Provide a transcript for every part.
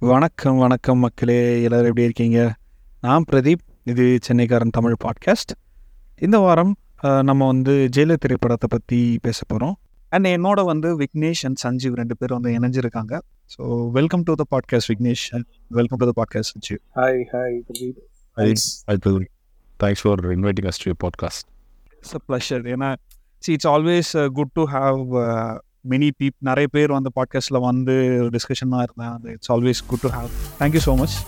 வணக்கம் வணக்கம் மக்களே எல்லாரும் எப்படி இருக்கீங்க நான் பிரதீப் இது சென்னைக்காரன் தமிழ் பாட்காஸ்ட் இந்த வாரம் அஹ், நம்ம வந்து ஜெயிலர் திரைப்படத்தை பற்றி பேச போகிறோம் அண்ட் என்னோட வந்து விக்னேஷ் அண்ட் சஞ்சீவ் ரெண்டு பேரும் வந்து இணைஞ்சிருக்காங்க so welcome to the podcast Vignesh and welcome to the podcast Sanjeev Hi, hi, Pradeep. Hi, Thanks. hi, Bill. Thanks for inviting us to your podcast. It's a pleasure ஏன்னா see it's always good to have many peep நிறைய பேர் வந்து பாட்காஸ்ட்டில் வந்து டிஸ்கஷன்லாம் இருந்தேன் it's always good to have thank you so much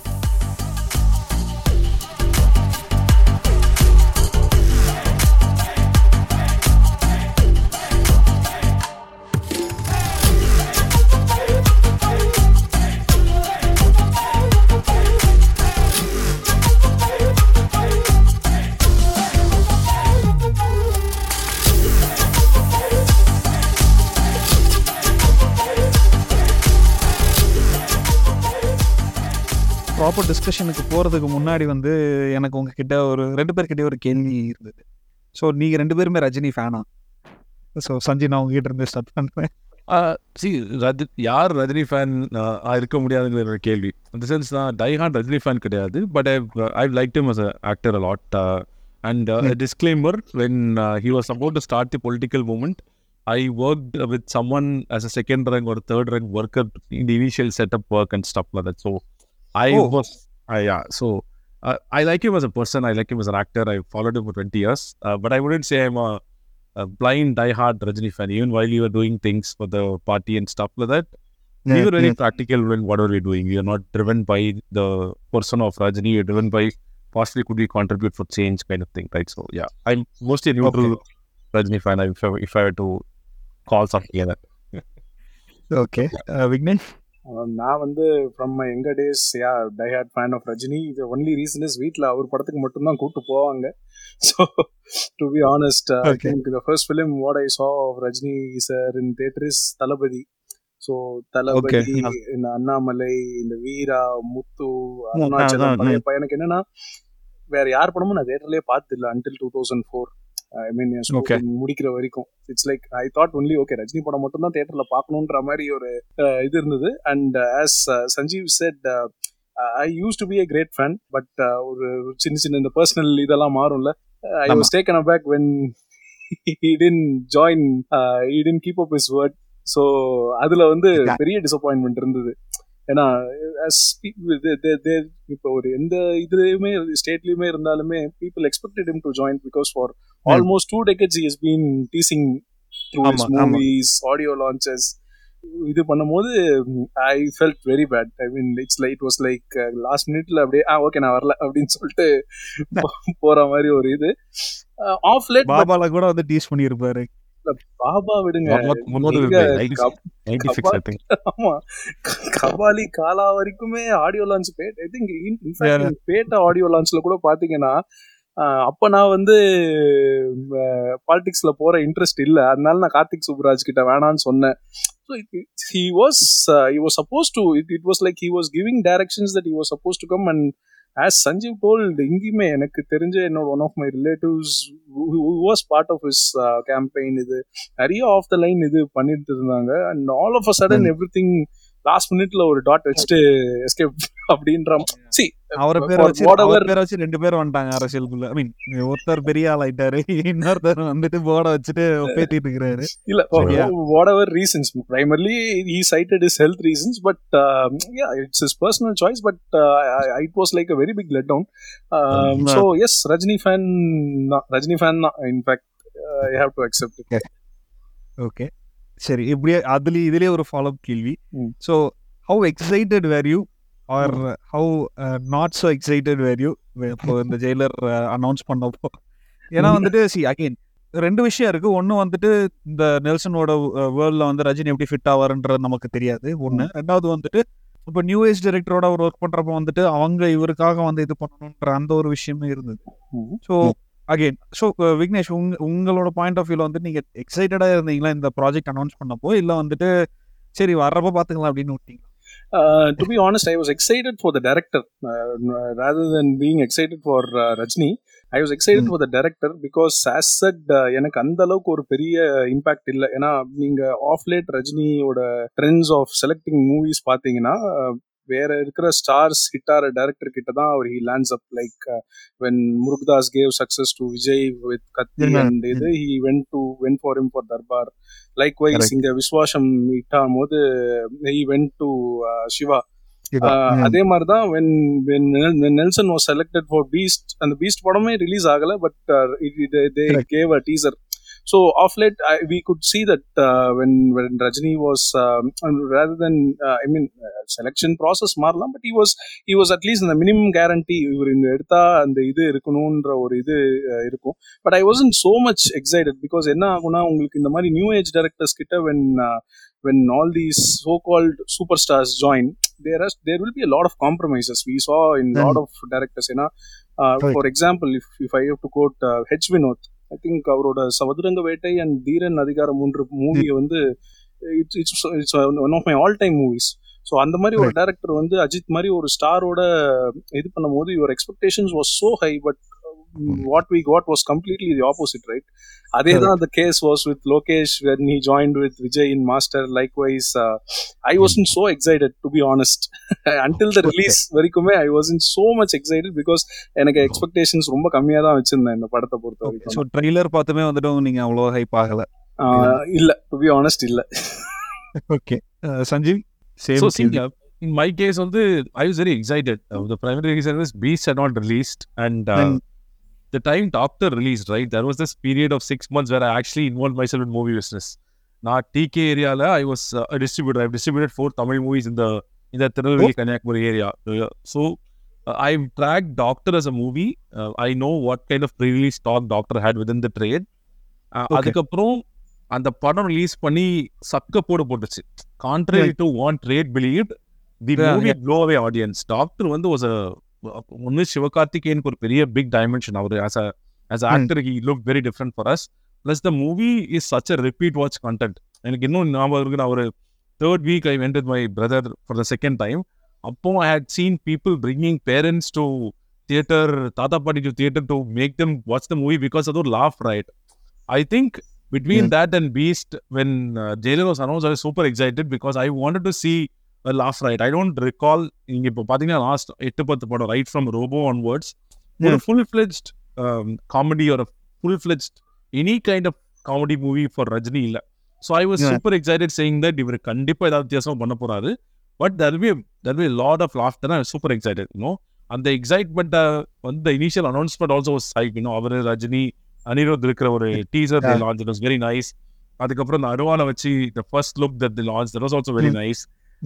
proper டிஸ்கஷனுக்கு போகிறதுக்கு முன்னாடி வந்து எனக்கு உங்ககிட்ட ஒரு ரெண்டு பேர்கிட்டயே ஒரு கேள்வி இருந்தது ஸோ நீங்கள் ரெண்டு பேருமே ரஜினி ஃபேனா ஸோ சஞ்சய் நான் உங்ககிட்ட இருந்து ஸ்டார்ட் பண்ணுறேன் Uh, see, ரஜி யார் ரஜினி ஃபேன் இருக்க முடியாதுங்கிற ஒரு கேள்வி இந்த சென்ஸ் நான் டை ஹார்ட் ரஜினி ஃபேன் கிடையாது but I I like him as a actor a lot uh, and uh, a disclaimer when uh, he was about to start the political movement I worked with someone as a second rank or third rank worker in the initial setup work and stuff like that so I Oh. was uh, yeah so uh, I like him as a person I like him as an actor I followed him for 20 years uh, but I wouldn't say I'm a a blind die-hard Rajini fan, even while you were doing things for the party and stuff like that. we were very practical when whatever we're doing. We are not driven by the person of Rajini, we're driven by possibly could we contribute for change kind of thing, right? So yeah, I'm mostly a neutral Rajini fan if I, if I were to call something like that. Okay Vignesh Uh, நான் வந்து from my எங்க days yeah die hard fan of Rajini இது only reason is வீட்டில் அவர் படத்துக்கு மட்டும்தான் கூட்டு போவாங்க so to be honest I Okay. Think the first film what I saw of Rajini sir in theatre is Thalapathi so Thalapathi Okay. இந்த அண்ணாமலை இந்த வீரா முத்து அதான், அருணாச்சலம் பழைய ம். பையனுக்கு என்னன்னா வேற யார் படமும் நான் தேட்டர்லயே பார்த்ததில்ல until two thousand four I mean Okay. முடிக்கிற வரைக்கும் it's like I thought only okay Rajini படம் மட்டும் தான் தேட்டர்ல பார்க்கணுன்ற மாதிரி ஒரு uh, இது இருந்தது and as Sanjeev said I used to be a great fan but ஒரு சின்ன சின்ன இந்த பர்சனல் இதெல்லாம் மாறும்ல ஐ ஆமா. Was taken back when he didn't join he didn't keep up his word so அதுல வந்து Yeah. பெரிய டிசப்பாயின்மெண்ட் இருந்தது ஏன்னா as people- they- they- they- இப்போ ஒரு எந்த இதுலயுமே ஸ்டேட்லயுமே இருந்தாலுமே people expected him to join because for almost two decades he has been teasing through his ஆமா, ஆமா. மூவிஸ் ஆடியோ லான்ச்சஸ் இது பண்ணும்போது I felt very bad I mean it's like it was like last மினிட்ல அப்படியே ஆ okay நான் வரல அப்படின்னு சொல்லிட்டு போ- போற மாதிரி ஒரு இது ஆஃப் லேட் பாபால கூட வந்து டீஸ் பண்ணியிருப்பாரு பாபா விடுங்க Muhammad- Muhammad நீங்க Ibrahim, 96 கப்- 96, I think. ஆமா க- கபாலி காலா வரைக்குமே audio launch bad I think in fact Petta audio லான்ச்ல கூட பாத்தீங்கன்னா ஆஹ், அப்ப நான் வந்து பாலிடிக்ஸ்ல போற இன்ட்ரெஸ்ட் இல்ல அதனால நான் கார்த்திக் சுப்ராஜ் கிட்ட வேணான்னு சொன்னேன் so he was he was suppose to it it was like he was giving directions that he was suppose to come and as Sanjeev told இங்கேயுமே எனக்கு தெரிஞ்ச என்னோட one of my relatives was part of his campaign இது நிறைய of the line இது பண்ணிட்டு இருந்தாங்க and all of a sudden everything last மினிட்ல ஒரு டாட் வச்சுட்டு எஸ்கேப் அப்படின்ற சி அவரை பேரை for வச்சு whatever- அவர் பேரை வச்சு ரெண்டு பேர் வந்துட்டாங்க அரசியலுக்குள்ள ஐ மீன் ஒருத்தர் பெரிய ஆள் ஆயிட்டாரு இன்னொருத்தர் வந்துட்டு போர்டை வச்சுட்டு பேத்திட்டு இருக்கிறாரு இல்ல Yeah. Whatever reasons primarily he cited his health reasons but uh, yeah it's his personal choice but uh, I- it was like a very big letdown um, Mm. so yes rajini fan rajini fan in fact uh, i have to accept it okay சரி இப்படியே அதுலயே இதுலயே ஒரு follow up கேள்வி ம். So how excited were you are how not so excited were you இப்போ இந்த Jailer announce பண்ணப்போ ஏன்னா வந்துட்டு சி அகைன் ரெண்டு விஷயம் இருக்கு ஒன்று வந்துட்டு இந்த நெல்சனோட வேர்ல்டில் வந்து ரஜினி எப்படி ஃபிட் ஆவாருன்றது நமக்கு தெரியாது ஒன்று ரெண்டாவது வந்துட்டு இப்போ நியூ ஏஜ் டைரக்டரோட அவர் ஒர்க் பண்றப்ப வந்துட்டு அவங்க இவருக்காக வந்து இது பண்ணணுன்ற அந்த ஒரு விஷயமே இருந்தது Mhm. So again so Vignesh உங்க உங்களோட பாயிண்ட் ஆஃப் வியூல வந்து நீங்க எக்ஸைட்டடா இருந்தீங்களா இந்த ப்ராஜெக்ட் அனௌன்ஸ் பண்ணப்போ இல்ல வந்துட்டு சரி வர்றப்ப பாத்துக்கலாம் அப்படின்னு விட்டீங்க Uh, to be honest, I was excited for the director uh, rather than being excited for uh, Rajni. I was excited for the director because as said எனக்கு அந்த அளவுக்கு ஒரு பெரிய இம்பாக்ட் இல்லை ஏன்னா நீங்க ஆஃப் லேட் ரஜினியோட ட்ரெண்ட்ஸ் ஆஃப் செலக்டிங் மூவிஸ் பார்த்தீங்கன்னா வேற இருக்கிற ஸ்டார்ஸ் ஹிட்டார டைரக்டர் கிட்ட தான் அவர் he lands up like when Murugadoss gave success to Vijay with Kaththi Yeah. And இது he went to went for um for Darbar likewise Correct. இங்க விஸ்வாசம் ஹிட் ஆகும்போது ஹி வென் டு சிவா இதா. ஆஹ் ம். அதே மாதிரி தான் when when Nelson was selected for Beast அந்த பீஸ்ட் படமே ரிலீஸ் ஆகல but they Correct. Gave a teaser so of late we could see that when when Rajini was rather then I mean selection process மாறலாம் but he was he was at least அந்த minimum guarantee இவர் இங்க எடுத்தா அந்த இது இருக்கணும்ன்ற ஒரு இது uh, இருக்கும் but I wasn't so much excited because என்ன ஆகும்னா உங்களுக்கு இந்த மாதிரி நியூ ஏஜ் டைரக்டர்ஸ் கிட்ட when when all these so-called superstars join, there are there will be a lot of compromises. We saw in a lot of directors. You know, uh, Right. for example, if if I have to quote uh, H. Vinod, I think அவரோட சமுதிரங்க வேட்டை and தீரன் அதிகாரம் மூன்று மூவியை வந்து it's it's it's one of my all time movies so அந்த மாதிரி ஒரு director வந்து அஜித் மாதிரி ஒரு ஸ்டாரோட இது பண்ணும்போது your expectations was so high but what we got was completely the opposite right அதே தான் அந்த case was with Lokesh when he joined with Vijay in Master likewise I wasn't so excited to be honest until the release வரைக்குமே I wasn't so much excited because எனக்கு expectations ரொம்ப கம்மியாக தான் வச்சிருந்தேன் இந்த படத்தை பொறுத்த வரைக்கும் ஸோ ட்ரெய்லர் பார்த்துமே வந்துட்டு நீங்க அவ்வளோ ஹைப் ஆகல ஆஹ் இல்ல டு பி ஆனஸ்ட் இல்ல okay Sanjeev same So, see, uh, in my case, on the I was very excited. Uh, the primary reason was Beast had not released, and uh, And- the time Doctor released, right, there was this period of six months where I actually involved myself in movie business. Now, TK area, I was uh, a distributor. I've distributed four Tamil movies in the in the Tirunelveli Kanyakumari area. Uh, so, uh, I've tracked Doctor as a movie. Uh, I know what kind of pre-release talk Doctor had within the trade. Uh, Okay. அதுக்கப்புறம் அந்த படம் release பண்ணி சக்க போட போட்டுச்சு contrary to what trade believe the Yeah, movie glow away audience Doctor வந்து was ஒன்னு சிவகார்த்திகேயனுக்கு ஒரு பெரிய பிக் டைமென்ஷன் அவர் as a as actor he look very different for us plus the movie is such a repeat watch content எனக்கு இன்னும் ஞாபகம் இருக்கு நான் ஒரு third week I went with my brother for the second time அப்போ I had seen people bringing parents to theatre தாத்தா பாட்டி to theatre to make them watch the movie because அது ஒரு laugh right I think between Yeah. that and Beast, when uh, Jailer was announced, I was super excited because I wanted to see a laugh right. I don't recall இங்க இப்போ பார்த்தீங்கன்னா last எட்டு பத்து படம் right from Robo onwards ஒரு Yeah. Full fledged comedy ஒரு full fledged any kind of comedy movie for Rajini இல்லை so I was Yeah. Super excited saying that இவர் கண்டிப்பாக ஏதாவது வித்தியாசம் பண்ண போறாரு but there be there be lot of laughter I super excited you know அந்த எக்ஸைட்மெண்ட்டை வந்து initial announcement also hike you know அவர் ரஜினி அனிருத் இருக்கிற ஒரு teaser Yeah. Launch it was very nice அதுக்கப்புறம் இந்த அருவாலை வச்சு the first look that the launch that was also very Mm. Nice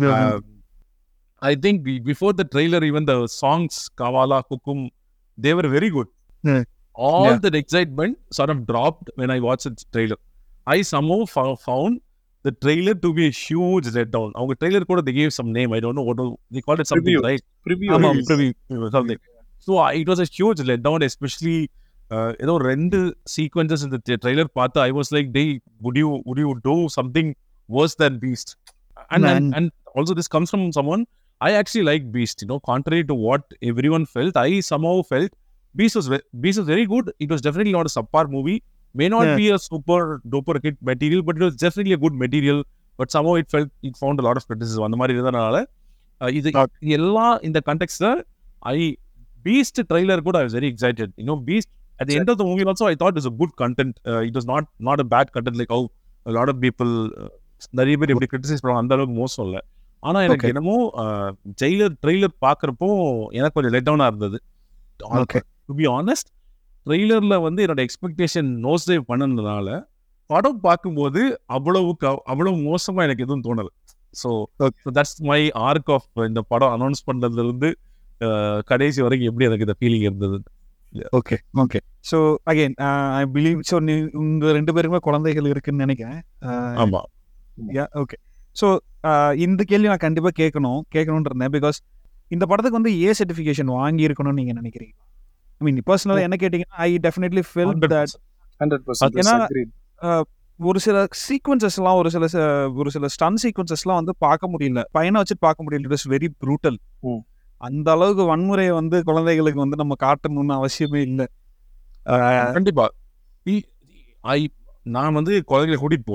I think before the trailer even the songs Kaavaalaa குக்கும் they were very good Yeah. All Yeah. That excitement sort of dropped when I watch it trailer I somehow found the trailer to be a huge letdown. அவங்க trailer கூட they gave some name. I don't know what was- they called it something, Preview. right? preview ஆமா release. preview something. So uh, it was a huge letdown, especially uh, ஏதோ ரெண்டு sequences இந்த trailer பார்த்து I was like they would you would you do something worse than Beast? And and, Man. and also this comes from someone I actually like Beast. You know, contrary to what everyone felt, I somehow felt Beast was ve- Beast was very good. It was definitely not a subpar movie. May not Yeah. be a super duper hit material, but it was definitely a good material. But somehow it felt it found a lot of criticism. அந்த மாதிரி இருந்ததுனால uh, இது Okay. இது எல்லாம் இந்த கண்டெக்ட்ல ஐ Beast trailer கூட I was very excited you know Beast at the end of the movie also I thought is a good content it was not not a bad content like how lot of people நிறைய பேர் எப்படி criticise பண்ணுவாங்க அந்த அளவுக்கு மோசம் இல்லை ஆனா எனக்கு Okay. என்னமோ ஜெயிலர் ட்ரெய்லர் பார்க்குறப்போ எனக்கு கொஞ்சம் லெட் டவுனாக இருந்தது Okay. டு பி ஆனஸ்ட் ட்ரெய்லர்ல வந்து என்னோட எக்ஸ்பெக்டேஷன் நோஸ் சேவ் பண்ணதுனால படம் பார்க்கும்போது அவ்வளவு க- அவ்வளவு மோசமா எனக்கு எதுவும் தோணல so Okay. That's my arc of இந்த படம் அனௌன்ஸ் பண்ணதுல இருந்து அஹ், கடைசி வரைக்கும் எப்படி எனக்கு இந்த ஃபீலிங் இருந்தது okay okay so again I believe so நீ உங்க ரெண்டு பேருக்குமே குழந்தைகள் இருக்குன்னு நினைக்கிறேன் ஆமா யா ஓகே ஸோ இந்த கேள்வி நான் கண்டிப்பாக கேட்கணும் கேட்கணும்னு இருந்தேன் பிகாஸ் இந்த படத்துக்கு வந்து ஏ சர்டிஃபிகேஷன் வாங்கி இருக்கணும்னு நீங்கள் நினைக்கிறீங்க ஐ மீன் பர்சனலாக என்ன கேட்டிங்கன்னா I definitely felt that 100% yes, ஏன்னா, agreed. ஒரு சில சீக்வன்சஸ்லாம் ஒரு சில ச- ஒரு சில ஸ்டன் சீக்வன்சஸ்லாம் வந்து பார்க்க முடியல பையனை வச்சு பார்க்க முடியல இட் இஸ் வெரி ப்ரூட்டல் ம். அந்த அளவுக்கு வன்முறையை வந்து குழந்தைகளுக்கு வந்து நம்ம காட்டணும்னு அவசியமே இல்லை கண்டிப்பா ஐ நான் வந்து குழந்தைகளை கூட்டிட்டு போகல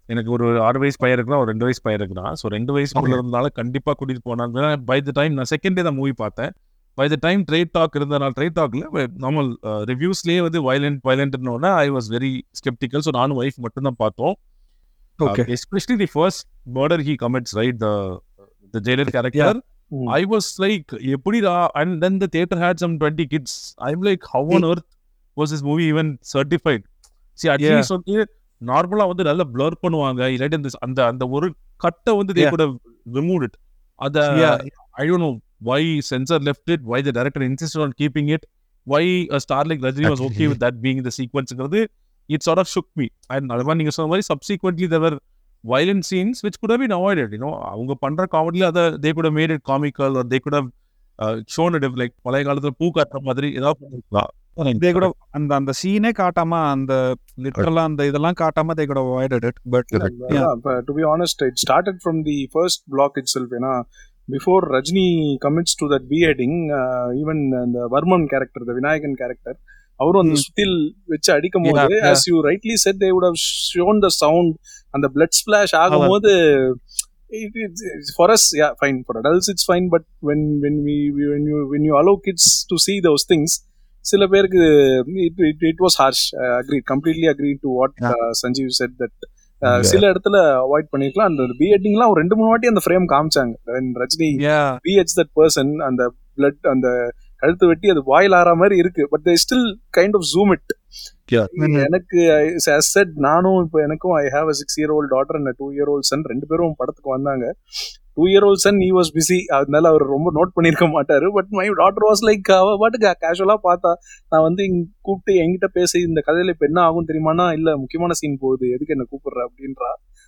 எனக்கு ஒரு ஆறு வயசு பையன் இருக்குன்னா ஒரு ரெண்டு வயசு பையன் இருக்குன்னா ஸோ ரெண்டு வயசுக்குள்ள இருந்தால கண்டிப்பா கூட்டிட்டு போனாங்க பை த டைம் நான் செகண்ட் டே தான் மூவி பார்த்தேன் by the time trade talk இருந்தனால ட்ரேட் டாக்ல நார்மல் ரிவ்யூஸ்லேயே வந்து வயலண்ட் வயலண்ட்னோட I was very sceptical so நானும் ஒய்ஃப் மட்டும் தான் பார்த்தோம் Okay. Especially the first murder he commits right the the Jailer character Mm. I was like, எப்படிடா and then the theater had some 20 kids. I'm like, how on earth was this movie even certified? See, at Yeah. least வந்து நார்மலா வந்து நல்லா blur பண்ணுவாங்க இல்லாட்டி அந்த அந்த அந்த ஒரு கட்டை வந்து they Yeah. could have removed it. அத Yeah. I don't know why censor left it, why the director insisted on keeping it, why a star like Rajini was okay with that being the sequenceங்கிறது it sort of shook me. And அது மாதிரி நீங்க சொன்ன மாதிரி subsequently there were violent scenes which could have been avoided, you know. அவங்க பண்ற காமெடியில அதை they could have made it comical or they could have uh, shown it if like பழைய காலத்துல பூ காட்டுற மாதிரி ஏதாவது பண்ணிருக்கலாம் இதே கூட அந்த அந்த சீனே காட்டாம அந்த லிட்டரலா அந்த இதெல்லாம் காட்டாம தே கூட avoided it but to be honest it started from the first block itself ஏன்னா before Rajini commits to that beheading even அந்த Varman character the Vinayakan character அவரும் அந்த Hmm. சுத்தில் வச்சு அடிக்கும் போது Yeah, yeah. As you rightly said they would have shown the sound அந்த blood splash ஆகும்போது for us yeah fine for adults it's fine but when when we when you when you allow kids to see those things சில பேருக்கு it it it was harsh agree completely agree to what Sanjeev said that Yeah. சில இடத்துல avoid பண்ணிருக்கலாம் அந்த பிஎட்டிங்லாம் ஒரு ரெண்டு மூணு வாட்டி அந்த ஃப்ரேம் காமிச்சாங்க When Rajini yeah beheads that person அந்த பிளட் அந்த கழுத்து வெட்டி அது வாயில் ஆற மாதிரி இருக்கு but they still kind of zoom it Yeah. எனக்கு செட் நானும் இப்போ எனக்கும் I have a six year old daughter and two year old son ரெண்டு பேரும் படத்துக்கு வந்தாங்க two year old son he was busy அதனால அவர் ரொம்ப நோட் பண்ணியிருக்க மாட்டாரு but my daughter was like அவ பாட்டுக்கு கேஷுவலா பார்த்தா நான் வந்து இங்க கூப்பிட்டு என்கிட்ட பேசி இந்த கதையில இப்ப என்ன ஆகும் தெரியுமானா இல்ல முக்கியமான சீன் போகுது எதுக்கு என்ன கூப்பிடுற அப்படின்றா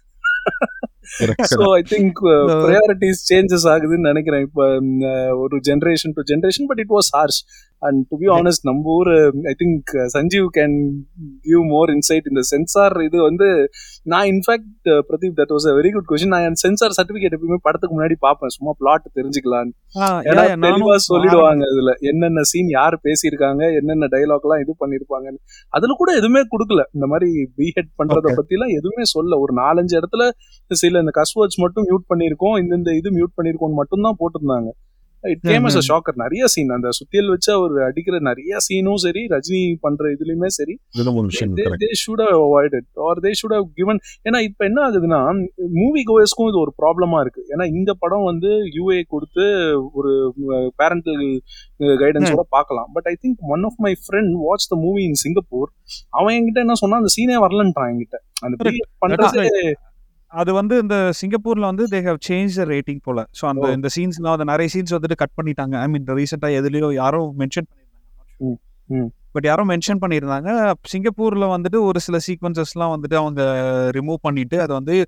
so I think priorities changes ஆகுதுன்னு நினைக்கிறேன் இப்போ ஒரு generation to generation but it was harsh and to be honest நம்ம ஊர் I think Sanjeev can give more insight இந்த சென்சார் இது வந்து நான் in fact Pradeep that was a very good question நான் சென்சார் சர்டிபிகேட் எப்பயுமே படத்துக்கு முன்னாடி பார்ப்பேன் சும்மா பிளாட் தெரிஞ்சுக்கலான்னு ஏன்னா தெளிவா சொல்லிடுவாங்க இதுல என்னென்ன சீன் யார் பேசியிருக்காங்க என்னென்ன டைலாக் எல்லாம் இது பண்ணிருப்பாங்கன்னு அதுல கூட எதுவுமே கொடுக்கல இந்த மாதிரி பிஹெட் பண்றத Okay. பத்தி எல்லாம் எதுவுமே சொல்ல ஒரு நாலஞ்சு இடத்துல சில இந்த கஸ்வேர்ட்ஸ் மட்டும் மியூட் பண்ணிருக்கோம் இந்த இந்த இது மியூட் பண்ணிருக்கோம் மட்டும் தான் போட்டிருந்தாங்க it came as a shocker நிறைய சீன் அந்த சுத்தியல் வச்சு அவர் அடிக்கிற நிறைய சீனும் சரி ரஜினி பண்ற இதுலயுமே சரி இதுல ஒரு விஷயம் correct. They should have avoided or they should have given ஏன்னா இப்ப என்ன ஆகுதுன்னா மூவி கோயர்ஸ்க்கும் இது ஒரு ப்ராப்ளமா இருக்கு ஏன்னா இந்த படம் வந்து யூஏ கொடுத்து ஒரு பேரண்டல் கைடன்ஸோட பார்க்கலாம் but I think one of my friend watch the movie in Singapore அவன் என்கிட்ட என்ன சொன்னா அந்த சீனே வரலன்றான் என்கிட்ட அந்த Correct. pre- பண்றது அது வந்து இந்த சிங்கப்பூர்ல வந்து தே ஹவ் சேஞ்ச் ரேட்டிங் போல ஸோ அந்த Oh. இந்த சீன்ஸ்லாம் அந்த நிறைய சீன்ஸ் வந்துட்டு கட் பண்ணிட்டாங்க ஐ மீன் ரீசெண்டா எதுலயோ யாரோ மென்ஷன் ம், ம். பட் யாரோ மென்ஷன் பண்ணியிருந்தாங்க சிங்கப்பூர்ல வந்துட்டு ஒரு சில சீக்வன்சஸ்லாம் வந்துட்டு அவங்க ரிமூவ் பண்ணிட்டு அதை வந்து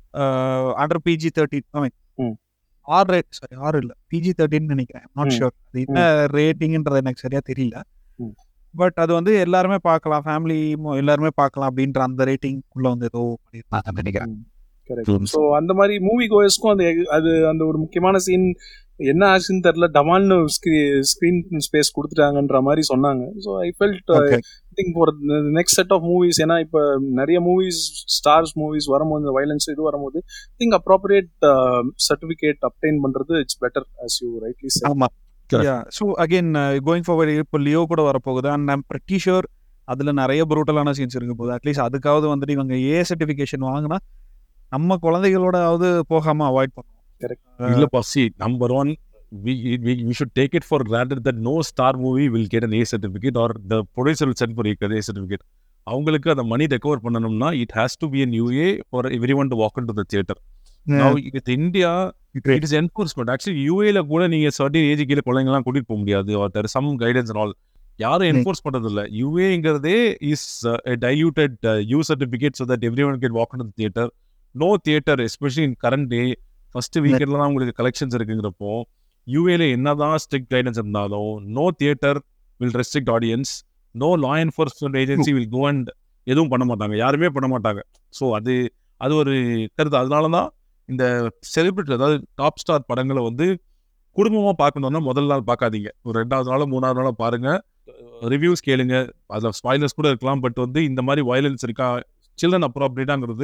under PG thirteen I mean ம். ஆர் ரேட் சாரி ஆர் இல்ல பிஜி தேர்ட்டின் நினைக்கிறேன் நாட் ம். ஷூர் அது என்ன ரேட்டிங்ன்றது எனக்கு சரியா தெரியல ம். பட் அது வந்து எல்லாருமே பார்க்கலாம் ஃபேமிலி எல்லாருமே பார்க்கலாம் அப்படின்ற அந்த ரேட்டிங் உள்ள வந்து ஏதோ பண்ணியிருந்தாங்க நினைக்கிறேன் கரெக்ட் ஸோ அந்த மாதிரி மூவி கோயர்ஸ்க்கும் அந்த அது அந்த ஒரு முக்கியமான சீன் என்ன ஆச்சுன்னு தெரியல டமால்னு ஸ்க்ரீன் ஸ்பேஸ் கொடுத்துட்டாங்கன்ற மாதிரி சொன்னாங்க so I felt Okay. Think for next set of movies ஏன்னா இப்போ நிறைய மூவிஸ் ஸ்டார்ஸ் மூவிஸ் வரும்போது இந்த வயலன்ஸ் இது வரும்போது திங்க் அப்ராப்ரியேட் சர்டிஃபிகேட் அப்டைன் பண்றது it's better as you rightly ஆமா Correct. Yeah so again going forward இப்போ லியோ கூட வரப்போகுது அண்ட் ஐம் pretty sure அதுல நிறைய ப்ரூட்டலான சீன்ஸ் இருக்க போகுது அட்லீஸ்ட் அதுக்காவது வந்துட்டு இவங்க ஏ சர்டிஃபிகேஷன் வாங்கினா நம்ம குழந்தைகளோடாவது போகாம அவாய்ட் பண்ணுவோம் இல்லப்பா see number one we, we, we should take it for granted that no star movie will get an A certificate or the producer will send for a A certificate. அவங்களுக்கு அந்த money recover பண்ணணும்னா it has to be an UA for everyone to walk in to the theatre now with India it is enforcement actually யூஏல கூட நீங்க certain age கீழே குழந்தைங்கலாம் கூட்டிட்டு போக முடியாது or there some guidance all யாரும் என்ஃபோர்ஸ் பண்றது இல்ல யூஏங்கிறதே is diluted U certificate so that everyone can walk in theatre no theatre especially in current day first வீக்கெண்ட்லாம் உங்களுக்கு கலெக்ஷன்ஸ் இருக்குங்கிறப்போ யூஏல என்னதான் ஸ்ட்ரிக்ட் கைடன்ஸ் இருந்தாலும் no theatre will restrict audience no law enforcement agency will go and எதுவும் பண்ண மாட்டாங்க யாருமே பண்ண மாட்டாங்க ஸோ அது அது ஒரு கருத்து அதனால தான் இந்த செலிபிரிட்டி அதாவது டாப் ஸ்டார் படங்களை வந்து குடும்பமாக பார்க்கணும்னா முதல் நாள் பார்க்காதீங்க ஒரு ரெண்டாவது நாளோ மூணாவது நாளோ பாருங்க ரிவ்யூஸ் கேளுங்க அதில் ஸ்பாய்லர்ஸ் கூட இருக்கலாம் பட் வந்து இந்த மாதிரி வயலன்ஸ் இருக்கா சில்ட்ரன் அப்ராப்ரியேட்டாங்கிறது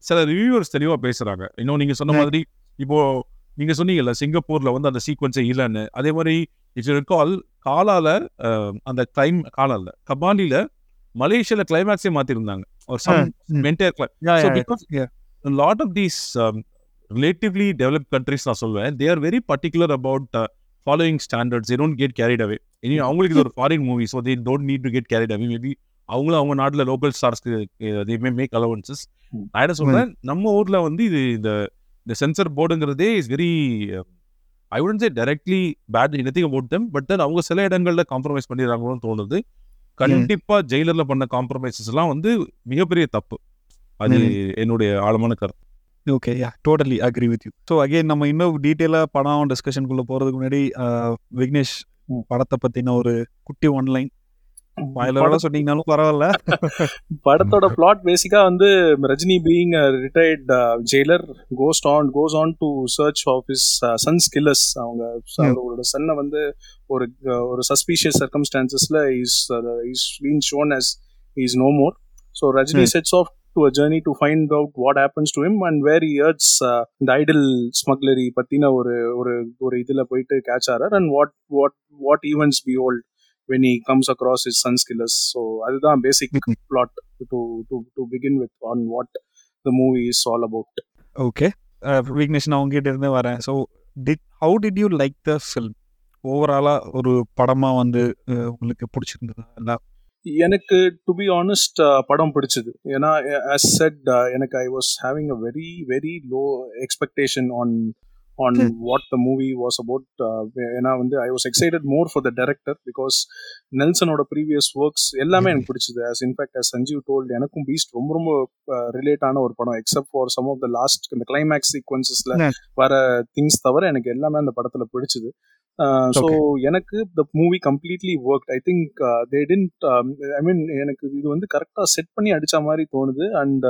சில ரிவ்யூவர்ஸ் தெளிவா பேசுறாங்க இன்னும் நீங்க சொன்ன ம். மாதிரி இப்போ நீங்க சொன்னீங்கல்ல சிங்கப்பூர்ல வந்து அந்த சீக்வன்ஸே இல்லைன்னு அதே மாதிரி இஃப் யூ recall காலால அஹ், அந்த கிளைம் காலால கபாலில மலேசியால கிளைமேக்ஸே மாத்திருந்தாங்க ஒரு சம் ம். Mentor Yeah, So yeah, because yeah. a lot of these um, relatively developed countries நான் சொல்வேன் they are very particular about uh, following standards they don't get carried away இனி அவங்களுக்கு இது ஒரு foreign movie so they don't need to get carried away maybe அவங்களும் அவங்க நாட்டில் local ஸ்டார்ஸ்க்கு they may make allowances ம். நான் என்ன சொல்றேன் நம்ம ஊர்ல வந்து இது இந்த இந்த சென்சர் போர்டுங்கிறதே is very I wouldn't say directly bad anything about them but then அவங்க சில இடங்கள்ல காம்ப்ரமைஸ் பண்ணிடுறாங்களோன்னு தோணுது கண்டிப்பா ஜெயிலர்ல பண்ண காம்ப்ரமைசஸ் எல்லாம் வந்து மிகப்பெரிய தப்பு அது என்னுடைய ஆழமான கருத்து okay yeah totally agree with you so again நம்ம இன்னும் டீட்டெயிலாக படம் டிஸ்கஷனுக்குள்ள போறதுக்கு முன்னாடி ஆஹ், விக்னேஷ் ம். படத்தை பத்தின ஒரு குட்டி ஒன்லைன் வயலோட சொன்னீங்கனாலும் பரவாயில்ல படத்தோட பிளாட் பேசிக்கா வந்து Rajini being retired jailer goes on goes on to search of his sons killers அவங்க அவரோட சன்னை வந்து ஒரு uh, ஒரு சஸ்பீஷியஸ் சர்க்கம்ஸ்டான்சஸ்ல is is been shown as is no more so Rajini Hmm. Sets off to a journey to find out what happens to him and where years இந்த idol smuggling பத்தின ஒரு ஒரு ஒரு இதுல போயிட்டு கேட்ச் ஆறார் and what what what events B volt when he comes across his son's killers so அதுதான் basic Mhm. plot to to to begin with on what the movie is all about okay Vignesh நான் உங்ககிட்ட இருந்து வரேன் so did how did you like the film ஓவராலாக ஒரு படமாக வந்து அஹ், உங்களுக்கு பிடிச்சிருந்ததா இல்லை எனக்கு டு பி ஆனஸ்ட் படம் பிடிச்சது ஏன்னா as said uh, எனக்கு I was having a very very low expectation on on Hmm. What the movie was about ஏன்னா வந்து I was excited more for the director because நெல்சனோட ப்ரீவியஸ் ஒர்க்ஸ் எல்லாமே எனக்கு பிடிச்சது as in fact as Sanjeev told எனக்கும் Beast ரொம்ப ரொம்ப relate ஆன ஒரு படம் except for some of the last இந்த கிளைமேக்ஸ் சீக்வன்சஸ்ல Yeah. வர திங்ஸ் தவிர எனக்கு எல்லாமே அந்த படத்துல பிடிச்சது ஸோ எனக்கு the movie completely work I think they tend I mean எனக்கு இது வந்து கரெக்டாக செட் பண்ணி அடிச்ச மாதிரி தோணுது அண்ட்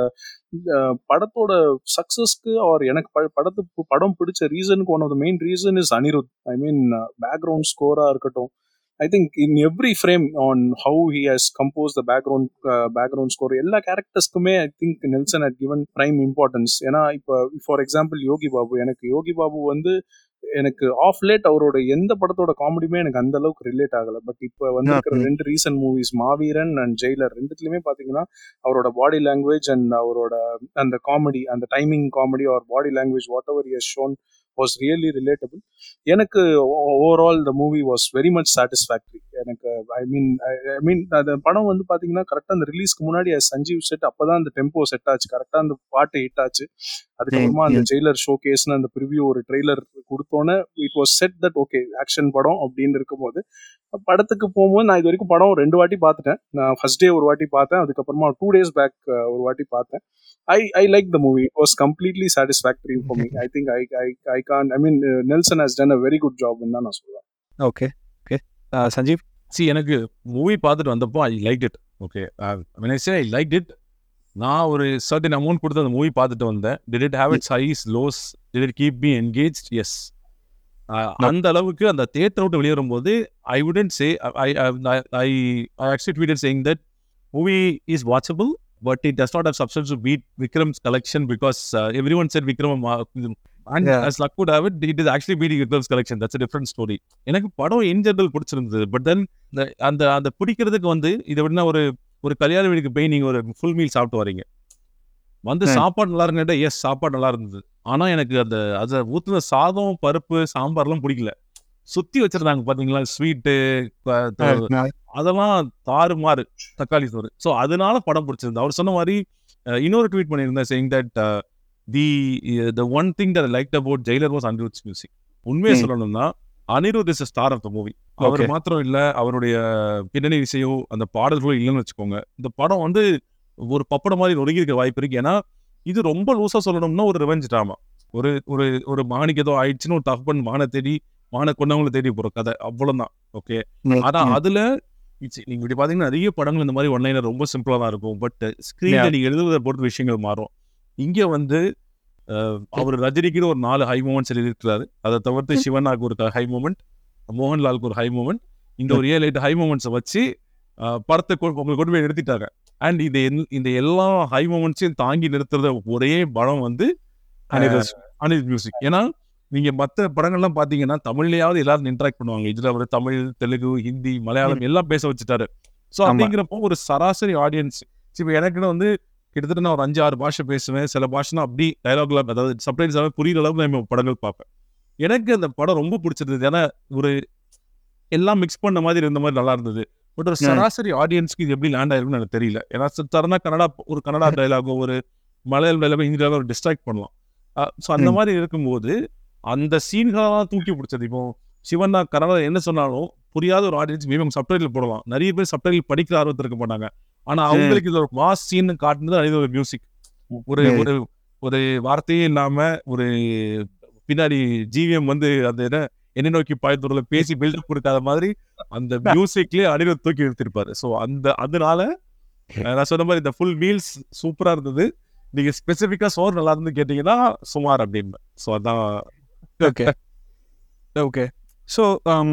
படத்தோட சக்ஸஸ்க்கு ஆர் எனக்கு ப- படத்து படம் பிடிச்ச ரீசனுக்கு one of the main reason is Anirudh I mean background ஸ்கோரா இருக்கட்டும் I think in every frame on how he has compose the background background score எல்லா கேரக்டர்ஸ்க்குமே I think Nelson had given prime importance ஏன்னா இப்போ ஃபார் எக்ஸாம்பிள் யோகி பாபு எனக்கு யோகி பாபு வந்து எனக்கு of late அவரோட எந்த படத்தோட காமெடியுமே எனக்கு அந்த அளவுக்கு ரிலேட் ஆகல பட் இப்போ வந்து இருக்கிற ம். ரெண்டு recent movies Maaveeran and Jailer ரெண்டுத்துலயுமே பாத்தீங்கன்னா அவரோட பாடி லாங்குவேஜ் அண்ட் அவரோட அந்த காமெடி அந்த timing comedy or body language whatever year shown was really relatable எனக்கு overall the movie was very much satisfactory எனக்கு ஐ மீன் ஐ மீன் அந்த படம் வந்து பாத்தீங்கன்னா கரெக்டாக அந்த ரிலீஸ்க்கு முன்னாடி as சஞ்சீவ் செட் அப்பதான் அந்த டெம்போ செட் ஆச்சு கரெக்டாக அந்த பாட்டு ஹிட் ஆச்சு அதுக்கப்புறமா அந்த ம். ஜெயிலர் ஷோ கேஸ்னு அந்த ப்ரிவியூ ஒரு ட்ரெய்லர் கொடுத்தோன்னே it was said that okay action படம் அப்படின்னு இருக்கும்போது படத்துக்கு போகும்போது நான் இது வரைக்கும் படம் ரெண்டு வாட்டி பார்த்துட்டேன் நான் ஃபர்ஸ்ட் டே ஒரு வாட்டி பார்த்தேன் அதுக்கப்புறமா டூ டேஸ் பேக் ஒரு வாட்டி பார்த்தேன் I I like the movie it was completely satisfactory for me I think I I I can I mean Nelson has done a very good job தான் நான் சொல்லுவேன் ஓகே ஓகே சஞ்சீவ் சி எனக்கு மூவி பார்த்துட்டு வந்தப்போ I like it okay say I like it நான் ஒரு certain amount கொடுத்து அந்த மூவி பார்த்துட்டு வந்தேன் did it have its highs lows did it keep be engage S அந்த அளவுக்கு அந்த தேட்டர் விட்டு வெளியே வரும்போது I wouldn't say I I actually tweeted saying that movie is watchable but it does not have substance to beat Vikram's collection because everyone said Vikram and Yeah. as luck would have it, it is actually beating Vikram's collection. That's a different story. எனக்கு படம் இன் general பிடிச்சிருந்தது but then அந்த அந்த பிடிக்கிறதுக்கு வந்து இதை விட ஒரு ஒரு கல்யாண வீட்டுக்கு போய் நீங்க ஒரு ஃபுல் மீல் சாப்பிட்டு வரீங்க வந்து Hmm. சாப்பாடு நல்லா இருக்குன்னு எஸ் சாப்பாடு நல்லா இருந்தது ஆனா எனக்கு அந்த அதை ஊத்துன சாதம் பருப்பு சாம்பார்லாம் பிடிக்கல சுத்தி வச்சிருந்தாங்க பாத்தீங்களா ஸ்வீட்டு அதெல்லாம் தாறுமாறு தக்காளி சோறு ஸோ அதனால படம் பிடிச்சிருந்தது அவர் சொன்ன மாதிரி அஹ், இன்னொரு ட்வீட் பண்ணியிருந்தேன் saying that the the one thing that like about Jailer was Anirudh's music உண்மையை Hmm. சொல்லணும்னா Anirudh is star of the movie அவர் Okay. மாத்திரம் இல்ல அவருடைய பின்னணி இசையோ அந்த பாடல்களோ இல்லைன்னு வச்சுக்கோங்க இந்த படம் வந்து ஒரு பப்படம் மாதிரி நொறுங்கி இருக்க வாய்ப்பு இருக்கு ஏன்னா இது ரொம்ப லூசா சொல்லணும்னா ஒரு ரிவெஞ்ச் ட்ராமா ஒரு ஒரு ஒரு மாணிக்கு ஏதோ ஆயிடுச்சுன்னு ஒரு டஃப் பண்ணி மான தேடி மான கொண்டவங்களை தேடி போற கதை அவ்வளவுதான் ஓகே ஆனா அதுல it's- நீங்க இப்படி பாத்தீங்கன்னா நிறைய படங்கள் இந்த மாதிரி ஒன்லைனர் ரொம்ப சிம்பிளா தான் இருக்கும் பட் ஸ்கிரீன்ல Yeah. நீங்க எழுதுவதை பொறுத்து விஷயங்கள் மாறும் இங்க வந்து அஹ், அவர் ரஜினிக்கு ஒரு நாலு ஹை மூமெண்ட்ஸ் எழுதியிருக்கிறாரு அதை தவிர்த்து சிவனாக்கு ஒரு ஹை மூமெண்ட் மோகன்லாலுக்கு ஒரு ஹை மூமெண்ட் இந்த ஒரு ஏழு எட்டு ஹை மூமெண்ட்ஸை வச்சு அஹ், படத்தை கொ- உங்களை கொண்டு போய் நிறுத்திட்டாங்க அண்ட் இது எல்- இந்த எல்லா ஹை மூமெண்ட்ஸையும் தாங்கி நிறுத்துறத ஒரே படம் வந்து அனிருத் அனில் மியூசிக் ஏன்னா நீங்க மத்த படங்கள்லாம் பாத்தீங்கன்னா தமிழ்லயாவது எல்லாரும் இன்டராக்ட் பண்ணுவாங்க இதுல அவர் தமிழ் தெலுங்கு ஹிந்தி மலையாளம் எல்லாம் பேச வச்சுட்டாரு ஸோ ஆமா. அப்படிங்கிறப்போ ஒரு சராசரி ஆடியன்ஸ் இப்போ எனக்குன்னு வந்து கிட்டத்தட்ட நான் ஒரு அஞ்சு ஆறு பாஷை பேசுவேன் சில பாஷைனா அப்படி டயலாக்ல அதாவது சப்டைல்ஸ் புரியுற அளவுக்கு நான் படங்கள் பார்ப்பேன் எனக்கு அந்த படம் ரொம்ப பிடிச்சிருந்தது ஏன்னா ஒரு எல்லாம் மிக்ஸ் பண்ண மாதிரி இருந்த மாதிரி நல்லா இருந்தது பட் ஒரு ம். சராசரி ஆடியன்ஸ்க்கு இது எப்படி லேண்ட் ஆயிருக்குன்னு எனக்கு தெரியல ஏன்னா சரணா கன்னடா ஒரு கன்னடா டயலாகோ ஒரு மலையாளம் டயலாகோ ஹிந்தி டயலாகோ டிஸ்ட்ராக்ட் பண்ணலாம் ஸோ அந்த ம். மாதிரி இருக்கும்போது அந்த சீன்களெல்லாம் தூக்கி பிடிச்சது இப்போ சிவன் நான் கன்னடா என்ன சொன்னாலும் புரியாத ஒரு ஆடியன்ஸ் மேபி அவங்க சப்டைட்டில் போடலாம் நிறைய பேர் சப்டைட்டில் படிக்கிற ஆர்வத்தில் இருக்க மாட்டாங்க ஆனா அவங்களுக்கு இது ஒரு மாஸ் சீன் காட்டுனது அது ஒரு மியூசிக் ஒரு ம். ஒரு ஒரு வார்த்தையே இல்லாம ஒரு பின்னாடி ஜிவிஎம் வந்து அந்த என்ன என்னை நோக்கி பாயத்தூர்ல பேசி பில்டப் கொடுக்காத மாதிரி அந்த மியூசிக்லயே அனிருத் தூக்கி நிறுத்திருப்பாரு ஸோ அந்த அதனால அஹ், நான் சொன்ன மாதிரி இந்த ஃபுல் மீல்ஸ் சூப்பரா இருந்தது நீங்க ஸ்பெசிஃபிக்கா சோறு நல்லா இருந்து கேட்டீங்கன்னா சுமார் அப்படின்னு ஸோ அதான் okay okay so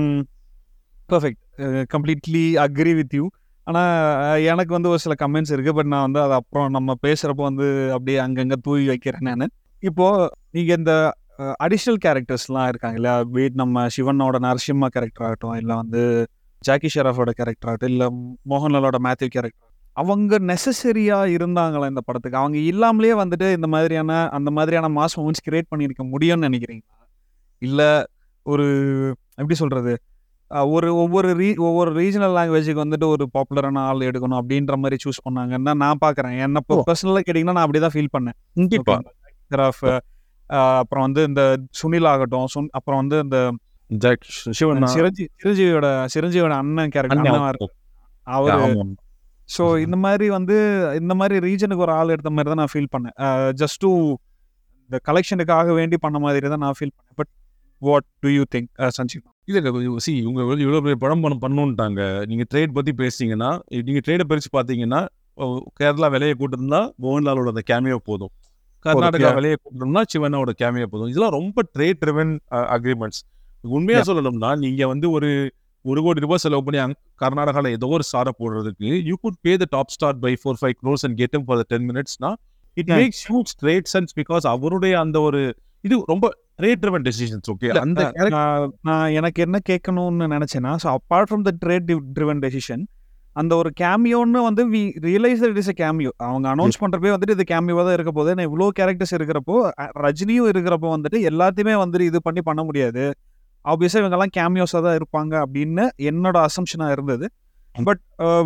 perfect completely agree with you ஆனால் எனக்கு வந்து ஒரு சில கமெண்ட்ஸ் இருக்குது பட் நான் வந்து அது அப்புறம் நம்ம பேசுகிறப்போ வந்து அப்படியே அங்கங்கே தூவி வைக்கிறேன் நான் இப்போது நீங்கள் இந்த அடிஷ்னல் கேரக்டர்ஸ்லாம் இருக்காங்க இல்லையா வீட் நம்ம சிவனோட நரசிம்மா கேரக்டர் ஆகட்டும் இல்லை வந்து ஜாக்கி ஷெராஃபோட கேரக்டர் ஆகட்டும் இல்லை மோகன்லாலோட மேத்யூ கேரக்டர் அவங்க நெசசரியாக இருந்தாங்களா இந்த படத்துக்கு அவங்க இல்லாமலே வந்துட்டு இந்த மாதிரியான அந்த மாதிரியான மாஸ் மூமெண்ட்ஸ் கிரியேட் பண்ணியிருக்க முடியும்னு நினைக்கிறீங்களா இல்லை ஒரு எப்படி சொல்கிறது ஒரு ஒவ்வொரு ரீ ஒவ்வொரு ரீஜனல் லாங்குவேஜுக்கு வந்துட்டு ஒரு பாப்புலரான ஆள் எடுக்கணும் அப்படின்ற மாதிரி சூஸ் பண்ணாங்கன்னா நான் பார்க்குறேன் என்ன ஓ. பர்சனலாக கேட்டிங்கன்னா நான் அப்படி தான் ஃபீல் பண்ணேன் கண்டிப்பா கிராஃப் அப்புறம் வந்து இந்த சுனில் ஆகட்டும் சுன் அப்புறம் வந்து இந்த ஜாக் சிவன் சிரஞ்சி சிரஞ்சீவியோட சிரஞ்சீவியோட அண்ணன் கேரக்டர் அண்ணன் அவரு ஸோ இந்த மாதிரி வந்து இந்த மாதிரி ரீஜனுக்கு ஒரு ஆள் எடுத்த மாதிரி தான் நான் ஃபீல் பண்ணேன் ஜஸ்ட் டு இந்த கலெக்ஷனுக்காக வேண்டி பண்ண மாதிரி தான் நான் ஃபீல் பண்ணேன் but what do you think Sanjeev இல்ல சி இவங்க வந்து இவ்வளவு பெரிய படம் பண்ண பண்ணணுன்ட்டாங்க நீங்க ட்ரேட் பத்தி பேசுனீங்கன்னா நீங்க ட்ரேடை பிரிச்சு பாத்தீங்கன்னா ஓ, கேரளா விலையை கூட்டிருந்தா மோகன்லாலோட அந்த கேமியோ போதும் கர்நாடகா yeah. விலையை கூட்டணும்னா சிவனாவோட கேமியோ போதும் இதெல்லாம் ரொம்ப ட்ரேட் ட்ரிவன் அக்ரிமெண்ட்ஸ் உண்மையா Yeah. சொல்லணும்னா நீங்க வந்து ஒரு ஒரு கோடி ரூபாய் செலவு பண்ணி அங்க- கர்நாடகால ஏதோ ஒரு ஸ்டாரை போடுறதுக்கு you could pay the top star by four five crores and get for the ten மினிட்ஸ்னா it Yeah. Makes huge trade sense because அவருடைய அந்த ஒரு இது ரொம்ப ட்ரேட் ட்ரிவன் டெசிஷன்ஸ் ஓகே அந்த character- நான் நான் எனக்கு என்ன கேட்கணும்னு நினைச்சேன்னா so apart from the trade driven decision அந்த ஒரு கேமியோன்னு வந்து we realise it is a cameo அவங்க அனௌன்ஸ் பண்றப்பே வந்துட்டு இது கேமியோவாக தான் இருக்க போது இவ்வளோ கேரக்டர்ஸ் இருக்கிறப்போ அஹ், ரஜினியும் இருக்கிறப்போ வந்துட்டு எல்லாத்தையுமே வந்துட்டு இது பண்ணி பண்ண முடியாது ஆப்வியஸாக இவங்கெல்லாம் கேமியோஸாக தான் இருப்பாங்க அப்படின்னு என்னோட அசம்ஷனாக இருந்தது பட்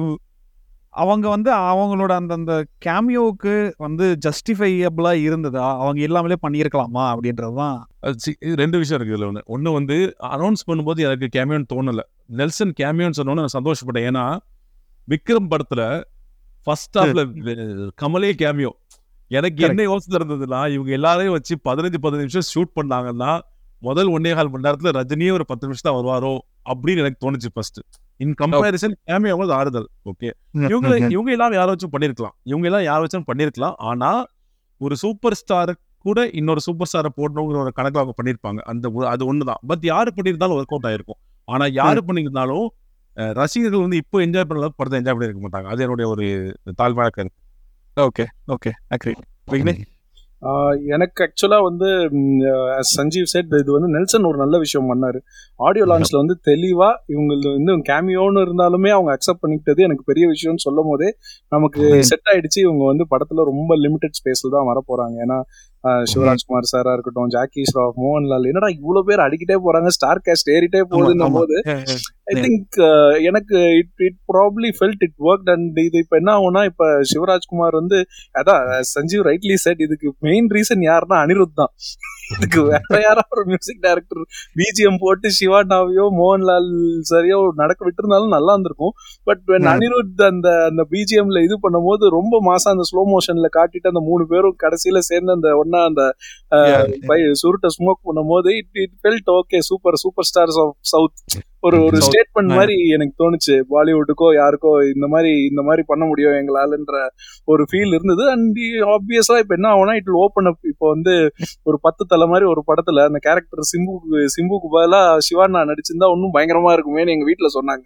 அவங்க வந்து அவங்களோட அந்த அந்த கேமியோவுக்கு வந்து ஜஸ்டிஃபையபிளாக இருந்ததா அவங்க இல்லாமலே பண்ணியிருக்கலாமா அப்படின்றது தான் அது சி- இது ரெண்டு விஷயம் இருக்கு இதுல ஒன்று ஒன்று வந்து அனௌன்ஸ் பண்ணும்போது எனக்கு கேமியோன்னு தோணல நெல்சன் கேமியோன்னு சொன்னோன்னு நான் சந்தோஷப்பட்டேன் ஏன்னா விக்ரம் படத்துல ஃபர்ஸ்ட் ஹாஃப்ல கமலே கேமியோ எனக்கு என்ன யோசனை இருந்ததுன்னா இவங்க எல்லாரையும் வச்சு பதினஞ்சு பதினஞ்சு நிமிஷம் ஷூட் பண்ணாங்கன்னா முதல் ஒன்னே கால் மணி நேரத்துல ரஜினியே ஒரு பத்து நிமிஷம் தான் வருவாரோ அப்படின்னு எனக்கு தோணுச்சு ஃபர்ஸ்ட் இன் கம்பேரிசன் கேமியோ வந்து ஆறுதல் ஓகே இவங்க இவங்க எல்லாம் யாரை வச்சும் பண்ணிருக்கலாம் இவங்க எல்லாம் யாரை வச்சும் பண்ணிருக்கலாம் ஆனா ஒரு சூப்பர் ஸ்டார் கூட இன்னொரு சூப்பர் ஸ்டாரை போடணுங்கிற ஒரு கணக்கில் அவங்க பண்ணியிருப்பாங்க அந்த ஒரு- அது ஒண்ணுதான் பட் யாரு பண்ணியிருந்தாலும் ஒர்க் அவுட் ஆயிருக்கும் ஆனா யாரு பண்ணியிருந்தாலும் அஹ், ரசிகர்கள் வந்து இப்போ என்ஜாய் பண்ண அளவுக்கு படத்தை என்ஜாய் பண்ணியிருக்க மாட்டாங்க அது என்னுடைய ஒரு தாழ்மையான கருத்து ஓகே ஓகே அக்ரி விக்னேஷ் ஆஹ் எனக்கு ஆக்சுவலா வந்து ம், as சஞ்சீவ் செட் இது வந்து நெல்சன் ஒரு நல்ல விஷயம் பண்ணாரு ஆடியோ லான்ச்ல வந்து தெளிவா இவங்களுக்கு வந்து கேமியோன்னு இருந்தாலுமே அவங்க அக்செப்ட் பண்ணிக்கிட்டது எனக்கு பெரிய விஷயம்னு சொல்லும் போதே நமக்கு ம். செட் ஆயிடுச்சு இவங்க வந்து படத்துல ரொம்ப லிமிடெட் ஸ்பேஸ்ல தான் வர போறாங்க ஏன்னா ஆஹ், சிவராஜ்குமார் சாரா இருக்கட்டும் ஜாக்கி ஸ்ராஃப் மோகன்லால் என்னடா இவ்வளவு பேர் அடிக்கிட்டே போறாங்க ஸ்டார் கேஸ்ட் ஏறிட்டே போகுதுன்னும் போது ஐ Yeah. திங்க் எனக்கு it it probably felt it work and இது இப்போ என்ன ஆகும்னா இப்போ சிவராஜ்குமார் வந்து அதான் சஞ்சீவ் ரைட்லி செட் இதுக்கு மெயின் ரீசன் யாருன்னா அனிருத் தான் இதுக்கு வேற யாரோ ஒரு மியூசிக் டைரக்டர் பிஜிஎம் போட்டு சிவானாவையோ மோகன்லால் சரியோ நடக்க விட்டுருந்தாலும் நல்லா இருந்திருக்கும் பட் when Hmm. அனிருத் அந்த அந்த பிஜிஎம்ல இது பண்ணும்போது ரொம்ப மாசம் அந்த ஸ்லோ மோஷன்ல காட்டிட்டு அந்த மூணு பேரும் கடைசியில சேர்ந்து அந்த ஒன்னா அந்த Yeah. பை சுருட்டை ஸ்மோக் பண்ணும்போது it it felt okay super super stars of south ஒரு ஒரு South. Statement Yeah. மாதிரி எனக்கு தோணுச்சு பாலிவுட்டுக்கோ யாருக்கோ இந்த மாதிரி இந்த மாதிரி பண்ண முடியும் எங்களாலன்ற ஒரு ஃபீல் இருந்தது அண்ட் ஆப்வியஸா இப்போ என்ன ஆகும்னா இட் ஓப்பன் அப் இப்போ வந்து ஒரு பத்து தலை மாதிரி ஒரு படத்துல அந்த கேரக்டர் சிம்புக்கு சிம்புக்கு பதிலா சிவானா நடிச்சிருந்தா இன்னும் பயங்கரமா இருக்குமேன்னு எங்க வீட்ல சொன்னாங்க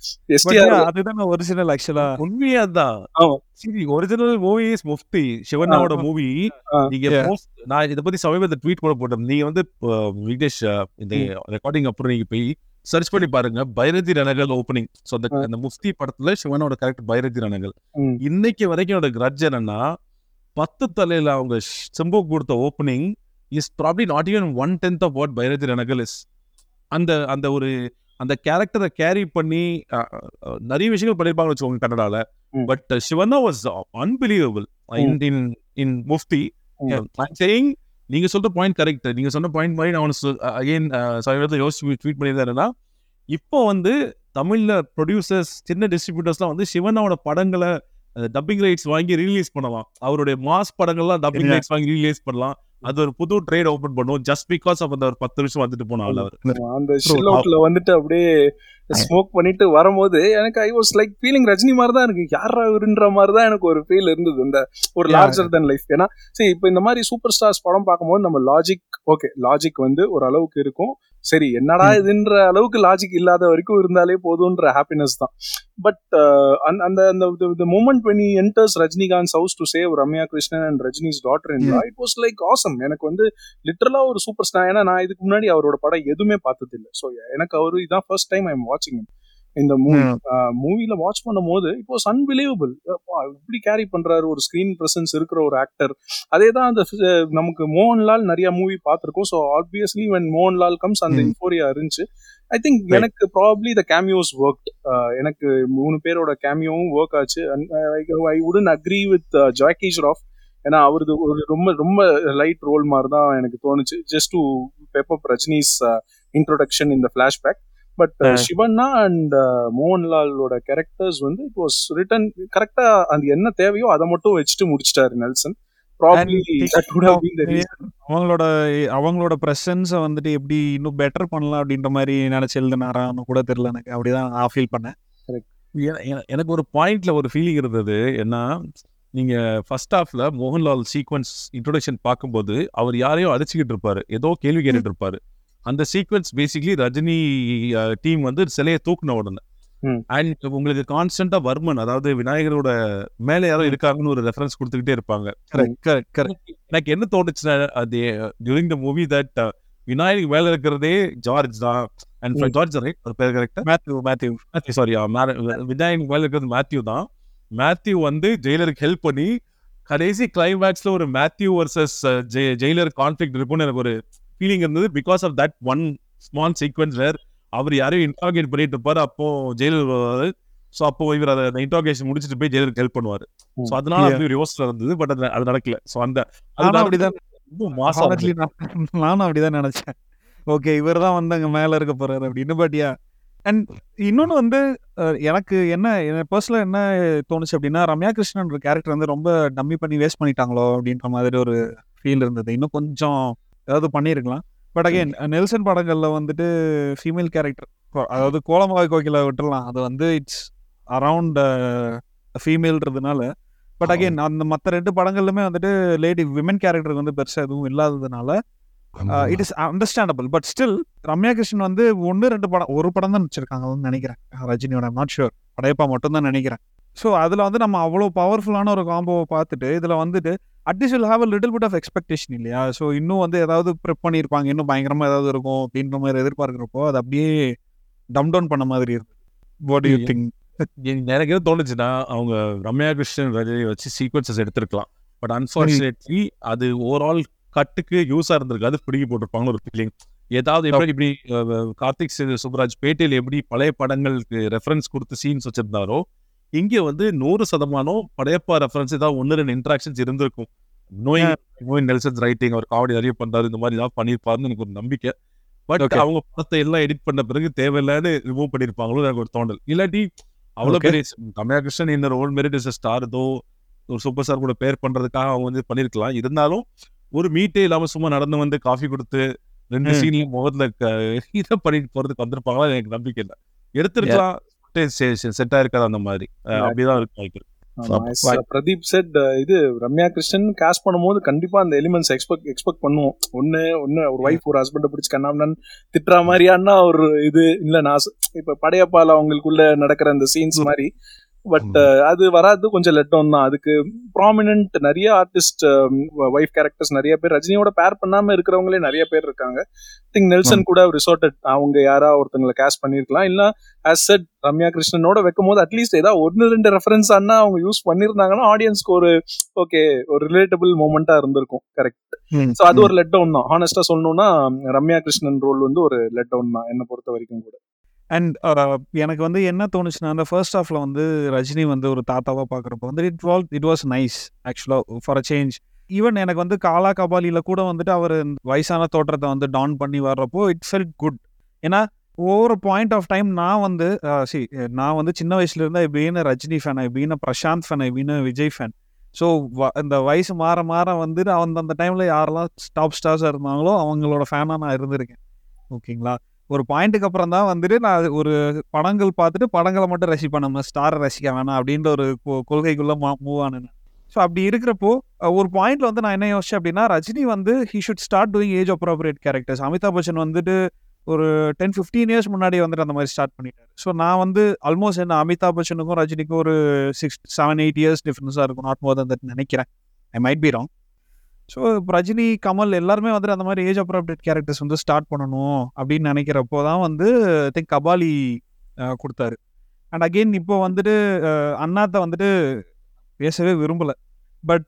But எஸ்டிஆர் yeah, அதுதானே ஒரிஜினல் ஆக்சுவலா உண்மையா தான் ஆமா. சரி ஒரிஜினல் மூவி இஸ் முஃப்தி சிவண்ணாவோட மூவி ஆ. நீங்க Yeah. post- நான் இத பத்தி சமீபத்துல ட்வீட் கூட போட்டேன் நீங்க வந்து அஹ், விக்னேஷ் அஹ், இந்த ரெக்கார்டிங் அப்புறம் நீங்க போய் சர்ச் பண்ணி பாருங்க பைரதி ரணகல் ஓப்பனிங் ஸோ அந்த ஆ. அந்த முஃப்தி படத்துல சிவனோட கேரக்டர் பைரதி ரணகல் ம். இன்னைக்கு வரைக்கும் என்னோட கிரட்ஜ் என்னன்னா பத்து தலையில அவங்க செம்பு கொடுத்த opening is probably not even one tenth of what Bhairathi Ranagal is அந்த அந்த ஒரு அந்த கேரக்டரை கேரி பண்ணி அஹ், அஹ், நிறைய விஷயங்கள் பண்ணிருப்பாங்க வச்சுக்கோங்க கன்னடால ம். But Shivanna was unbelievable in in in Mufti ம். சேயிங் நீங்க சொல்ற பாயிண்ட் கரெக்ட் நீங்க சொன்ன பாயிண்ட் மாதிரி நான் அகைன் சமீபத்தில் யோசிச்சு ட்வீட் பண்ணியிருந்தேன்னா இப்போ வந்து தமிழ்ல ப்ரொடியூசர்ஸ் சின்ன டிஸ்ட்ரிபியூட்டர்ஸ்லாம் வந்து சிவனாவோட படங்களை டப்பிங் ரைட்ஸ் வாங்கி ரிலீஸ் பண்ணலாம் அவருடைய மாஸ் படங்கள்லாம் டப்பிங் Yeah. ரைட்ஸ் வாங்கி ரிலீஸ் பண்ணலாம் அது ஒரு புது ட்ரேட் ஓபன் பண்ணும் ஜஸ்ட் பிகாஸ் ஆஃப் அந்த ஒரு பத்து நிமிஷம் வந்துட்டு போன ஆள் அவர் அந்த ஷில் அவுட்ல வந்துட்டு அப்படியே ஸ்மோக் பண்ணிட்டு வரும்போது எனக்கு I was like feeling Rajini மாதிரி தான் இருக்கு யாரா இவருன்ற மாதிரி தான் எனக்கு ஒரு ஃபீல் இருந்தது இந்த ஒரு Yeah. லார்ஜர் தென் லைஃப் ஏன்னா சரி இப்போ இந்த மாதிரி சூப்பர் ஸ்டார்ஸ் படம் பார்க்கும்போது நம்ம லாஜிக் ஓகே லாஜிக் வந்து ஒரு அளவுக்கு இருக்கும் சரி என்னடா Hmm. இதுன்ற அளவுக்கு லாஜிக் இல்லாத வரைக்கும் இருந்தாலே போதுன்ற ஹாப்பினஸ் தான் பட் அந்த அந்த moment when he enters Rajinikanth house to save Ramya Krishnan and Rajini's daughter in it was like awesome எனக்கு வந்து லிட்டரலா ஒரு சூப்பர் ஸ்டார் ஏன்னா நான் இதுக்கு முன்னாடி அவரோட படம் எதுவுமே பார்த்தது இல்லை ஸோ எனக்கு அவரு இதான் ஃபர்ஸ்ட் டைம் ஐ எம் வாட்சிங் இந்த மூவி மூவில வாட்ச் பண்ணும் போது இட் வாஸ் அன்பிலீவபிள் இப்படி கேரி பண்றாரு ஒரு ஸ்கிரீன் பிரசன்ஸ் இருக்கிற ஒரு ஆக்டர் அதே தான் அந்த அஹ், நமக்கு மோகன்லால் நிறைய மூவி பார்த்திருக்கோம் so obviously when Mohanlal comes அந்த Hmm. இன்ஃபோரியா இருந்துச்சு ஐ திங்க் Right. எனக்கு ப்ராப்ளி த கேமியோஸ் ஒர்க் எனக்கு மூணு பேரோட கேமியோவும் ஒர்க் ஆச்சு ஐ உடன் அக்ரி வித் ஜாக்கி ஷ்ராஃப் ஏன்னா அவரது ஒரு ரொம்ப ரொம்ப லைட் ரோல் மாதிரி தான் எனக்கு தோணுச்சு just to pep up Rajini's introduction இந்த flashback but Yeah. Shivanna and மோகன்லாலோட கேரக்டர்ஸ் வந்து இட் வாஸ் ரிட்டன் கரெக்டா அந்த என்ன தேவையோ அதை மட்டும் வச்சுட்டு முடிச்சிட்டாரு Nelson probably And that would have been the reason. அவங்களோட அவங்களோட ப்ரெசன்ஸை வந்துட்டு எப்படி இன்னும் பெட்டர் பண்ணலாம் அப்படின்ற மாதிரி நினைச்சு எழுதினாரான்னு கூட தெரியல எனக்கு அப்படிதான் நான் ஃபீல் பண்ணேன் என- என- எனக்கு ஒரு பாயிண்ட்ல ஒரு ஃபீலிங் இருந்தது என்ன நீங்க ஃபர்ஸ்ட் ஹாஃப்ல மோகன்லால் சீக்வன்ஸ் இன்ட்ரோடக்ஷன் பார்க்கும்போது அவர் யாரையோ அடிச்சுக்கிட்டு இருப்பாரு ஏதோ கேள்வி கேட்டுட்டு இருப்பாரு அந்த சீக்வன்ஸ் பேசிக்லி ரஜினி டீம் வந்து சிலையை தூக்குன உடனே ம். அண்ட் உங்களுக்கு கான்ஸ்டன்டா வர்மன் அதாவது விநாயகரோட மேல யாரோ இருக்காங்கன்னு ஒரு ரெஃபரன்ஸ் கொடுத்துக்கிட்டே இருப்பாங்க கரெக்ட் கரெக்ட் கரெக்ட் எனக்கு என்ன தோணுச்சுன்னா அது during the movie that Vinayakar மேல இருக்கிறதே ஜார்ஜ் தான் அண்ட் ம். ஜார்ஜ் ரைட் ஒரு பேர் கரெக்டா Mathew Mathew Mathew sorry Vinayakan மேல இருக்கிறது மேத்யூ தான் மேத்யூ வந்து ஜெயிலருக்கு ஹெல்ப் பண்ணி கடைசி கிளைமேக்ஸ்ல ஒரு மேத்யூ வர்சஸ் ஜெயிலர் கான்ஃபிளிக் இருக்கும்னு எனக்கு ஒரு ஃபீலிங் இருந்தது because of that one small sequence where அவர் யாரையும் இன்ட்ராகேட் பண்ணிட்டு இருப்பாரு அப்போ ஜெயிலர் வருவாரு ஸோ அப்போ இவர் அதை இன்ட்ராகேஷன் முடிச்சுட்டு போய் ஜெயிலருக்கு ஹெல்ப் பண்ணுவாரு ஸோ அதனால Yeah. அப்படி ஒரு யோசனை இருந்தது பட் அது அது நடக்கல ஸோ அந்த அது நானும் நடந்து அப்படிதான் ரொம்ப மாசம் honestly நான் நானும் அப்படிதான் நினைச்சேன் ஓகே இவர் தான் வந்து அங்க மேல இருக்க போறாரு அப்படின்னு பட் யா அண்ட் இன்னொன்னு வந்து அஹ், எனக்கு என்ன பர்சனலா என்ன தோணுச்சு அப்படின்னா ரம்யா கிருஷ்ணன் கேரக்டர் வந்து ரொம்ப டம்மி பண்ணி வேஸ்ட் பண்ணிட்டாங்களோ அப்படின்ற மாதிரி ஒரு ஃபீல் இருந்தது இன்னும் கொஞ்சம் ஏதாவது பண்ணியிருக்கலாம் பட் அகைன் நெல்சன் படங்கள்ல வந்துட்டு ஃபீமேல் கேரக்டர் அதாவது கோலமாவை கோகில விட்டுறலாம் அது வந்து இட்ஸ் அரவுண்ட் ஃபீமேல்ன்றதுனால பட் அகைன் அந்த மற்ற ரெண்டு படங்கள்லுமே வந்துட்டு லேடி விமன் கேரக்டர் வந்து பெருசா எதுவும் இல்லாததுனால it is understandable but still Ramya Krishnan வந்து ஒன்று ரெண்டு படம் ஒரு படம் தான் வச்சிருக்காங்கன்னு நினைக்கிறேன் ரஜினியோட நாட் ஷுர் படையப்பா மட்டும் தான் நினைக்கிறேன் ஸோ அதில் வந்து நம்ம அவ்வளோ பவர்ஃபுல்லான ஒரு காம்போவை பார்த்துட்டு இதில் வந்துட்டு at least will have a little bit of expectation இல்லையா ஸோ இன்னும் வந்து ஏதாவது ப்ரிப் பண்ணியிருப்பாங்க இன்னும் பயங்கரமாக ஏதாவது இருக்கும் அப்படின்ற மாதிரி எதிர்பார்க்குறப்போ அது அப்படியே டம் டவுன் பண்ண மாதிரி இருக்கு வாட் யூ Yeah. திங்க் எனக்கு எனக்கு என்ன தோணுச்சுன்னா அவங்க ரம்யா கிருஷ்ணன் ரஜினி வச்சு சீக்வன்சஸ் எடுத்திருக்கலாம் பட் அன்பார்ச்சுனேட்லி அது ஓவரால் கட்டுக்கு யூஸா இருந்திருக்காது பிடிக்கி போட்டிருப்பாங்க ஒரு ஃபீலிங் ஏதாவது எப்படி இப்படி அஹ், கார்த்திக் சு- சுப்ராஜ் பேட்டையில் எப்படி பழைய படங்களுக்கு ரெஃபரன்ஸ் கொடுத்து சீன்ஸ் வச்சிருந்தாரோ இங்க வந்து நூறு சதமானம் படையப்பா ரெஃபரன்ஸ் ஏதாவது ஒன்று ரெண்டு இன்ட்ராக்ஷன்ஸ் இருந்திருக்கும் நோயிங் நோயின் நெல்சன்ஸ் ரைட்டிங் அவர் காமெடி நிறைய பண்றாரு இந்த மாதிரி ஏதாவது பண்ணியிருப்பாருன்னு எனக்கு ஒரு நம்பிக்கை பட் Okay. அவங்க படத்தை எல்லாம் எடிட் பண்ண பிறகு தேவையில்லான்னு ரிமூவ் பண்ணியிருப்பாங்களோ எனக்கு ஒரு தோணல் இல்லாட்டி அவ்வளவு Okay. பெரிய கமலா கிருஷ்ணன் இந்த ரோல் மெரிட் இஸ் ஸ்டார் தோ ஒரு சூப்பர் ஸ்டார் கூட பேர் பண்றதுக்காக அவங்க வந்து பண்ணிருக்கலாம் இருந்தாலும் ஒரு மீட்டே இல்லாம சும்மா நடந்து வந்து காஃபி கொடுத்து ரெண்டு ம். சீன்லயும் முகத்துல க- இதை பண்ணிட்டு போறதுக்கு வந்திருப்பாங்களா எனக்கு நம்பிக்கை இல்லை எடுத்திருக்கலாம் செட் ஆயிருக்காது அந்த மாதிரி அஹ் Yeah. அப்படிதான் இருக்கு வாய்ப்பு இருக்கு. ஆமா, as, uh, பிரதீப் செட் இது ரம்யா கிருஷ்ணன் கேஸ்ட் பண்ணும்போது கண்டிப்பா அந்த எலிமெண்ட்ஸ் எக்ஸ்பெக்ட் எக்ஸ்பெக்ட் பண்ணுவோம் ஒண்ணு ஒண்ணு ஒரு ஒய்ஃப் ஒரு ஹஸ்பண்ட பிடிச்சி கண்ணாமண்ணன் திட்டுற மாதிரியான ஒரு இது இல்ல நான் சொ- இப்ப படையப்பால அவங்களுக்குள்ள நடக்கிற அந்த சீன்ஸ் மாதிரி பட் அது வராது கொஞ்சம் லெட்டோன் தான் அதுக்கு ப்ராமினன்ட் நிறைய ஆர்டிஸ்ட் ஒய்ஃப் கேரக்டர்ஸ் நிறைய பேர் ரஜினியோட பேர் பண்ணாம இருக்கிறவங்களே நிறைய பேர் இருக்காங்க திங்க் நெல்சன் கூட ரிசோர்ட்டட் அவங்க யாரா ஒருத்தங்களை கேஸ்ட் பண்ணிருக்கலாம் இல்ல ஆஸ் செட் ரம்யா கிருஷ்ணனோட வைக்கும் போது அட்லீஸ்ட் ஏதாவது ஒன்னு ரெண்டு ரெஃபரன்ஸ் ஆனா அவங்க யூஸ் பண்ணிருந்தாங்கன்னா ஆடியன்ஸ்க்கு ஒரு ஓகே ஒரு ரிலேட்டபிள் மூமெண்டா இருந்திருக்கும் கரெக்ட் சோ அது ஒரு லெட் டவுன் தான் ஹானஸ்டா சொல்லணும்னா ரம்யா கிருஷ்ணன் ரோல் வந்து ஒரு லெட் டவுன் தான் என்ன பொறுத்த வரைக்கும் கூட அண்ட் எனக்கு வந்து என்ன தோணுச்சுன்னா அந்த ஃபர்ஸ்ட் ஹாஃப்ல வந்து ரஜினி வந்து ஒரு தாத்தாவா பார்க்குறப்போ வந்து it will it was nice ஆக்சுவலாக ஃபார் அ சேஞ்ச் ஈவன் எனக்கு வந்து காலா கபாலியில் கூட வந்துட்டு அவர் வயசான தோற்றத்தை வந்து டான் பண்ணி வர்றப்போ இட் ஃபெல்ட் குட் ஏன்னா ஒவ்வொரு பாயிண்ட் ஆஃப் டைம் நான் வந்து சி நான் வந்து சின்ன வயசுல இருந்து I been Rajini fan I been Prashanth fan I been Vijay fan so இந்த வயசு மாற மாற வந்து அந்த அந்த டைமில் யாரெல்லாம் டாப் ஸ்டார்ஸாக இருந்தாங்களோ அவங்களோட ஃபேனாக நான் இருந்திருக்கேன் ஓகேங்களா ஒரு பாயிண்ட்டுக்கு அப்புறம் தான் வந்துட்டு நான் ஒரு படங்கள் பார்த்துட்டு படங்களை மட்டும் ரசிப்பேன் நம்ம ஸ்டாரை ரசிக்க வேணாம் அப்படின்ற ஒரு கொ- கொள்கைக்குள்ள மூவ் ஆனேன் ஸோ அப்படி இருக்கிறப்போ அஹ், ஒரு பாயிண்ட்ல வந்து நான் என்ன யோசிச்சேன் அப்படின்னா ரஜினி வந்து he should start doing age appropriate characters Amitabh Bachchan வந்துட்டு ஒரு டென் ஃபிஃப்டீன் இயர்ஸ் முன்னாடி வந்துட்டு அந்த மாதிரி ஸ்டார்ட் பண்ணிட்டாரு ஸோ நான் வந்து ஆல்மோஸ்ட் என்ன அமிதாப் பச்சனுக்கும் ரஜினிக்கும் ஒரு சிக்ஸ் செவன் எயிட் இயர்ஸ் டிஃப்ரென்ஸாக இருக்கும் நாட் மோர் தன் நினைக்கிறேன் I might be wrong so Rajini Kamal எல்லாருமே வந்துட்டு அந்த மாதிரி ஏஜ் அப்ரோப்ரியேட் கேரக்டர்ஸ் வந்து ஸ்டார்ட் பண்ணணும் அப்படின்னு நினைக்கிறப்போ தான் வந்து திங்க் கபாலி அஹ், கொடுத்தாரு அண்ட் அகெயின் இப்போ வந்துட்டு அஹ், அண்ணாத்த வந்துட்டு பேசவே விரும்பல பட்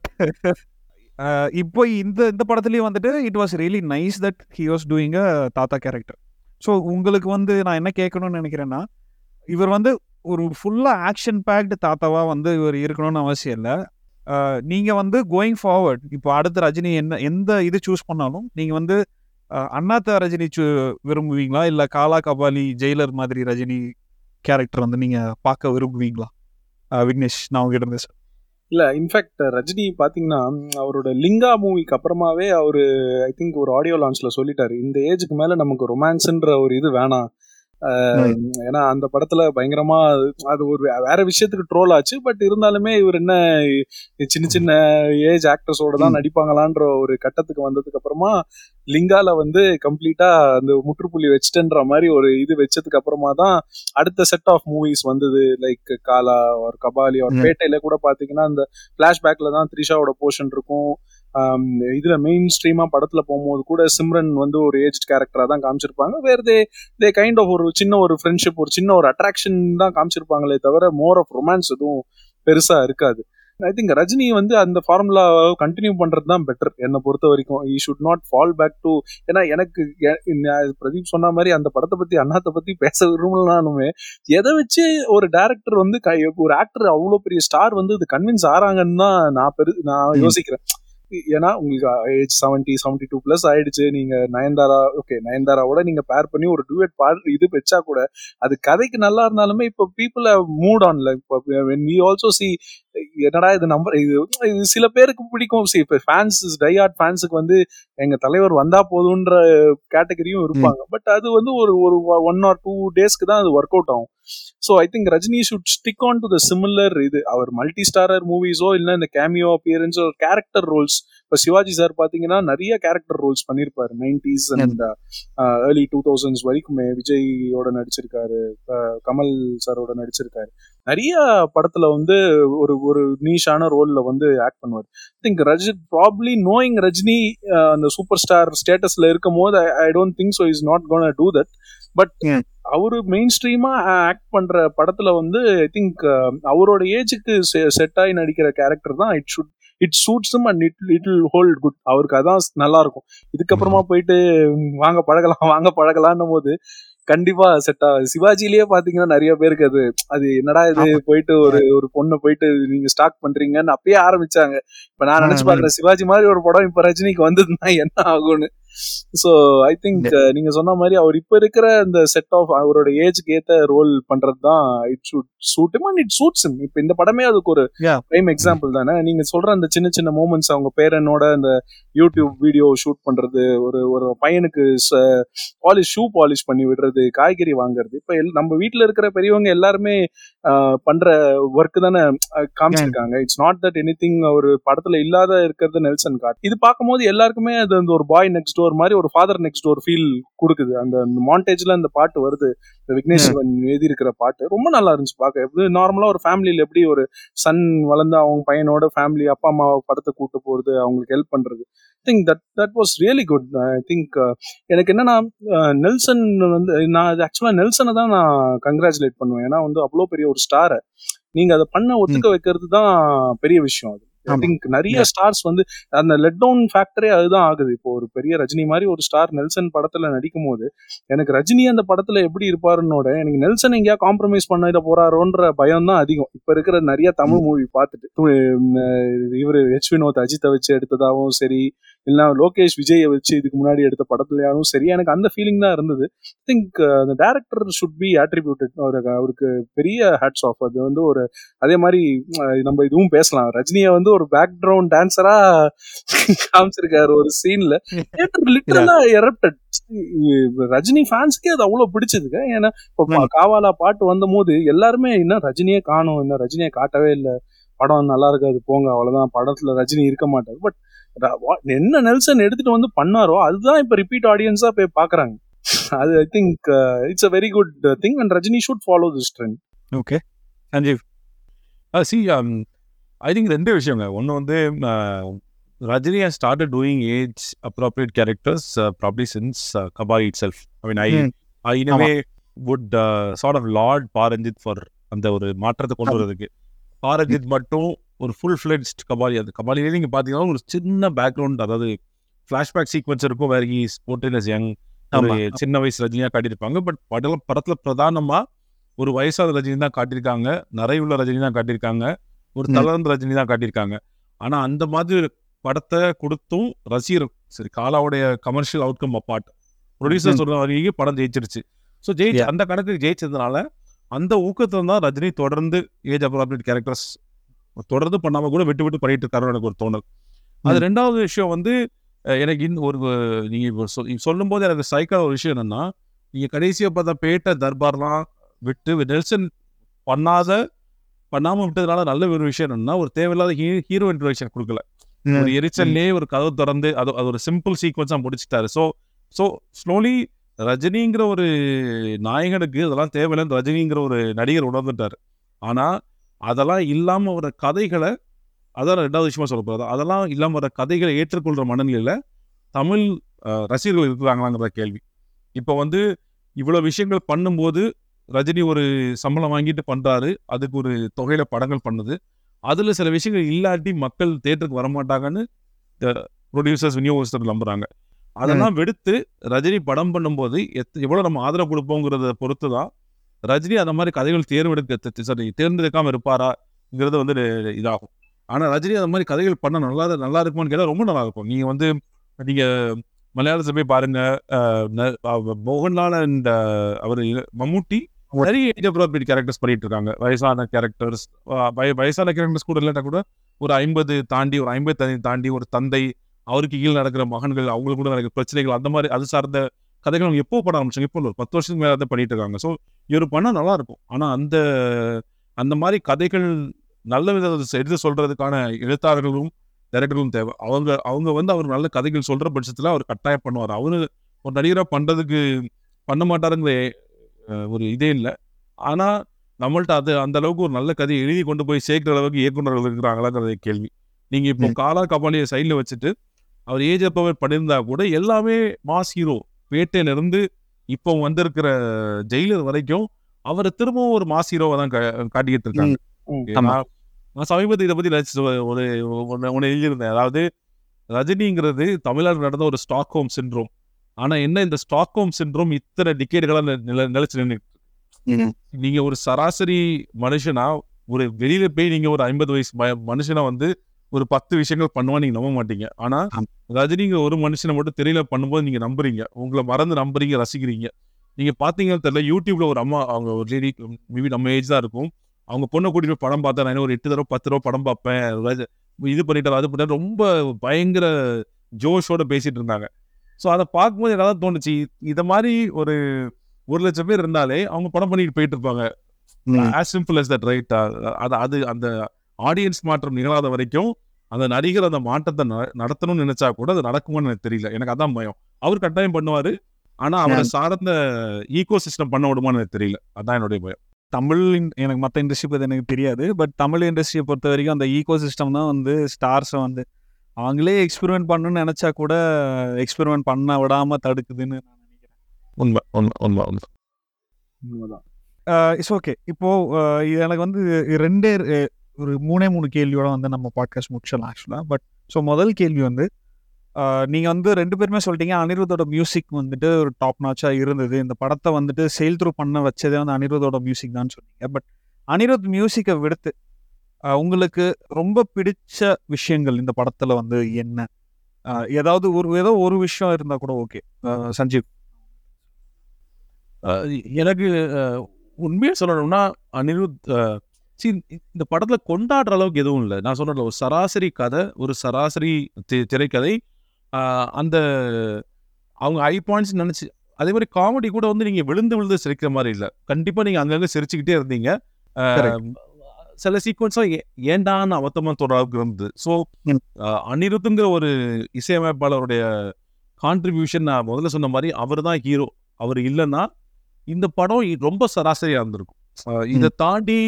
இப்போ இந்த இந்த படத்துலயும் வந்துட்டு it was really nice that he was doing a thatha character so உங்களுக்கு வந்து நான் என்ன கேட்கணும்னு நினைக்கிறேன்னா இவர் வந்து ஒரு ஃபுல்லாக ஆக்ஷன் பேக்டு தாத்தாவா வந்து இவர் இருக்கணும்னு அவசியம் இல்லை நீங்கள் வந்து கோயிங் ஃபார்வர்ட் இப்போ அடுத்த ரஜினி என்ன எந்த இது சூஸ் பண்ணாலும் நீங்கள் வந்து அஹ், அண்ணாத்த ரஜினி சு விரும்புவீங்களா இல்லை காலா கபாலி ஜெயிலர் மாதிரி ரஜினி கேரக்டர் வந்து நீங்கள் பார்க்க விரும்புவீங்களா அஹ், விக்னேஷ் நான் உங்ககிட்ட இருந்து இல்ல இன்ஃபேக்ட் ரஜினி பாத்தீங்கன்னா அவரோட லிங்கா மூவிக்கு அப்புறமாவே அவரு ஐ திங்க் ஒரு ஆடியோ லான்ச்ல சொல்லிட்டாரு இந்த ஏஜுக்கு மேல நமக்கு ரொமான்ஸ்ன்ற ஒரு இது வேணாம் அஹ், ஏன்னா அந்த படத்துல பயங்கரமா அது ஒரு வே- வேற விஷயத்துக்கு ட்ரோல் ஆச்சு பட் இருந்தாலுமே இவர் என்ன சின்ன சின்ன ஏஜ் ஆக்டர்ஸோட தான் ம். நடிப்பாங்களான்ற ஒரு கட்டத்துக்கு வந்ததுக்கு அப்புறமா லிங்கால வந்து கம்ப்ளீட்டா அந்த முற்றுப்புள்ளி வச்சுட்டேன்ற மாதிரி ஒரு இது வச்சதுக்கு அப்புறமா தான் அடுத்த செட் ஆஃப் மூவிஸ் வந்தது லைக் காலா ஒரு கபாலி ஒரு ம். பேட்டையில கூட பாத்தீங்கன்னா அந்த பிளாஷ்பேக்ல தான் த்ரிஷாவோட போர்ஷன் இருக்கும் ஆம், இதுல மெயின் ஸ்ட்ரீமா படத்துல போகும்போது கூட சிம்ரன் வந்து ஒரு ஏஜ் கேரக்டரா தான் காமிச்சிருப்பாங்க வேற தே தே கைண்ட் ஆஃப் ஒரு சின்ன ஒரு ஃப்ரெண்ட்ஷிப் ஒரு சின்ன ஒரு அட்ராக்ஷன் தான் காமிச்சிருப்பாங்களே தவிர மோர் ஆஃப் ரொமான்ஸ் எதுவும் பெருசா இருக்காது ஐ திங்க் ரஜினி வந்து அந்த ஃபார்முலா கண்டினியூ பண்றது தான் பெட்டர் என்னை பொறுத்த வரைக்கும் he should not fall back to ஏன்னா எனக்கு எ- நான் பிரதீப் சொன்ன மாதிரி அந்த படத்தை பத்தி அண்ணாத்தை பத்தி பேச விரும்பலனாலுமே எதை வச்சு ஒரு டைரக்டர் வந்து க- ஒரு ஆக்டர் அவ்வளோ பெரிய ஸ்டார் வந்து இது கன்வின்ஸ் ஆறாங்கன்னு தான் நான் பெரு நான் ம். யோசிக்கிறேன் ஏன்னா உங்களுக்கு age seventy seventy two plus ஆயிடுச்சு நீங்க நயன்தாரா ஓகே நயன்தாராவோட நீங்க பேர் பண்ணி ஒரு டூயட் பாடு இது வச்சா கூட அது கதைக்கு நல்லா இருந்தாலுமே இப்போ பீப்புள் மூட் ஆன்ல இப்போ வி ஆல்சோ சி என்னடா இது நம்பர் இது இது சில பேருக்கு பிடிக்கும் சி இப்போ ஃபேன்ஸ் டையார்ட் ஃபேன்ஸுக்கு வந்து எங்க தலைவர் வந்தா போதுன்ற கேட்டகரியும் இருப்பாங்க பட் அது வந்து ஒரு ஒரு ஒன் ஆர் டூ டேஸ்க்கு தான் அது ஒர்க் அவுட் ஆகும் so I think Rajini should stick on to the similar இது அவர் மல்டி ஸ்டாரர் மூவிஸோ இல்லை இந்த கேமியோ அப்பியரன்ஸ் ஒரு கேரக்டர் ரோல்ஸ் இப்போ சிவாஜி சார் பார்த்தீங்கன்னா நிறைய கேரக்டர் ரோல்ஸ் பண்ணியிருப்பாரு nineties and early two thousands வரைக்குமே விஜயோட நடிச்சிருக்காரு அஹ் கமல் சாரோட நடிச்சிருக்காரு நிறைய படத்துல வந்து ஒரு ஒரு நீஷான ரோல்ல வந்து ஆக்ட் பண்ணுவார் think Raji probably knowing Rajini அஹ், அந்த சூப்பர் ஸ்டார் ஸ்டேட்டஸ்ல இருக்கும் போது I don't think so is not gone to that but Yeah. அவரு மெயின் ஸ்ட்ரீமா ஆக்ட் பண்ற படத்துல வந்து ஐ திங்க் அவரோட ஏஜுக்கு செட் ஆகி நடிக்கிற கேரக்டர் தான் it should it suits and it it will hold good அவருக்கு அதான் நல்லா இருக்கும் இதுக்கப்புறமா போயிட்டு ம், வாங்க பழகலாம் வாங்க பழகலான்னும் போது கண்டிப்பா செட் ஆகுது சிவாஜிலேயே பாத்தீங்கன்னா நிறைய பேருக்கு அது அது என்னடா இது போயிட்டு ஒரு ஒரு பொண்ணை போயிட்டு நீங்க ஸ்டாக் பண்றீங்கன்னு அப்பயே ஆரம்பிச்சாங்க இப்ப நான் நினைச்சு ஆ, பாக்குறேன் சிவாஜி மாதிரி ஒரு படம் இப்ப ரஜினிக்கு வந்ததுன்னா என்ன ஆகும்னு ஸோ ஐ திங்க் நீங்க சொன்ன மாதிரி அவர் இப்ப இருக்கிற இந்த செட் ஆஃப் அவரோட ஏஜ்க்கு ஏத்த ரோல் பண்றது தான் it should suit and it suits இப்ப இந்த படமே அதுக்கு ஒரு Yeah. பிரைம் எக்ஸாம்பிள் தானே நீங்க சொல்ற அந்த சின்ன சின்ன மூமெண்ட்ஸ் அவங்க பேரனோட அந்த யூடியூப் வீடியோ ஷூட் பண்றது ஒரு ஒரு பையனுக்கு பாலிஷ் ஷூ பாலிஷ் பண்ணி விடுறது காய்கறி வாங்குறது இப்ப எல்- நம்ம வீட்ல இருக்கிற பெரியவங்க எல்லாருமே ஆஹ், பண்ற ஒர்க் தானே அஹ், காமிச்சிருக்காங்க it's not that anything ஒரு படத்துல இல்லாத இருக்கிறது நெல்சன் காட் இது பார்க்கும்போது எல்லாருக்குமே அது அந்த ஒரு பாய் நெக்ஸ்ட் டோர் மாதிரி ஒரு ஃபாதர் நெக்ஸ்ட் டோர் ஃபீல் கொடுக்குது அந்த மாண்டேஜ்ல அந்த பாட்டு வருது இந்த விக்னேஷ் சிவன் எழுதி இருக்கிற பாட்டு ரொம்ப நல்லா இருந்துச்சு பார்க்க எப்படி நார்மலா ஒரு ஃபேமிலியில எப்படி ஒரு சன் வளர்ந்து அவங்க பையனோட ஃபேமிலி அப்பா அம்மா படத்தை கூட்டு போறது அவங்களுக்கு ஹெல்ப் பண்றது think that that was really good I think எனக்கு என்னன்னா அஹ், நெல்சன் வந்து நான் ஆக்சுவலா நெல்சனை தான் நான் கங்க்ராச்சுலேட் பண்ணுவேன் ஏன்னா வந்து அவ்வளோ பெரிய ஒரு ஸ்டாரை நீங்க அதை பண்ண ஒத்துக்க வைக்கிறது தான் பெரிய விஷயம் அது ஐ ஆமா. திங்க் நிறைய ஸ்டார்ஸ் வந்து அந்த லெட் டவுன் ஃபேக்டரே அதுதான் ஆகுது இப்போ ஒரு பெரிய ரஜினி மாதிரி ஒரு ஸ்டார் நெல்சன் படத்துல நடிக்கும் போது எனக்கு ரஜினி அந்த படத்துல எப்படி இருப்பாருன்னோட எனக்கு நெல்சன் எங்கேயா காம்ப்ரமைஸ் பண்ணிட போறாரோன்ற பயம் தான் அதிகம் இப்ப இருக்கிற நிறைய தமிழ் மூவி பார்த்துட்டு து- அஹ் இவரு ஹெச் வினோத் அஜித்தை வச்சு எடுத்ததாகவும் சரி இல்லைன்னா லோகேஷ் விஜயை வச்சு இதுக்கு முன்னாடி எடுத்த படத்துலயாவும் சரி எனக்கு அந்த ஃபீலிங் தான் இருந்தது திங்க் அந்த டேரக்டர் ஷுட் பி attributed அவருக்கு அவருக்கு பெரிய ஹேட்ஸ் ஆஃப் அது வந்து ஒரு அதே மாதிரி அஹ் நம்ம இதுவும் பேசலாம் ரஜினியை வந்து ஒரு பேக்ரவுண்ட் டான்சரா காமிச்சிருக்காரு ஒரு சீன்ல தியேட்டர் லிட்டரலா எரப்டட் ரஜினி ஃபேன்ஸ்க்கே அது அவ்வளவு பிடிச்சதுங்க ஏன்னா இப்போ பா- காவாலா பாட்டு வந்த போது எல்லாருமே என்ன ரஜினியே காணும் என்ன ரஜினியை காட்டவே இல்லை படம் நல்லா இருக்காது போங்க அவ்வளவுதான் படத்துல ரஜினி இருக்க மாட்டார் பட் என்ன நெல்சன் எடுத்துட்டு வந்து பண்ணாரோ அதுதான் இப்ப ரிப்பீட் ஆடியன்ஸா போய் பாக்குறாங்க அது I think it's a very good thing and Rajini should follow this trend okay Sanjeev C I think ரெண்டு விஷயங்க ஒன்று வந்து uh, Rajini has started doing age appropriate characters uh, probably since uh, Kabari itself. I mean, I, Hmm. I in a way would uh, sort of laud Pa Ranjith for அந்த ஒரு மாற்றத்தை கொண்டு வரதுக்கு பாரஞ்சித் மட்டும் ஒரு ஃபுல் ஃபிளெட்ஸ்ட் கபாலி அது கபாலிலே நீங்கள் பார்த்தீங்கன்னா ஒரு சின்ன பேக்ரவுண்ட் அதாவது ஃப்ளாஷ்பேக் சீக்வன்ஸ் இருக்கும் வேற ஹீஸ் போர்ட்ரேட் யங் ஒரு ஆமா. சின்ன வயசு ரஜினியாக காட்டியிருப்பாங்க பட் படல படத்தில் பிரதானமாக ஒரு வயசான ரஜினி தான் காட்டியிருக்காங்க நிறையுள்ள ரஜினி தான் காட்டியிருக்காங்க ஒரு ம். தளர்ந்த ரஜினி தான் காட்டியிருக்காங்க ஆனால் அந்த மாதிரி ஒரு படத்தை கொடுத்தும் ரசிகர் சரி காலாவுடைய கமர்ஷியல் அவுட்கம் அப்பார்ட் ப்ரொடியூசர் ம். சொல்ற வரைக்கும் படம் ஜெயிச்சிருச்சு ஸோ ஜெயிச்சு Yeah. அந்த கணக்குக்கு ஜெயிச்சதுனால அந்த ஊக்கத்தை தான் ரஜினி தொடர்ந்து ஏஜ் அப்ராப்ரேட் கேரக்டர்ஸ் தொடர்ந்து பண்ணாம கூட விட்டு விட்டு பண்ணிட்டு இருக்காரு எனக்கு ஒரு தோணல் அது ம். ரெண்டாவது விஷயம் வந்து அஹ், எனக்கு இந்த ஒரு அஹ், நீங்க இப்போ சொல்- நீங்க சொல்லும்போது எனக்கு சைக்கா ஒரு விஷயம் என்னன்னா நீங்க கடைசியா பார்த்தா பேட்ட தர்பார்லாம் விட்டு நெல்சன் பண்ணாத பண்ணாம விட்டதுனால நல்ல ஒரு விஷயம் என்னன்னா ஒரு தேவையில்லாத ஹீரோ இன்ட்ரோடக்ஷன் கொடுக்கல ம். ஒரு எரிச்சல்லே ஒரு கதவு திறந்து அது அது ஒரு சிம்பிள் சீக்வன்ஸா முடிச்சிட்டாரு ஸோ ஸோ ஸ்லோலி ரஜினிங்கிற ஒரு நாயகனுக்கு அதெல்லாம் தேவையில்லைன்னு ரஜினிங்கிற ஒரு நடிகர் உணர்ந்துட்டாரு ஆனா அதெல்லாம் இல்லாம வர கதைகளை அதான் ரெண்டாவது விஷயமா சொல்ல போறது அதெல்லாம் இல்லாம வர கதைகளை ஏற்றுக்கொள்ற மனநிலையில தமிழ் அஹ், ரசிகர்கள் இருக்கிறாங்களாங்கிற கேள்வி இப்போ வந்து இவ்வளவு விஷயங்கள் பண்ணும்போது ரஜினி ஒரு சம்பளம் வாங்கிட்டு பண்றாரு அதுக்கு ஒரு தொகையில படங்கள் பண்ணுது அதுல சில விஷயங்கள் இல்லாட்டி மக்கள் தேட்டருக்கு வரமாட்டாங்கன்னு ப்ரொடியூசர்ஸ் விநியோகஸ்தர் நம்புறாங்க அதெல்லாம் வெடுத்து ரஜினி படம் பண்ணும்போது எத் எவ்வளவு நம்ம ஆதரவு கொடுப்போங்கிறத பொறுத்து தான் ரஜினி அந்த மாதிரி கதைகள் தேர்வெடுக்க சாரி தேர்ந்தெடுக்காம இருப்பாராங்கிறது வந்து இதாகும் ஆனா ரஜினி அந்த மாதிரி கதைகள் பண்ண நல்லா நல்லா இருக்குமான்னு கேட்டா ரொம்ப நல்லா இருக்கும் நீங்க வந்து நீங்க மலையாளத்துல போய் பாருங்க அஹ், ந- அவ- மோகன்லால் அண்ட் அவர் மம்முட்டி நிறைய ஏஜ் அப்ரோப்ரியேட் கேரக்டர்ஸ் பண்ணிட்டு இருக்காங்க வயசான கேரக்டர்ஸ் வயசான கேரக்டர்ஸ் கூட இல்லைன்னா கூட ஒரு ஐம்பது தாண்டி ஒரு ஐம்பத்தி தாண்டி ஒரு தந்தை அவருக்கு கீழ் நடக்கிற மகன்கள் அவங்களுக்கு கூட நடக்கிற பிரச்சனைகள் அந்த மாதிரி அது சார்ந்த கதைகள் அவங்க எப்போ பண்ண ஆரம்பிச்சாங்க இப்போ இல்ல, ஒரு பத்து வருஷத்துக்கு மேலே தான் பண்ணிட்டு இருக்காங்க ஸோ இவர் பண்ணா நல்லா இருக்கும் ஆனா அந்த அந்த மாதிரி கதைகள் நல்ல விதத்தை எடுத்து சொல்றதுக்கான எழுத்தாளர்களும் டைரக்டர்களும் தேவை அவங்க அவங்க வந்து அவர் நல்ல கதைகள் சொல்ற பட்சத்துல அவர் கட்டாயம் பண்ணுவார் அவரு ஒரு நடிகரா பண்றதுக்கு பண்ண மாட்டாருங்கிற அஹ், ஒரு இதே இல்லை ஆனா நம்மள்ட்ட அது அந்த அளவுக்கு ஒரு நல்ல கதையை எழுதி கொண்டு போய் சேர்க்கிற அளவுக்கு இயக்குனர்கள் இருக்கிறாங்களாங்கிறத கேள்வி நீங்க இப்போ ம். காலா கபாலியை சைட்ல வச்சுட்டு அவர் ஏஜ் அப்பவர் பண்ணியிருந்தா கூட எல்லாமே மாஸ் ஹீரோ வேட்டையில இருந்து இப்போ வந்திருக்கிற ஜெயிலர் வரைக்கும் அவரை திரும்பவும் ஒரு மாஸ் ஹீரோவை தான் கா- காட்டிக்கிட்டு இருக்காங்க ம். ஆமா. நான் நான் சமீபத்தில் இதை பத்தி ரசி- ஒரு ஒன்று ஒன்று எழுதியிருந்தேன் அதாவது ரஜினிங்கிறது தமிழ்நாடு நடந்த ஒரு ஸ்டாக்ஹோம் சின்ரோம் ஆனா என்ன இந்த ஸ்டாக்ஹோம் சின்ரோம் இத்தனை டிக்கெட்டுகளா நில நிலைச்சு நின்று ம். நீங்க ஒரு சராசரி மனுஷனா ஒரு வெளியில போய் நீங்க ஒரு ஐம்பது வயசு ம- மனுஷனா வந்து ஒரு பத்து விஷயங்கள் பண்ணுவா நீங்க நம்ப மாட்டீங்க ஆனா ஆம். ரஜினிங்க ஒரு மனுஷனை மட்டும் தெரியல பண்ணும்போது நீங்க நம்புறீங்க உங்களை மறந்து நம்புறீங்க ரசிக்கிறீங்க நீங்க பாத்தீங்கன்னு தெரியல யூடியூப்ல ஒரு அம்மா அவங்க ஒரு லேடி மேபி நம்ம ஏஜ் தான் இருக்கும் அவங்க பொண்ணை கூட்டிட்டு போய் படம் பார்த்தா நான் ஒரு எட்டு தடவை பத்து தடவை படம் பார்ப்பேன் ரஜ- இது பண்ணிட்டு அது பண்ணிட்டு ரொம்ப பயங்கர ஜோஷோட பேசிட்டு இருந்தாங்க ஸோ அதை பார்க்கும்போது ஏதாவது தோணுச்சு இத மாதிரி ஒரு ஒரு லட்சம் பேர் இருந்தாலே அவங்க படம் பண்ணிட்டு போயிட்டு இருப்பாங்க as simple as that right அது அது அந்த ஆடியன்ஸ் மாற்றம் நிகழாத வரைக்கும் அந்த நடிகர் அந்த மாற்றத்தை ந- நடத்தணும்னு நினைச்சா கூட அது நடக்குமான்னு எனக்கு தெரியல எனக்கு அதான் பயம் அவர் கட்டாயம் பண்ணுவாரு ஆனா அவரை சார்ந்த ஈகோ சிஸ்டம் பண்ண விடுமான்னு எனக்கு தெரியல அதான் என்னுடைய பயம் தமிழ் in- எனக்கு மற்ற இண்டஸ்ட்ரி பற்றி எனக்கு தெரியாது பட் தமிழ் இண்டஸ்ட்ரியை பொறுத்த வரைக்கும் அந்த ஈகோ சிஸ்டம் தான் வந்து ஸ்டார்ஸை வந்து அவங்களே எக்ஸ்பெரிமெண்ட் பண்ணணும்னு நினச்சா கூட எக்ஸ்பெரிமெண்ட் பண்ண விடாமல் தடுக்குதுன்னு நான் நினைக்கிறேன் உண்மை உண்மை உண்மை உண்மை உண்மைதான் இட்ஸ் ஓகே இப்போ அஹ், இது எனக்கு வந்து ரெண்டே அஹ், ஒரு மூணே மூணு கேள்வியோட வந்து நம்ம பாட்காஸ்ட் முடிச்சிடலாம் ஆக்சுவலாக பட் ஸோ முதல் கேள்வி வந்து அஹ், நீங்க வந்து ரெண்டு பேருமே சொல்லிட்டீங்க அனிருத்தோட மியூசிக் வந்துட்டு ஒரு டாப் நாச்சா இருந்தது இந்த படத்தை வந்துட்டு சேல் த்ரூ பண்ண வச்சதே வந்து அனிருத்தோட மியூசிக் தான் சொன்னீங்க பட் அனிருத் மியூசிக்கை விடுத்து அஹ், உங்களுக்கு ரொம்ப பிடிச்ச விஷயங்கள் இந்த படத்துல வந்து என்ன அஹ், ஏதாவது ஒரு ஏதோ ஒரு விஷயம் இருந்தா கூட ஓகே சஞ்சீவ் அஹ் எனக்கு அஹ், உண்மையா சொல்லணும்னா அனிருத் அஹ், see, இந்த படத்துல கொண்டாடுற அளவுக்கு எதுவும் இல்லை நான் சொல்றேன் ஒரு சராசரி கதை ஒரு சராசரி தி- திரைக்கதை அஹ், அந்த அவங்க ஹை பாயிண்ட்ஸ் நினைச்சு அதே மாதிரி காமெடி கூட வந்து நீங்க விழுந்து விழுந்து சிரிக்கிற மாதிரி இல்லை கண்டிப்பா நீங்க அங்கங்க சிரிச்சுக்கிட்டே இருந்தீங்க அஹ், Correct. சில சீக்வன்ஸும் ஏண்டான்னு அவத்தமா தோற அளவுக்கு இருந்தது ஸோ ம். அனிருத்துங்கிற ஒரு இசையமைப்பாளருடைய கான்ட்ரிபியூஷன் நான் முதல்ல சொன்ன மாதிரி அவர் தான் ஹீரோ அவர் இல்லைன்னா இந்த படம் இ- ரொம்ப சராசரியா இருந்திருக்கும் அஹ் இதை தாண்டி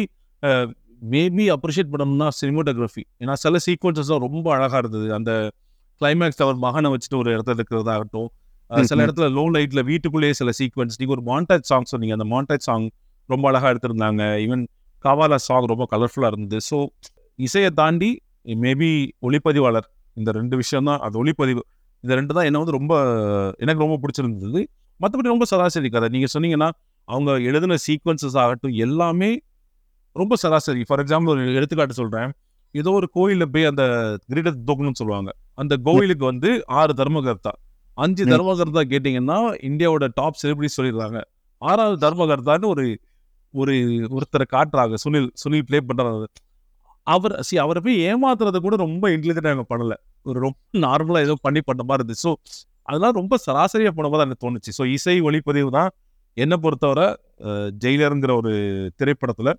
மேபி அப்ரிஷியேட் பண்ணணும்னா சினிமோட்டோகிராஃபி ஏன்னா சில சீக்வன்சஸ் ரொம்ப அழகா இருந்தது அந்த கிளைமேக்ஸ் அவர் மகனை வச்சுட்டு ஒரு இடத்துல இருக்கிறதாகட்டும் அஹ் சில ம், ம். இடத்துல லோ லைட்ல வீட்டுக்குள்ளேயே சில சீக்வன்ஸ் நீங்க ஒரு மாண்டாஜ் சாங் சொன்னீங்க அந்த மாண்டாஜ் சாங் ரொம்ப அழகா எடுத்திருந்தாங்க ஈவன் கவாலா சாங் ரொம்ப கலர்ஃபுல்லா இருந்தது ஸோ இசையை தாண்டி மேபி ஒளிப்பதிவாளர் இந்த ரெண்டு விஷயம் தான் அது ஒளிப்பதிவு இந்த ரெண்டு தான் என்ன வந்து ரொம்ப எனக்கு ரொம்ப பிடிச்சிருந்தது மற்றபடி ரொம்ப சராசரி கதை நீங்க சொன்னீங்கன்னா அவங்க எழுதின சீக்வன்சஸ் ஆகட்டும் எல்லாமே ரொம்ப சராசரி ஃபார் எக்ஸாம்பிள் ஒரு எடுத்துக்காட்டு சொல்றேன் ஏதோ ஒரு கோயில்ல போய் அந்த கிரீடத்தை தூக்கணும்னு சொல்லுவாங்க அந்த கோயிலுக்கு வந்து ஆறு தர்மகர்த்தா அஞ்சு ம். தர்மகர்த்தா கேட்டிங்கன்னா இந்தியாவோட டாப் செலிபிரிட்டி சொல்லிடுறாங்க ஆறாவது தர்மகர்த்தான்னு ஒரு ஒரு ஒருத்தரை காட்டுறாங்க சுனில் சுனில் ப்ளே பண்றாரு அவர் சி அவரை போய் ஏமாத்துறத கூட ரொம்ப இன்டெலிஜென்ட் அவங்க பண்ணல ஒரு ரொம்ப நார்மலா ஏதோ பண்ணி பண்ண மாதிரி இருந்துச்சு ஸோ அதெல்லாம் ரொம்ப சராசரியா போன மாதிரி எனக்கு தோணுச்சு ஸோ இசை ஒளிப்பதிவு தான் என்னை பொறுத்தவரை அஹ், ஜெயிலருங்கிற ஒரு திரைப்படத்துல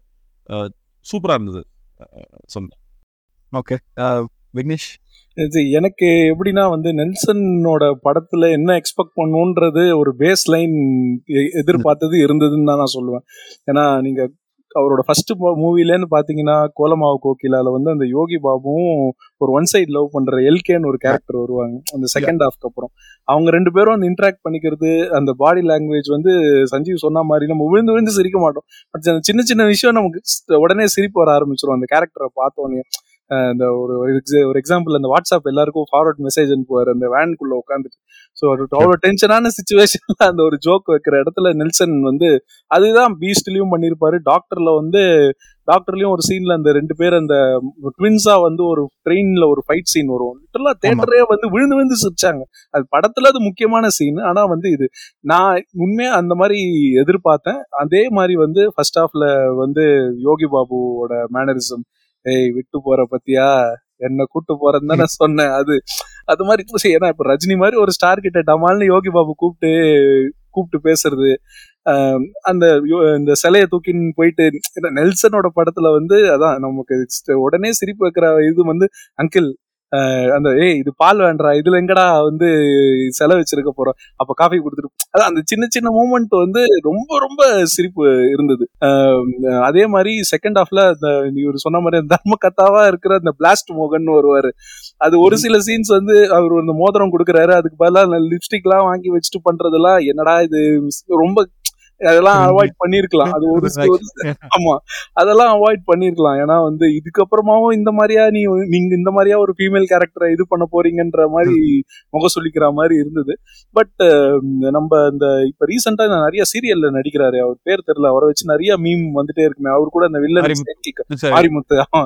சூப்பரா இருந்தது அஹ், சொன்னேன் ஓகே விக்னேஷ் இது எனக்கு எப்படின்னா வந்து நெல்சனோட படத்துல என்ன எக்ஸ்பெக்ட் பண்ணுன்றது ஒரு பேஸ் லைன் எதிர்பார்த்தது இருந்ததுன்னு தான் நான் சொல்லுவேன் ஏன்னா நீங்க அவரோட ஃபர்ஸ்ட் மூவிலேன்னு பாத்தீங்கன்னா கோலமாவு கோகிலால வந்து அந்த யோகி பாபுவும் ஒரு ஒன் சைடு லவ் பண்ற எல்கேன்னு ஒரு கேரக்டர் வருவாங்க அந்த செகண்ட் ஹாஃப்க்கு அப்புறம் அவங்க ரெண்டு பேரும் வந்து இன்ட்ராக்ட் பண்ணிக்கிறது அந்த பாடி லாங்குவேஜ் வந்து சஞ்சீவ் சொன்ன மாதிரி நம்ம விழுந்து விழுந்து சிரிக்க மாட்டோம் பட் அந்த சின்ன சின்ன விஷயம் நமக்கு ஸ்- உடனே சிரிப்பு வர ஆரம்பிச்சிடும் அந்த கேரக்டரை பார்த்தோன்னே அஹ் இந்த ஒரு ஒரு exa- ஒரு எக்ஸாம்பிள் அந்த வாட்ஸ்அப் எல்லாருக்கும் ஃபார்வர்ட் மெசேஜ் அனுப்புவார் அந்த வேனுக்குள்ள உட்காந்துட்டு ஸோ அவ்வளோ டென்ஷனான சுச்சுவேஷன்ல அந்த ஒரு ஜோக் வைக்கிற இடத்துல நெல்சன் வந்து அதுதான் பீஸ்ட்லயும் பண்ணியிருப்பாரு டாக்டர்ல வந்து டாக்டர்லயும் ஒரு சீன்ல அந்த ரெண்டு பேர் அந்த ட்வின்ஸா வந்து ஒரு ட்ரெயின்ல ஒரு ஃபைட் சீன் வரும் லிட்டரலா தேட்டரே வந்து விழுந்து விழுந்து சிரிச்சாங்க அது படத்துல அது முக்கியமான சீன் ஆனா வந்து இது நான் உண்மையா அந்த மாதிரி எதிர்பார்த்தேன் அதே மாதிரி வந்து ஃபர்ஸ்ட் ஹாஃப்ல வந்து யோகி பாபுவோட மேனரிசம் ஏய் விட்டு போற பத்தியா என்ன கூட்டு போறேன்னு தான் நான் சொன்னேன் அது அது மாதிரி இப்போ சரி, ஏன்னா இப்ப ரஜினி மாதிரி ஒரு ஸ்டார் கிட்ட டமால்னு யோகி பாபு கூப்பிட்டு கூப்பிட்டு பேசுறது ஆஹ் அந்த யோ- இந்த சிலையை தூக்கின்னு போயிட்டு ஏன்னா நெல்சனோட படத்துல வந்து அதான் நமக்கு st- உடனே சிரிப்பு வைக்கிற இது வந்து அங்கிள் அந்த ஏய் இது பால் வேண்டா இதுல எங்கடா வந்து செலை வச்சிருக்க போறோம் அப்ப காஃபி கொடுத்துட்டு அதான் அந்த சின்ன சின்ன மூமெண்ட் வந்து ரொம்ப ரொம்ப சிரிப்பு இருந்தது ஆஹ் அதே மாதிரி செகண்ட் ஹாஃப்ல அந்த இவர் சொன்ன மாதிரி அந்த தர்ம கத்தாவா இருக்கிற அந்த பிளாஸ்ட் மோகன் வருவாரு அது ஒரு சில சீன்ஸ் வந்து அவர் அந்த மோதிரம் கொடுக்குறாரு அதுக்கு பதிலா லிப்ஸ்டிக் எல்லாம் வாங்கி வச்சுட்டு பண்றதெல்லாம் என்னடா இது ரொம்ப அதெல்லாம் அவாய்ட் பண்ணிருக்கலாம் அது ஒரு story. ஆமா அதெல்லாம் அவாய்ட் பண்ணிருக்கலாம் ஏன்னா வந்து இதுக்கப்புறமாவும் இந்த மாதிரியா நீ நீங்க இந்த மாதிரியா ஒரு ஃபீமேல் கேரக்டரை இது பண்ண போறீங்கன்ற மாதிரி முக சொல்லிக்கிற மாதிரி இருந்தது பட் நம்ம இந்த இப்ப ரீசெண்டா நிறைய சீரியல்ல நடிக்கிறாரு அவர் பேர் தெரியல அவரை வச்சு நிறைய மீம் வந்துட்டே இருக்குமே அவர் கூட அந்த வில்லன் மாரிமுத்து. சரி. மாரிமுத்து ஆமா.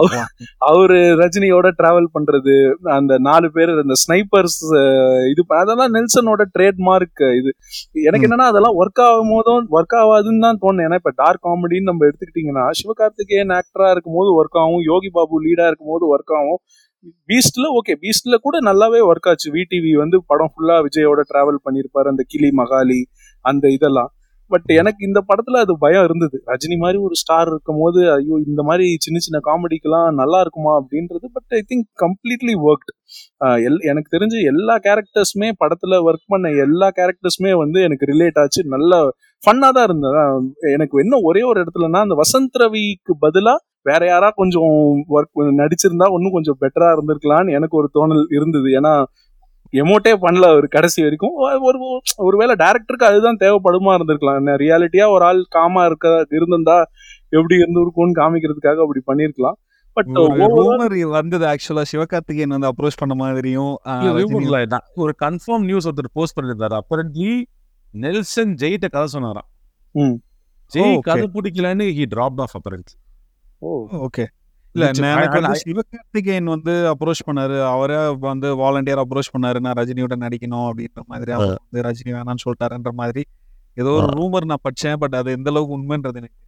அவரு ரஜினியோட டிராவல் பண்றது அந்த நாலு பேர் அந்த ஸ்னைப்பர்ஸ் இது ப- அதெல்லாம் நெல்சனோட ட்ரேட்மார்க் இது எனக்கு ம். என்னன்னா அதெல்லாம் ஒர்க் ஆகும் போதும் ஒர்க் ஆகாதுன்னு தான் தோணும் ஏன்னா இப்ப டார்க் காமெடின்னு நம்ம எடுத்துக்கிட்டீங்கன்னா சிவகார்த்திகேயன் ஆக்டரா இருக்கும் போது ஒர்க் ஆகும் யோகி பாபு லீடா இருக்கும் போது ஒர்க் ஆகும் பீஸ்ட்ல ஓகே பீஸ்ட்ல கூட நல்லாவே ஒர்க் ஆச்சு விடிவி வந்து படம் ஃபுல்லா விஜயோட டிராவல் பண்ணியிருப்பாரு அந்த கிளி மகாலி அந்த இதெல்லாம் பட் எனக்கு இந்த படத்துல அது பயம் இருந்தது ரஜினி மாதிரி ஒரு ஸ்டார் இருக்கும் போது ஐயோ இந்த மாதிரி சின்ன சின்ன காமெடிக்கெல்லாம் நல்லா இருக்குமா அப்படின்றது but I think completely worked எல் எனக்கு தெரிஞ்சு எல்லா கேரக்டர்ஸுமே படத்துல ஒர்க் பண்ண எல்லா கேரக்டர்ஸுமே வந்து எனக்கு ரிலேட் ஆச்சு நல்ல ஃபன்னா தான் இருந்தது அதான் எனக்கு என்ன ஒரே ஒரு இடத்துலனா அந்த வசந்த் ரவிக்கு பதிலா வேற யாரா கொஞ்சம் ஒர்க் நடிச்சிருந்தா இன்னும் கொஞ்சம் பெட்டரா இருந்திருக்கலாம்னு எனக்கு ஒரு தோணல் இருந்தது ஏன்னா எமோட்டே பண்ணல அவர் கடைசி வரைக்கும் ஒ- ஒரு ஒருவேளை டேரக்டருக்கு அதுதான் தேவைப்படுமா இருந்திருக்கலாம் ரியாலிட்டியா ஒரு ஆள் காமா இருக்க இருந்திருந்தா எப்படி இருந்திருக்கும்னு காமிக்கிறதுக்காக அப்படி பண்ணிருக்கலாம் பட் ஒரு ரூமர் வந்தது ஆக்சுவலா சிவகார்த்திகேயன் வந்து அப்ரோச் பண்ண மாதிரியும் ஆ, இல்ல, ரஜினி rumor இல்ல. நான் ஒரு கன்ஃபார்ம் நியூஸ் ஒருத்தர் போஸ்ட் பண்ணிருந்தாரு அப்பரண்ட்லி நெல்சன் ஜெயிட்ட கதை சொன்னாராம் ம். Jai Oh, okay. கதை பிடிக்கலன்னு he drop off apparent okay இல்ல Which நான் I- எனக்கு I- வந்து சிவகார்த்திகேயன் வந்து அப்ரோச் பண்ணாரு அவரே வந்து வாலண்டியர் அப்ரோச் பண்ணாரு நான் ரஜினியோட நடிக்கணும் அப்படின்ற மாதிரி அவர் வந்து ரஜினி வேணாம்னு சொல்லிட்டாருன்ற மாதிரி ஏதோ ஒரு ரூமர் நான் படிச்சேன் பட் அது எந்த அளவுக்கு உண்மைன்றது எனக்கு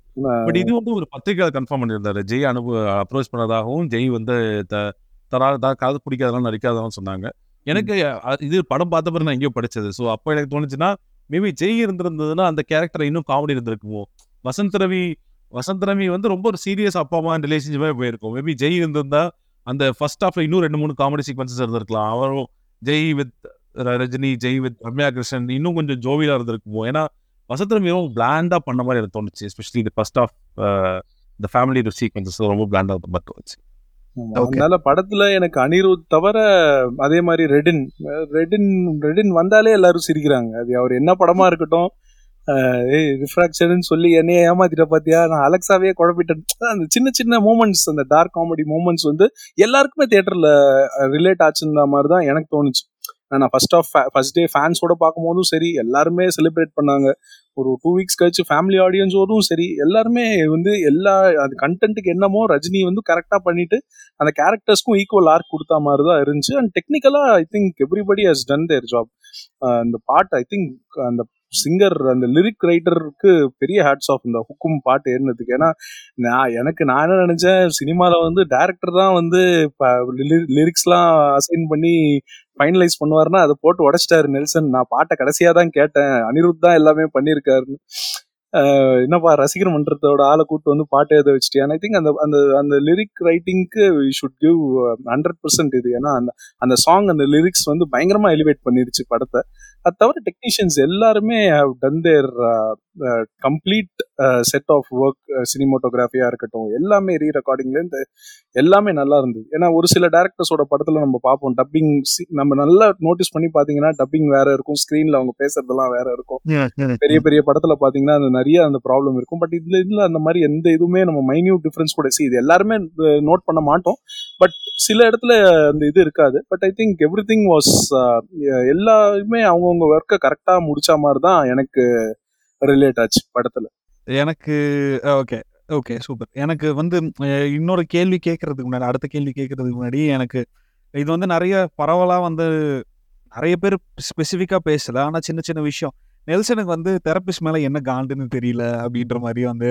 பட் இது வந்து ஒரு பத்திரிகை கன்ஃபார்ம் பண்ணியிருந்தாரு ஜெய் அனுப்பு அப்ரோச் பண்ணதாகவும் ஜெய் வந்து த- தரா த- கதை பிடிக்காதெல்லாம் நடிக்காதவங்க சொன்னாங்க எனக்கு அ- இது படம் பார்த்த பிறகு நான் எங்கேயோ படிச்சது ஸோ அப்போ எனக்கு தோணுச்சுன்னா மேபி ஜெய் இருந்திருந்ததுன்னா அந்த கேரக்டர் இன்னும் காமெடி இருந்திருக்குமோ வசந்த் ரவி வசந்த் ரவி வந்து ரொம்ப ஒரு சீரியஸ் அப்பா அம்மா ரிலேஷன்ஷிப்பாக போயிருக்கும் மேபி ஜெய் இருந்திருந்தா அந்த ஃபர்ஸ்ட் ஹாஃப்ல இன்னும் ரெண்டு மூணு காமெடி சீக்வன்சஸ் இருந்திருக்கலாம் அவரும் ஜெய் வித் ரஜினி ஜெய் வித் ரம்யா கிருஷ்ணன் இன்னும் கொஞ்சம் ஜோவியா இருந்திருக்குமோ ஏன்னா வசந்த் ரவி ரொம்ப பிளாண்டா பண்ண மாதிரி எனக்கு தோணுச்சு எஸ்பெஷலி இந்த ஃபர்ஸ்ட் ஆஃப் இந்த ஃபேமிலி சீக்வன்சஸ் ரொம்ப பிளாண்டா மாதிரி தோணுச்சு ஆமா, Okay. அதனால படத்துல எனக்கு அனிருத் தவிர அதே மாதிரி ரெடின் ரெடின் ரெடின் வந்தாலே எல்லாரும் சிரிக்கிறாங்க அது அவர் என்ன படமா இருக்கட்டும் அஹ் ஏய் ரிஃப்ராக்ஷன் சொல்லி என்னைய ஏமாத்திட்ட பாத்தியா நான் அலெக்சாவே குழப்பிட்டேன் அதான் அந்த சின்ன சின்ன மூமெண்ட்ஸ் அந்த டார்க் காமெடி மூமெண்ட்ஸ் வந்து எல்லாருக்குமே தியேட்டர்ல ரிலேட் ஆச்சுன்ற மாதிரி தான் எனக்கு தோணுச்சு நான் ஃபர்ஸ்ட் ஆஃப் ஃபர்ஸ்ட் டே ஃபேன்ஸோட பார்க்கும்போதும் சரி எல்லாருமே செலிப்ரேட் பண்ணாங்க ஒரு டூ வீக்ஸ் கழிச்சு ஃபேமிலி ஆடியன்ஸோடும் சரி எல்லாருமே வந்து எல்லா அது கண்டென்ட்டுக்கு என்னமோ ரஜினி வந்து கரெக்டாக பண்ணிட்டு அந்த கேரக்டர்ஸ்க்கும் ஈக்குவல் ஆர்க் கொடுத்த மாதிரி தான் இருந்துச்சு அண்ட் டெக்னிக்கலாக I think everybody has done their job அந்த பாட்டு ஐ திங்க் அந்த சிங்கர் அந்த லிரிக் ரைட்டருக்கு பெரிய ஹேட்ஸ் ஆஃப் இந்த ஹுக்கும் பாட்டு ஏறினதுக்கு ஏன்னா நான் எனக்கு நான் என்ன நினைச்சேன் சினிமாவில் வந்து டேரக்டர் தான் வந்து லிரிக்ஸ்லாம் அசைன் பண்ணி ஃபைனலைஸ் பண்ணுவாருன்னா அதை போட்டு உடைச்சிட்டாரு நெல்சன் நான் பாட்டை கடைசியாக தான் கேட்டேன் அனிருத் தான் எல்லாமே பண்ணியிருக்காருன்னு ஆஹ் என்னப்பா ரசிகர் மன்றத்தோட ஆளை கூட்டு வந்து பாட்டு எழுத வச்சுட்டேன் ஐ திங்க் அந்த அந்த அந்த லிரிக் ரைட்டிங்க்கு we should give hundred percent இது ஏன்னா அந்த அந்த சாங் அந்த லிரிக்ஸ் வந்து பயங்கரமா எலிவேட் பண்ணிருச்சு படத்தை அது தவிர டெக்னீஷியன்ஸ் எல்லாருமே have done their complete set of work சினிமோட்டோகிராஃபியா இருக்கட்டும் எல்லாமே ரீ ரெக்கார்டிங்லேருந்து எல்லாமே நல்லா இருந்தது ஏன்னா ஒரு சில டேரக்டர்ஸோட படத்துல நம்ம பார்ப்போம் டப்பிங் நம்ம நல்லா நோட்டீஸ் பண்ணி பாத்தீங்கன்னா டப்பிங் வேற இருக்கும் ஸ்க்ரீன்ல அவங்க பேசுறதெல்லாம் வேற இருக்கும் பெரிய பெரிய படத்துல பாத்தீங்கன்னா அந்த நிறைய அந்த ப்ராப்ளம் இருக்கும் பட் இதுல இதுல அந்த மாதிரி எந்த இதுவுமே நம்ம மைன்யூட் டிஃபரன்ஸ் கூட see இது எல்லாருமே நோட் பண்ண மாட்டோம் பட் சில இடத்துல அந்த இது இருக்காது but I think everything was எல்லாருமே அவங்கவுங்க ஒர்க்கை கரெக்டா முடிச்ச மாதிரி தான் எனக்கு ரிலேட் ஆச்சு படத்துல எனக்கு ஓகே ஓகே சூப்பர் எனக்கு வந்து அஹ், இன்னொரு கேள்வி கேட்கறதுக்கு முன்னாடி அடுத்த கேள்வி கேட்கறதுக்கு முன்னாடி எனக்கு இது வந்து நிறைய பரவலாக வந்து நிறைய பேர் ஸ்பெசிஃபிக்காக பேசல ஆனால் சின்ன சின்ன விஷயம் நெல்சனுக்கு வந்து தெரபிஸ்ட் மேலே என்ன காண்டுன்னு தெரியல அப்படின்ற மாதிரி வந்து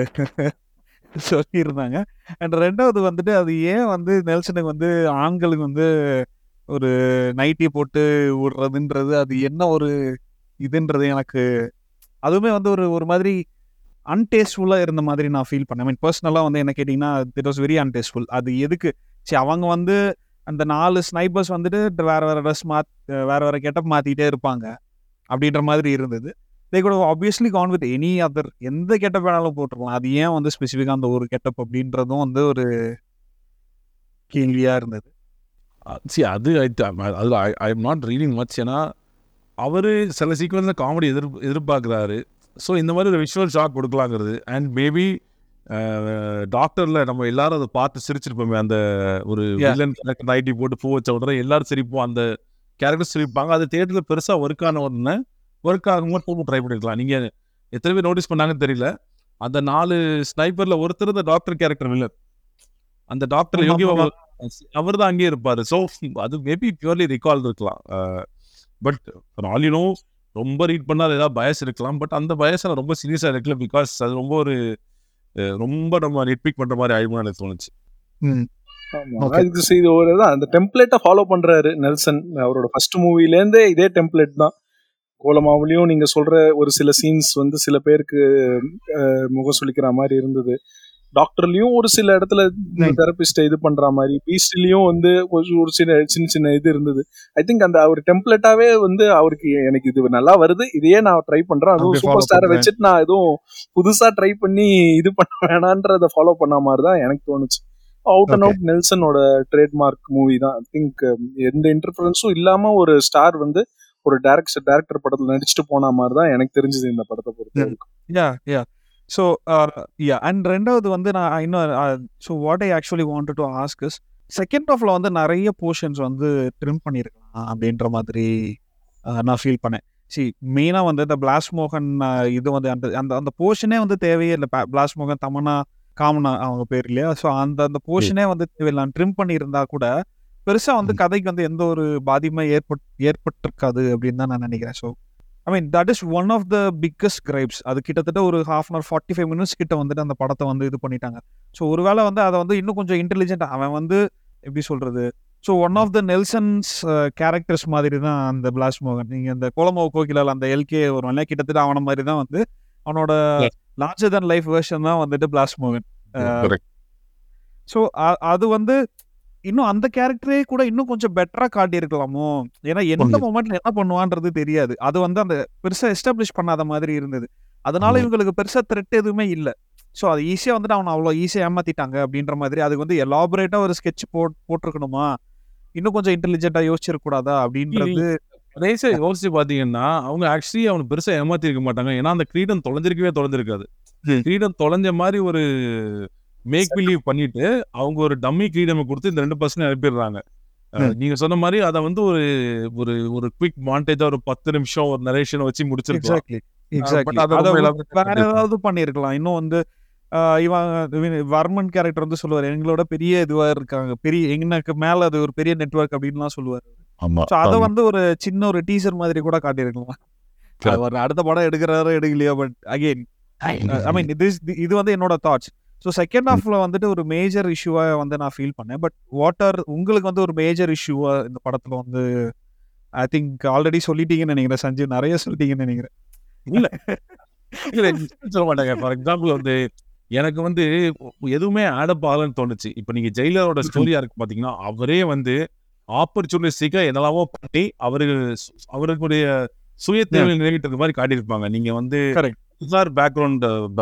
சொல்லியிருந்தாங்க அண்ட் ரெண்டாவது வந்துட்டு அது ஏன் வந்து நெல்சனுக்கு வந்து ஆண்களுக்கு வந்து ஒரு நைட்டி போட்டு விடுறதுன்றது அது என்ன ஒரு இதுன்றது எனக்கு அதுவுமே வந்து ஒரு ஒரு மாதிரி அன்டேஸ்ட்ஃபுல்லாக இருந்த மாதிரி நான் ஃபீல் பண்ணேன் மீன் பர்சனலாக வந்து என்ன கேட்டிங்கன்னா இட் வாஸ் வெரி அன்டேஸ்ட்ஃபுல் அது எதுக்கு சரி அவங்க வந்து அந்த நாலு ஸ்னைப்பர்ஸ் வந்துட்டு வேற வேற ட்ரெஸ் மாத் வேற வேற கெட்டப் மாற்றிட்டே இருப்பாங்க அப்படின்ற மாதிரி இருந்தது தே கூட obviously gone with any other எந்த கெட்டப் வேணாலும் போட்டுருக்கலாம் அது ஏன் வந்து ஸ்பெசிஃபிக்காக அந்த ஒரு கெட்டப் அப்படின்றதும் வந்து ஒரு கேள்வியாக இருந்தது சி அது அதில் I I am not reading much ஏன்னா அவர் சில சீக்வன்ஸில் காமெடி எதிர் எதிர்பார்க்குறாரு ஸோ இந்த மாதிரி ஒரு விஷுவல் ஷாக் கொடுக்கலாங்கிறது அண்ட் மேபி டாக்டர்ல நம்ம எல்லாரும் அதை பார்த்து சிரிச்சிருப்போமே அந்த ஒரு Yeah. வில்லன் கேரக்டர் நைட்டி போட்டு பூ வச்ச உடனே எல்லாரும் சிரிப்போம் அந்த கேரக்டர் சிரிப்பாங்க அது தேட்டர்ல பெருசா ஒர்க் ஆன உடனே ஒர்க் ஆகும்போது திரும்ப ட்ரை பண்ணிருக்கலாம் நீங்க எத்தனை பேர் நோட்டீஸ் பண்ணாங்கன்னு தெரியல அந்த நாலு ஸ்னைப்பர்ல ஒருத்தர் இந்த டாக்டர் கேரக்டர் வில்லன் அந்த டாக்டர் ஆமா, யோகி ஆமா. பாபா அவர் தான் அங்கேயே இருப்பாரு ஸோ அது மேபி பியூர்லி ரிகால் இருக்கலாம் பட் ஆல் யூ நோ ரொம்ப ரீட் பண்ணால் ஏதாவது பயஸ் இருக்கலாம் பட் அந்த பயஸை ரொம்ப சீரியஸாக இருக்கல பிகாஸ் அது ரொம்ப ஒரு அஹ், ரொம்ப நம்ம நெட்பிக் பண்ற மாதிரி ஆயிடும்னு எனக்கு தோணுச்சு ஆமா. Okay. இது சரி, இது ஒரு தான் அந்த டெம்ப்ளேட்டை ஃபாலோ பண்றாரு நெல்சன் அவரோட ஃபர்ஸ்ட் மூவிலேருந்தே இதே டெம்ப்ளேட் தான் கோலமாவுலயும் நீங்க சொல்ற ஒரு சில சீன்ஸ் வந்து சில பேருக்கு அஹ், முகம் சுளிக்கிற மாதிரி இருந்தது டாக்டர்லயும் ஒரு சில இடத்துல தெரபிஸ்ட இது பண்ற மாதிரி பீஸ்ட்லயும் வந்து ஒரு ஒரு சின்ன சின்ன சின்ன இது இருந்தது ஐ திங்க் அந்த அவர் டெம்ப்ளேட்டாவே வந்து அவருக்கு எனக்கு இது நல்லா வருது இதையே நான் ட்ரை பண்றேன் அதுவும் அப்படி follow சூப்பர் ஸ்டாரை பண்றேன். வச்சுட்டு நான் எதுவும் புதுசா ட்ரை பண்ணி இது பண்ண வேணான்றத ஃபாலோ பண்ண மாதிரி தான் எனக்கு தோணுச்சு அவுட் அண்ட் Okay. அவுட் நெல்சனோட ட்ரேட்மார்க் மூவி தான் ஐ திங்க் எந்த இன்டர்ஃபரன்ஸும் இல்லாம ஒரு ஸ்டார் வந்து ஒரு டேரக்டர் டேரக்டர் படத்துல நடிச்சுட்டு போன மாதிரி தான் எனக்கு தெரிஞ்சது இந்த படத்தை பொறுத்த Yeah. வரைக்கும் யா யா ஸோ யா அண்ட் ரெண்டாவது வந்து நான் இன்னும் so what I actually wanted to ask is second ஆஃப்ல வந்து நிறைய போர்ஷன்ஸ் வந்து ட்ரிம் பண்ணியிருக்கலாம் அப்படின்ற மாதிரி uh, நான் ஃபீல் பண்ணேன் சி மெயினாக வந்து இந்த பிளாஸ் மோகன் uh, இது வந்து அந்த அந்த அந்த போர்ஷனே வந்து தேவையே இல்லை பிளாஸ் மோகன் தமனா காமனா அவங்க பேர் இல்லையா ஸோ அந்த அந்த போர்ஷனே வந்து தேவையில்லை ட்ரிம் பண்ணியிருந்தா கூட பெருசா வந்து கதைக்கு வந்து எந்த ஒரு பாதிப்புமே ஏற்பட் ஏற்பட்டிருக்காது அப்படின்னு தான் நான் நினைக்கிறேன் so I mean that is one of the biggest gripes அது கிட்டத்தட்ட ஒரு half an forty five minutes கிட்ட வந்துட்டு அந்த படத்தை வந்து இது பண்ணிட்டாங்க ஸோ ஒருவேளை வந்து அதை வந்து இன்னும் கொஞ்சம் இன்டெலிஜென்ட் அவன் வந்து எப்படி சொல்றது so one of the Nelson's characters மாதிரி தான் அந்த பிளாஸ் மோகன் நீங்க இந்த கோலமோ கோகிலால் அந்த எல்கே ஒரு இல்லையா கிட்டத்தட்ட அவன மாதிரி தான் வந்து அவனோட Yes. Larger than life version தான் வந்துட்டு பிளாஸ் மோகன் Correct. ஸோ அது வந்து இன்னும் அந்த கேரக்டரே கூட இன்னும் கொஞ்சம் பெட்டரா காட்டியிருக்கலாமோ ஏன்னா எந்த உண்மை. மொமெண்ட்ல என்ன பண்ணுவான்றது தெரியாது அது வந்து அந்த பெருசா எஸ்டாப்ளிஷ் பண்ணாத மாதிரி இருந்தது அதனால ஆமா. இவங்களுக்கு பெருசா த்ரெட் எதுவுமே இல்லை ஸோ அது ஈஸியா வந்துட்டு அவனை அவ்வளோ ஈஸியா ஏமாத்திட்டாங்க அப்படின்ற மாதிரி அதுக்கு வந்து எலாபரேட்டா ஒரு ஸ்கெட்ச் போட் போட்டிருக்கணுமா இன்னும் கொஞ்சம் இன்டெலிஜென்ட்டா யோசிச்சிருக்க கூடாதா அப்படின்றது கடைசியா யோசிச்சு பாத்தீங்கன்னா அவங்க ஆக்சுவலி அவனை பெருசா ஏமாத்தி இருக்க மாட்டாங்க ஏன்னா அந்த கிரீடம் தொலைஞ்சிருக்கவே தொலைஞ்சிருக்காது ம். கிரீடம் தொலைஞ்ச மாதிரி ஒரு மேக் பிலீவ் பண்ணிட்டு அவங்க ஒரு டம்மி கிரீடம் கொடுத்து இந்த ரெண்டு பர்சன்ட் அனுப்பிடுறாங்க அஹ், ம். நீங்க சொன்ன மாதிரி அதை வந்து ஒரு ஒரு ஒரு குவிக் மாண்டேஜா ஒரு பத்து நிமிஷம் ஒரு நரேஷன் வச்சு முடிச்சிருக்கலாம் எக்ஸாக்ட்லி எக்ஸாக்ட்லி அது அதை ரொம்ப elaborate வேற பண்ணிருக்கலாம். ஏதாவது பண்ணியிருக்கலாம் இன்னும் வந்து ஆஹ் இவன் இவன் வர்மன் கேரக்டர் வந்து சொல்லுவார் எங்களோட பெரிய இதுவா இருக்காங்க பெரிய எங்களுக்கு மேல அது ஒரு பெரிய நெட்வொர்க் அப்படின்லாம் சொல்லுவார் ஆமா ஸோ அதை வந்து ஒரு சின்ன ஒரு டீசர் மாதிரி கூட காட்டியிருக்கலாம் அது ஒரு அடுத்த படம் எடுக்கிறாரோ எடுக்கலையோ பட் அகைன் ஐ மீன் இது இது வந்து என்னோட தாட்ஸ் ஸோ செகண்ட் ஹாஃப்ல வந்துட்டு ஒரு மேஜர் இஷ்யூவா வந்து நான் ஃபீல் பண்ணேன் பட் வாட் ஆர் உங்களுக்கு வந்து ஒரு மேஜர் இஷ்யூவா இந்த படத்துல வந்து ஐ திங்க் ஆல்ரெடி சொல்லிட்டீங்கன்னு நினைக்கிறேன் சஞ்சீவ் நிறைய சொல்லிட்டீங்கன்னு நினைக்கிறேன் இல்ல இல்ல சொல்ல மாட்டாங்க ஃபார் எக்ஸாம்பிள் வந்து எனக்கு வந்து எதுவுமே ஆடப் ஆகலன்னு தோணுச்சு இப்போ நீங்க ஜெயிலரோட ஸ்டோரியா இருக்கு பாத்தீங்கன்னா அவரே வந்து ஆப்பர்ச்சுனிஸ்டிக்கா என்னெல்லாமோ பண்ணி அவரு அவருக்குடைய சுய தேவை நிறைவேற்றது மாதிரி காட்டியிருப்பாங்க நீங்க வந்து Correct. திகார் பேக்ரவுண்ட்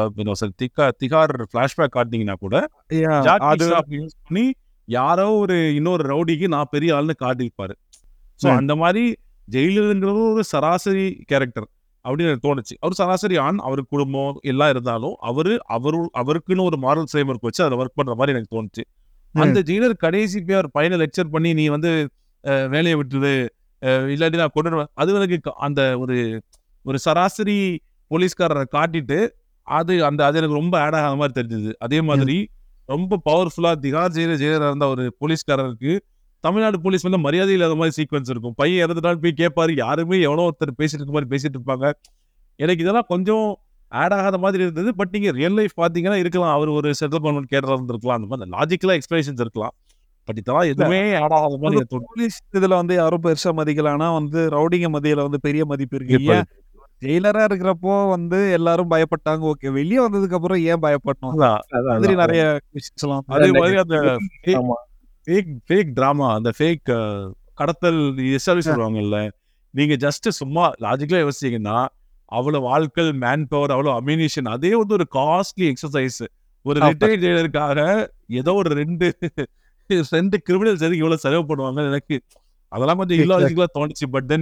திகா திகார் பிளாஷ்பேக் காட்டினீங்கன்னா கூட Yeah, ஜாக்கி அது ஷாப் யூஸ் பண்ணி யாரோ ஒரு இன்னொரு ரவுடிக்கு நான் பெரிய ஆள்னு காட்டியிருப்பாரு ஸோ ம். அந்த மாதிரி ஜெயிலருங்கிறது ஒரு சராசரி கேரக்டர் அப்படின்னு எனக்கு தோணுச்சு அவர் சராசரி ஆண் அவர் குடும்பம் எல்லாம் இருந்தாலும் அவரு அவரு அவருக்குன்னு ஒரு மாரல் ஃப்ரேம்ஒர்க் வச்சு அதை ஒர்க் பண்ற மாதிரி எனக்கு தோணுச்சு அந்த ஜெயிலர் கடைசி போய் அவர் பையனை லெக்சர் பண்ணி நீ வந்து அஹ், வேலையை விட்டுரு அஹ், இல்லாட்டி நான் கொண்டு வருவேன். அது எனக்கு க- அந்த ஒரு ஒரு சராசரி போலீஸ்காரரை காட்டிட்டு அது அந்த அது எனக்கு ரொம்ப ஆட் ஆகாத மாதிரி தெரிஞ்சது அதே மாதிரி ரொம்ப பவர்ஃபுல்லா திகார் ஜெயிலர் ஜெயிலரா இருந்த ஒரு போலீஸ்காரருக்கு தமிழ்நாடு போலீஸ் வந்து மரியாதை இல்லாத மாதிரி சீக்வன்ஸ் இருக்கும் பையன் இறந்துட்டாலும் போய் கேட்பாரு யாருமே எவ்வளோ ஒருத்தர் பேசிட்டு இருக்க மாதிரி பேசிட்டு இருப்பாங்க எனக்கு இதெல்லாம் கொஞ்சம் ஆட் ஆகாத மாதிரி இருந்தது பட் நீங்க ரியல் லைஃப் பாத்தீங்கன்னா இருக்கலாம் அவர் ஒரு செட்டில் பண்ண கேட்டதா இருந்திருக்கலாம் அந்த மாதிரி லாஜிக்கலா எக்ஸ்பிளேஷன்ஸ் இருக்கலாம் பட் இதெல்லாம் எதுவுமே ஆட் ஆகாத மாதிரி எனக்கு தோணுது. போலீஸ் இதுல வந்து யாரும் பெருசா மதிக்கல ஆனா வந்து ரவுடிங்க மதியில வந்து பெரிய மதிப்பு இருக்கு ஏன் ஜெயிலரா இருக்கிறப்போ வந்து எல்லாரும் பயப்பட்டாங்க ஓகே வெளியே வந்ததுக்கு அப்புறம் ஏன் பயப்படணும் அதான். அதான், மாதிரி அதான். நிறைய விஷயம்ஸ் எல்லாம் அதே மாதிரி அந்த ஆமா. ஃபேக் ஃபேக் டிராமா அந்த ஃபேக் கடத்தல் எஸ்டாப்ளிஷ் பண்ணுவாங்கல்ல நீங்க ஜஸ்ட் சும்மா லாஜிக்கலா யோசிச்சீங்கன்னா அவ்வளவு ஆட்கள் மேன் பவர் அவ்வளவு அம்யூனிஷன் அதே வந்து ஒரு காஸ்ட்லி எக்ஸசைஸ் ஒரு ஆமா. ரிட்டையர்ட் ஜெயிலருக்காக ஏதோ ஒரு ரெண்டு ரெண்டு கிரிமினல்ஸ் எதுக்கு இவ்வளவு செலவு பண்ணுவாங்க எனக்கு அதெல்லாம் கொஞ்சம் Exactly. இல்லாஜிக்கலா தோணுச்சு பட் தென்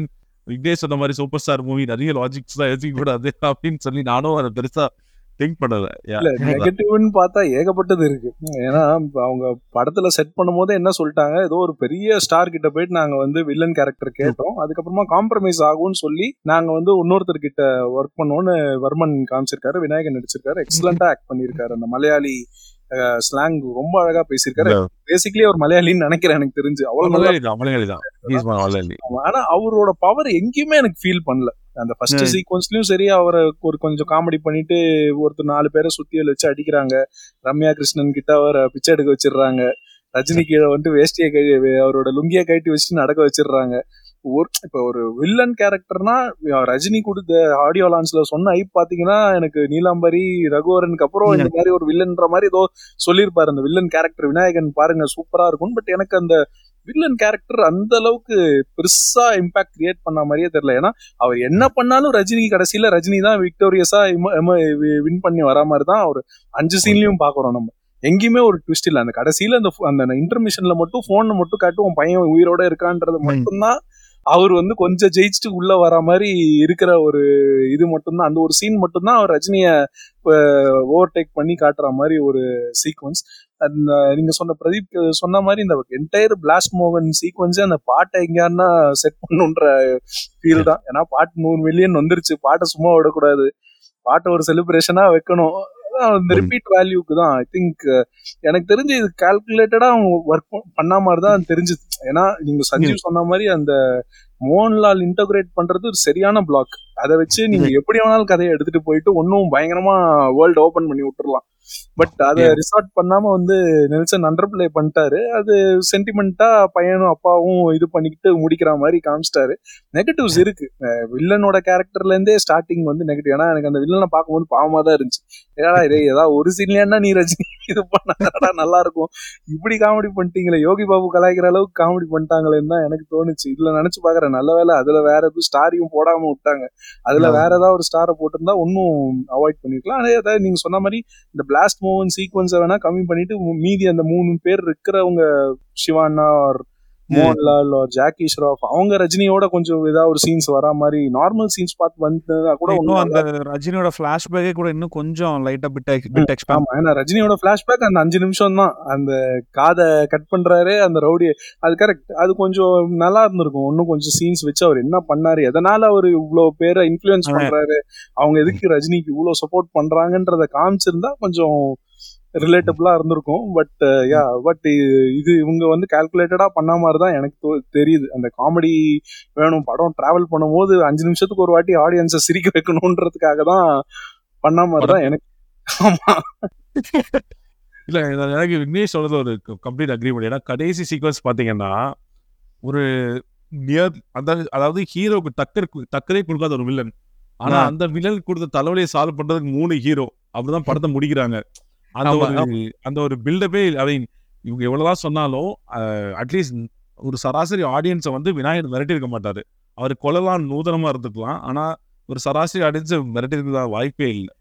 விக்னேஷ் சொன்ன மாதிரி சூப்பர் ஸ்டார் மூவி நிறைய லாஜிக்ஸ் தான் யோசிக்க கூடாது அப்படின்னு சொல்லி நானும் அதை பெருசா திங்க் பண்ணல Yeah. இல்ல நெகட்டிவ்னு பார்த்தா ஏகப்பட்டது இருக்கு ஏன்னா இப்ப அவங்க படத்துல செட் பண்ணும்போது என்ன சொல்லிட்டாங்க ஏதோ ஒரு பெரிய ஸ்டார் கிட்ட போயிட்டு நாங்க வந்து வில்லன் கேரக்டர் கேட்டோம் அதுக்கப்புறமா காம்ப்ரமைஸ் ஆகும்னு சொல்லி நாங்க வந்து இன்னொருத்தர் கிட்ட ஒர்க் பண்ணோம்னு வர்மன் காமிச்சிருக்காரு விநாயகன் நடிச்சிருக்காரு எக்ஸலண்டா ஆக்ட் பண்ணிருக்காரு அந்த மலையாளி ஸ்லாங் ரொம்ப அழகா பேசியிருக்காரு இல்ல, பேசிக்கலி அவர் மலையாளின்னு நினைக்கிறேன் எனக்கு தெரிஞ்சு அவ்வளவு நல்லா மலையாளி தான் மலையாளி தான் He's my மலையாளி ஆனா அவரோட பவர் எங்கேயுமே எனக்கு ஃபீல் பண்ணல அந்த ஃபர்ஸ்ட் ம். சீக்வன்ஸ்லயும் சரி அவரை ஒரு கொஞ்சம் காமெடி பண்ணிட்டு ஒருத்தர் நாலு பேரை சுத்தியல் வச்சு அடிக்கிறாங்க ரம்யா கிருஷ்ணன் கிட்ட அவரை பிச்சை எடுக்க வச்சிடுறாங்க ரஜினி கீழே வந்துட்டு வேஷ்டியை கழி அவரோட லுங்கியை கழட்டி வச்சுட்டு நடக்க வச்சிடுறாங்க ஒரு இப்ப ஒரு வில்லன் கேரக்டர்னா ரஜினி கொடுத்த ஆடியோ லான்ச்ல சொன்ன ஐப் பாத்தீங்கன்னா எனக்கு நீலாம்பரி ரகுவரனுக்கு அப்புறம் இந்த மாதிரி ஒரு வில்லன்ற மாதிரி ஏதோ சொல்லியிருப்பாரு அந்த வில்லன் கேரக்டர் விநாயகன் பாருங்க சூப்பரா இருக்கும் பட் எனக்கு அந்த வில்லன் கேரக்டர் அந்த அளவுக்கு பெருசா இம்பாக்ட் கிரியேட் பண்ண மாதிரியே தெரியல ஏன்னா அவர் என்ன பண்ணாலும் ரஜினிக்கு கடைசியில ரஜினி தான் விக்டோரியஸா வின் பண்ணி வரா மாதிரி தான் அவர் அஞ்சு சீன்லயும் பாக்குறோம் நம்ம எங்கேயுமே ஒரு ட்விஸ்ட் இல்ல அந்த கடைசியில அந்த அந்த இன்டர்மிஷன்ல மட்டும் போன் மட்டும் காட்டும் உன் பையன் உயிரோட இருக்கான்றது மட்டும்தான் அவர் வந்து கொஞ்சம் ஜெயிச்சுட்டு உள்ள வர மாதிரி இருக்கிற ஒரு இது மட்டும்தான் அந்த ஒரு சீன் மட்டும்தான் அவர் ரஜினிய ஓவர்டேக் பண்ணி காட்டுற மாதிரி ஒரு சீக்வன்ஸ் அந்த நீங்க சொன்ன பிரதீப் சொன்ன மாதிரி இந்த என்டையர் பிளாஸ்ட் மோகன் சீக்வன்ஸே அந்த பாட்டை எங்கேயாருன்னா செட் பண்ணுன்ற ஃபீல் தான் ஏன்னா பாட்டு நூறு மில்லியன் வந்துருச்சு பாட்டை சும்மா விடக்கூடாது பாட்டை ஒரு செலிப்ரேஷனா வைக்கணும் இந்த ரிப்பீட் வேல்யூக்கு தான் ஐ திங்க் எனக்கு தெரிஞ்சு இது கால்குலேட்டடா அவங்க ஒர்க் பண்ண மாதிரி தான் தெரிஞ்சுது ஏன்னா நீங்க சஞ்சீவ் சொன்ன மாதிரி அந்த மோகன்லால் இன்டகிரேட் பண்றது ஒரு சரியான பிளாக் அதை வச்சு நீங்க எப்படி வேணாலும் கதையை எடுத்துட்டு போயிட்டு ஒன்னும் பயங்கரமா வேர்ல்டு ஓபன் பண்ணி விட்டுறலாம் பட் அதை ரிசார்ட் பண்ணாம வந்து நெல்சன் அண்டர் பிளே பண்ணிட்டாரு அது சென்டிமெண்டா பையனும் அப்பாவும் இது பண்ணிக்கிட்டு முடிக்கிற மாதிரி காமிச்சிட்டாரு நெகட்டிவ்ஸ் இருக்கு வில்லனோட கேரக்டர்ல இருந்தே ஸ்டார்டிங் வந்து நெகட்டிவ் ஏன்னா எனக்கு அந்த வில்லனை பார்க்கும்போது பாவமா தான் இருந்துச்சு ஏடா இதே ஏதாவது ஒரு சீன்லன்னா நீ ரஜினி இது பண்ணாடா நல்லா இருக்கும் இப்படி காமெடி பண்ணிட்டீங்களே யோகி பாபு கலாய்க்கிற அளவுக்கு காமெடி பண்ணிட்டாங்களேன்னு தான் எனக்கு தோணுச்சு இதுல நினைச்சு பாக்குறேன் நல்ல வேலை அதுல வேற எதுவும் ஸ்டாரையும் போடாம விட்டாங்க அதுல வேற ஏதாவது ஒரு ஸ்டாரை போட்டிருந்தா ஒன்னும் அவாய்ட் பண்ணிருக்கலாம் அதே ஏதாவது நீங்க சொன்ன மாதிரி இந்த பிளாஸ்ட் மூவன் சீக்வன்ஸை வேணா கம்மி பண்ணிட்டு மீதி அந்த மூணு பேர் இருக்கிறவங்க சிவானா ஆர் மோகன்லால் ஆர் ஜாக்கி ஷ்ராஃப் அவங்க ரஜினியோட கொஞ்சம் ஏதாவது ஒரு சீன்ஸ் வரா மாதிரி நார்மல் சீன்ஸ் பார்த்து வந்தா கூட இன்னும் அந்த ரஜினியோட பிளாஷ்பேக்கே கூட இன்னும் கொஞ்சம் லைட்டா பிட் பிட் எக்ஸ்பேண்ட் ஆமா ஏன்னா ரஜினியோட பிளாஷ்பேக் அந்த அஞ்சு நிமிஷம் தான் அந்த காதை கட் பண்றாரு அந்த ரவுடி அது கரெக்ட் அது கொஞ்சம் நல்லா இருந்திருக்கும் இன்னும் கொஞ்சம் சீன்ஸ் வச்சு அவர் என்ன பண்ணாரு எதனால அவர் இவ்வளவு பேரை இன்ஃபுளுன்ஸ் பண்றாரு அவங்க எதுக்கு ரஜினிக்கு இவ்வளவு சப்போர்ட் பண்றாங்கன்றத காமிச்சிருந்தா கொஞ்சம் ரிலேட்டபிளா இருந்திருக்கும் பட் யா பட் இது இவங்க வந்து கால்குலேட்டடா பண்ண மாதிரி தான் எனக்கு தெரியுது அந்த காமெடி வேணும் படம் டிராவல் பண்ணும்போது அஞ்சு நிமிஷத்துக்கு ஒரு வாட்டி ஆடியன்ஸை சிரிக்க வைக்கணுன்றதுக்காக தான் பண்ண மாதிரி தான் எனக்கு ஆமா இல்ல எனக்கு விக்னேஷ் சொல்றது ஒரு கம்ப்ளீட் அக்ரிமெண்ட் ஏன்னா கடைசி சீக்வன்ஸ் பாத்தீங்கன்னா ஒரு நியர் அந்த அதாவது ஹீரோக்கு டக்கர் டக்கரே கொடுக்காத ஒரு வில்லன் ஆனா அந்த வில்லன் கொடுத்த தலைவலியை சால்வ் பண்றதுக்கு மூணு ஹீரோ அப்படிதான் படத்தை முடிக்கிறாங்க அந்த ஒரு அந்த ஒரு பில்டப்பே ஐ மீன் இவங்க எவ்வளவுதான் சொன்னாலும் அட்லீஸ்ட் ஒரு சராசரி ஆடியன்ஸை வந்து விநாயகர் மிரட்டி இருக்க மாட்டாரு அவர் கொலலாம் நூதனமா இருந்துக்கலாம் ஆனா ஒரு சராசரி ஆடியன்ஸ் மிரட்டி இருக்க வாய்ப்பே இல்லை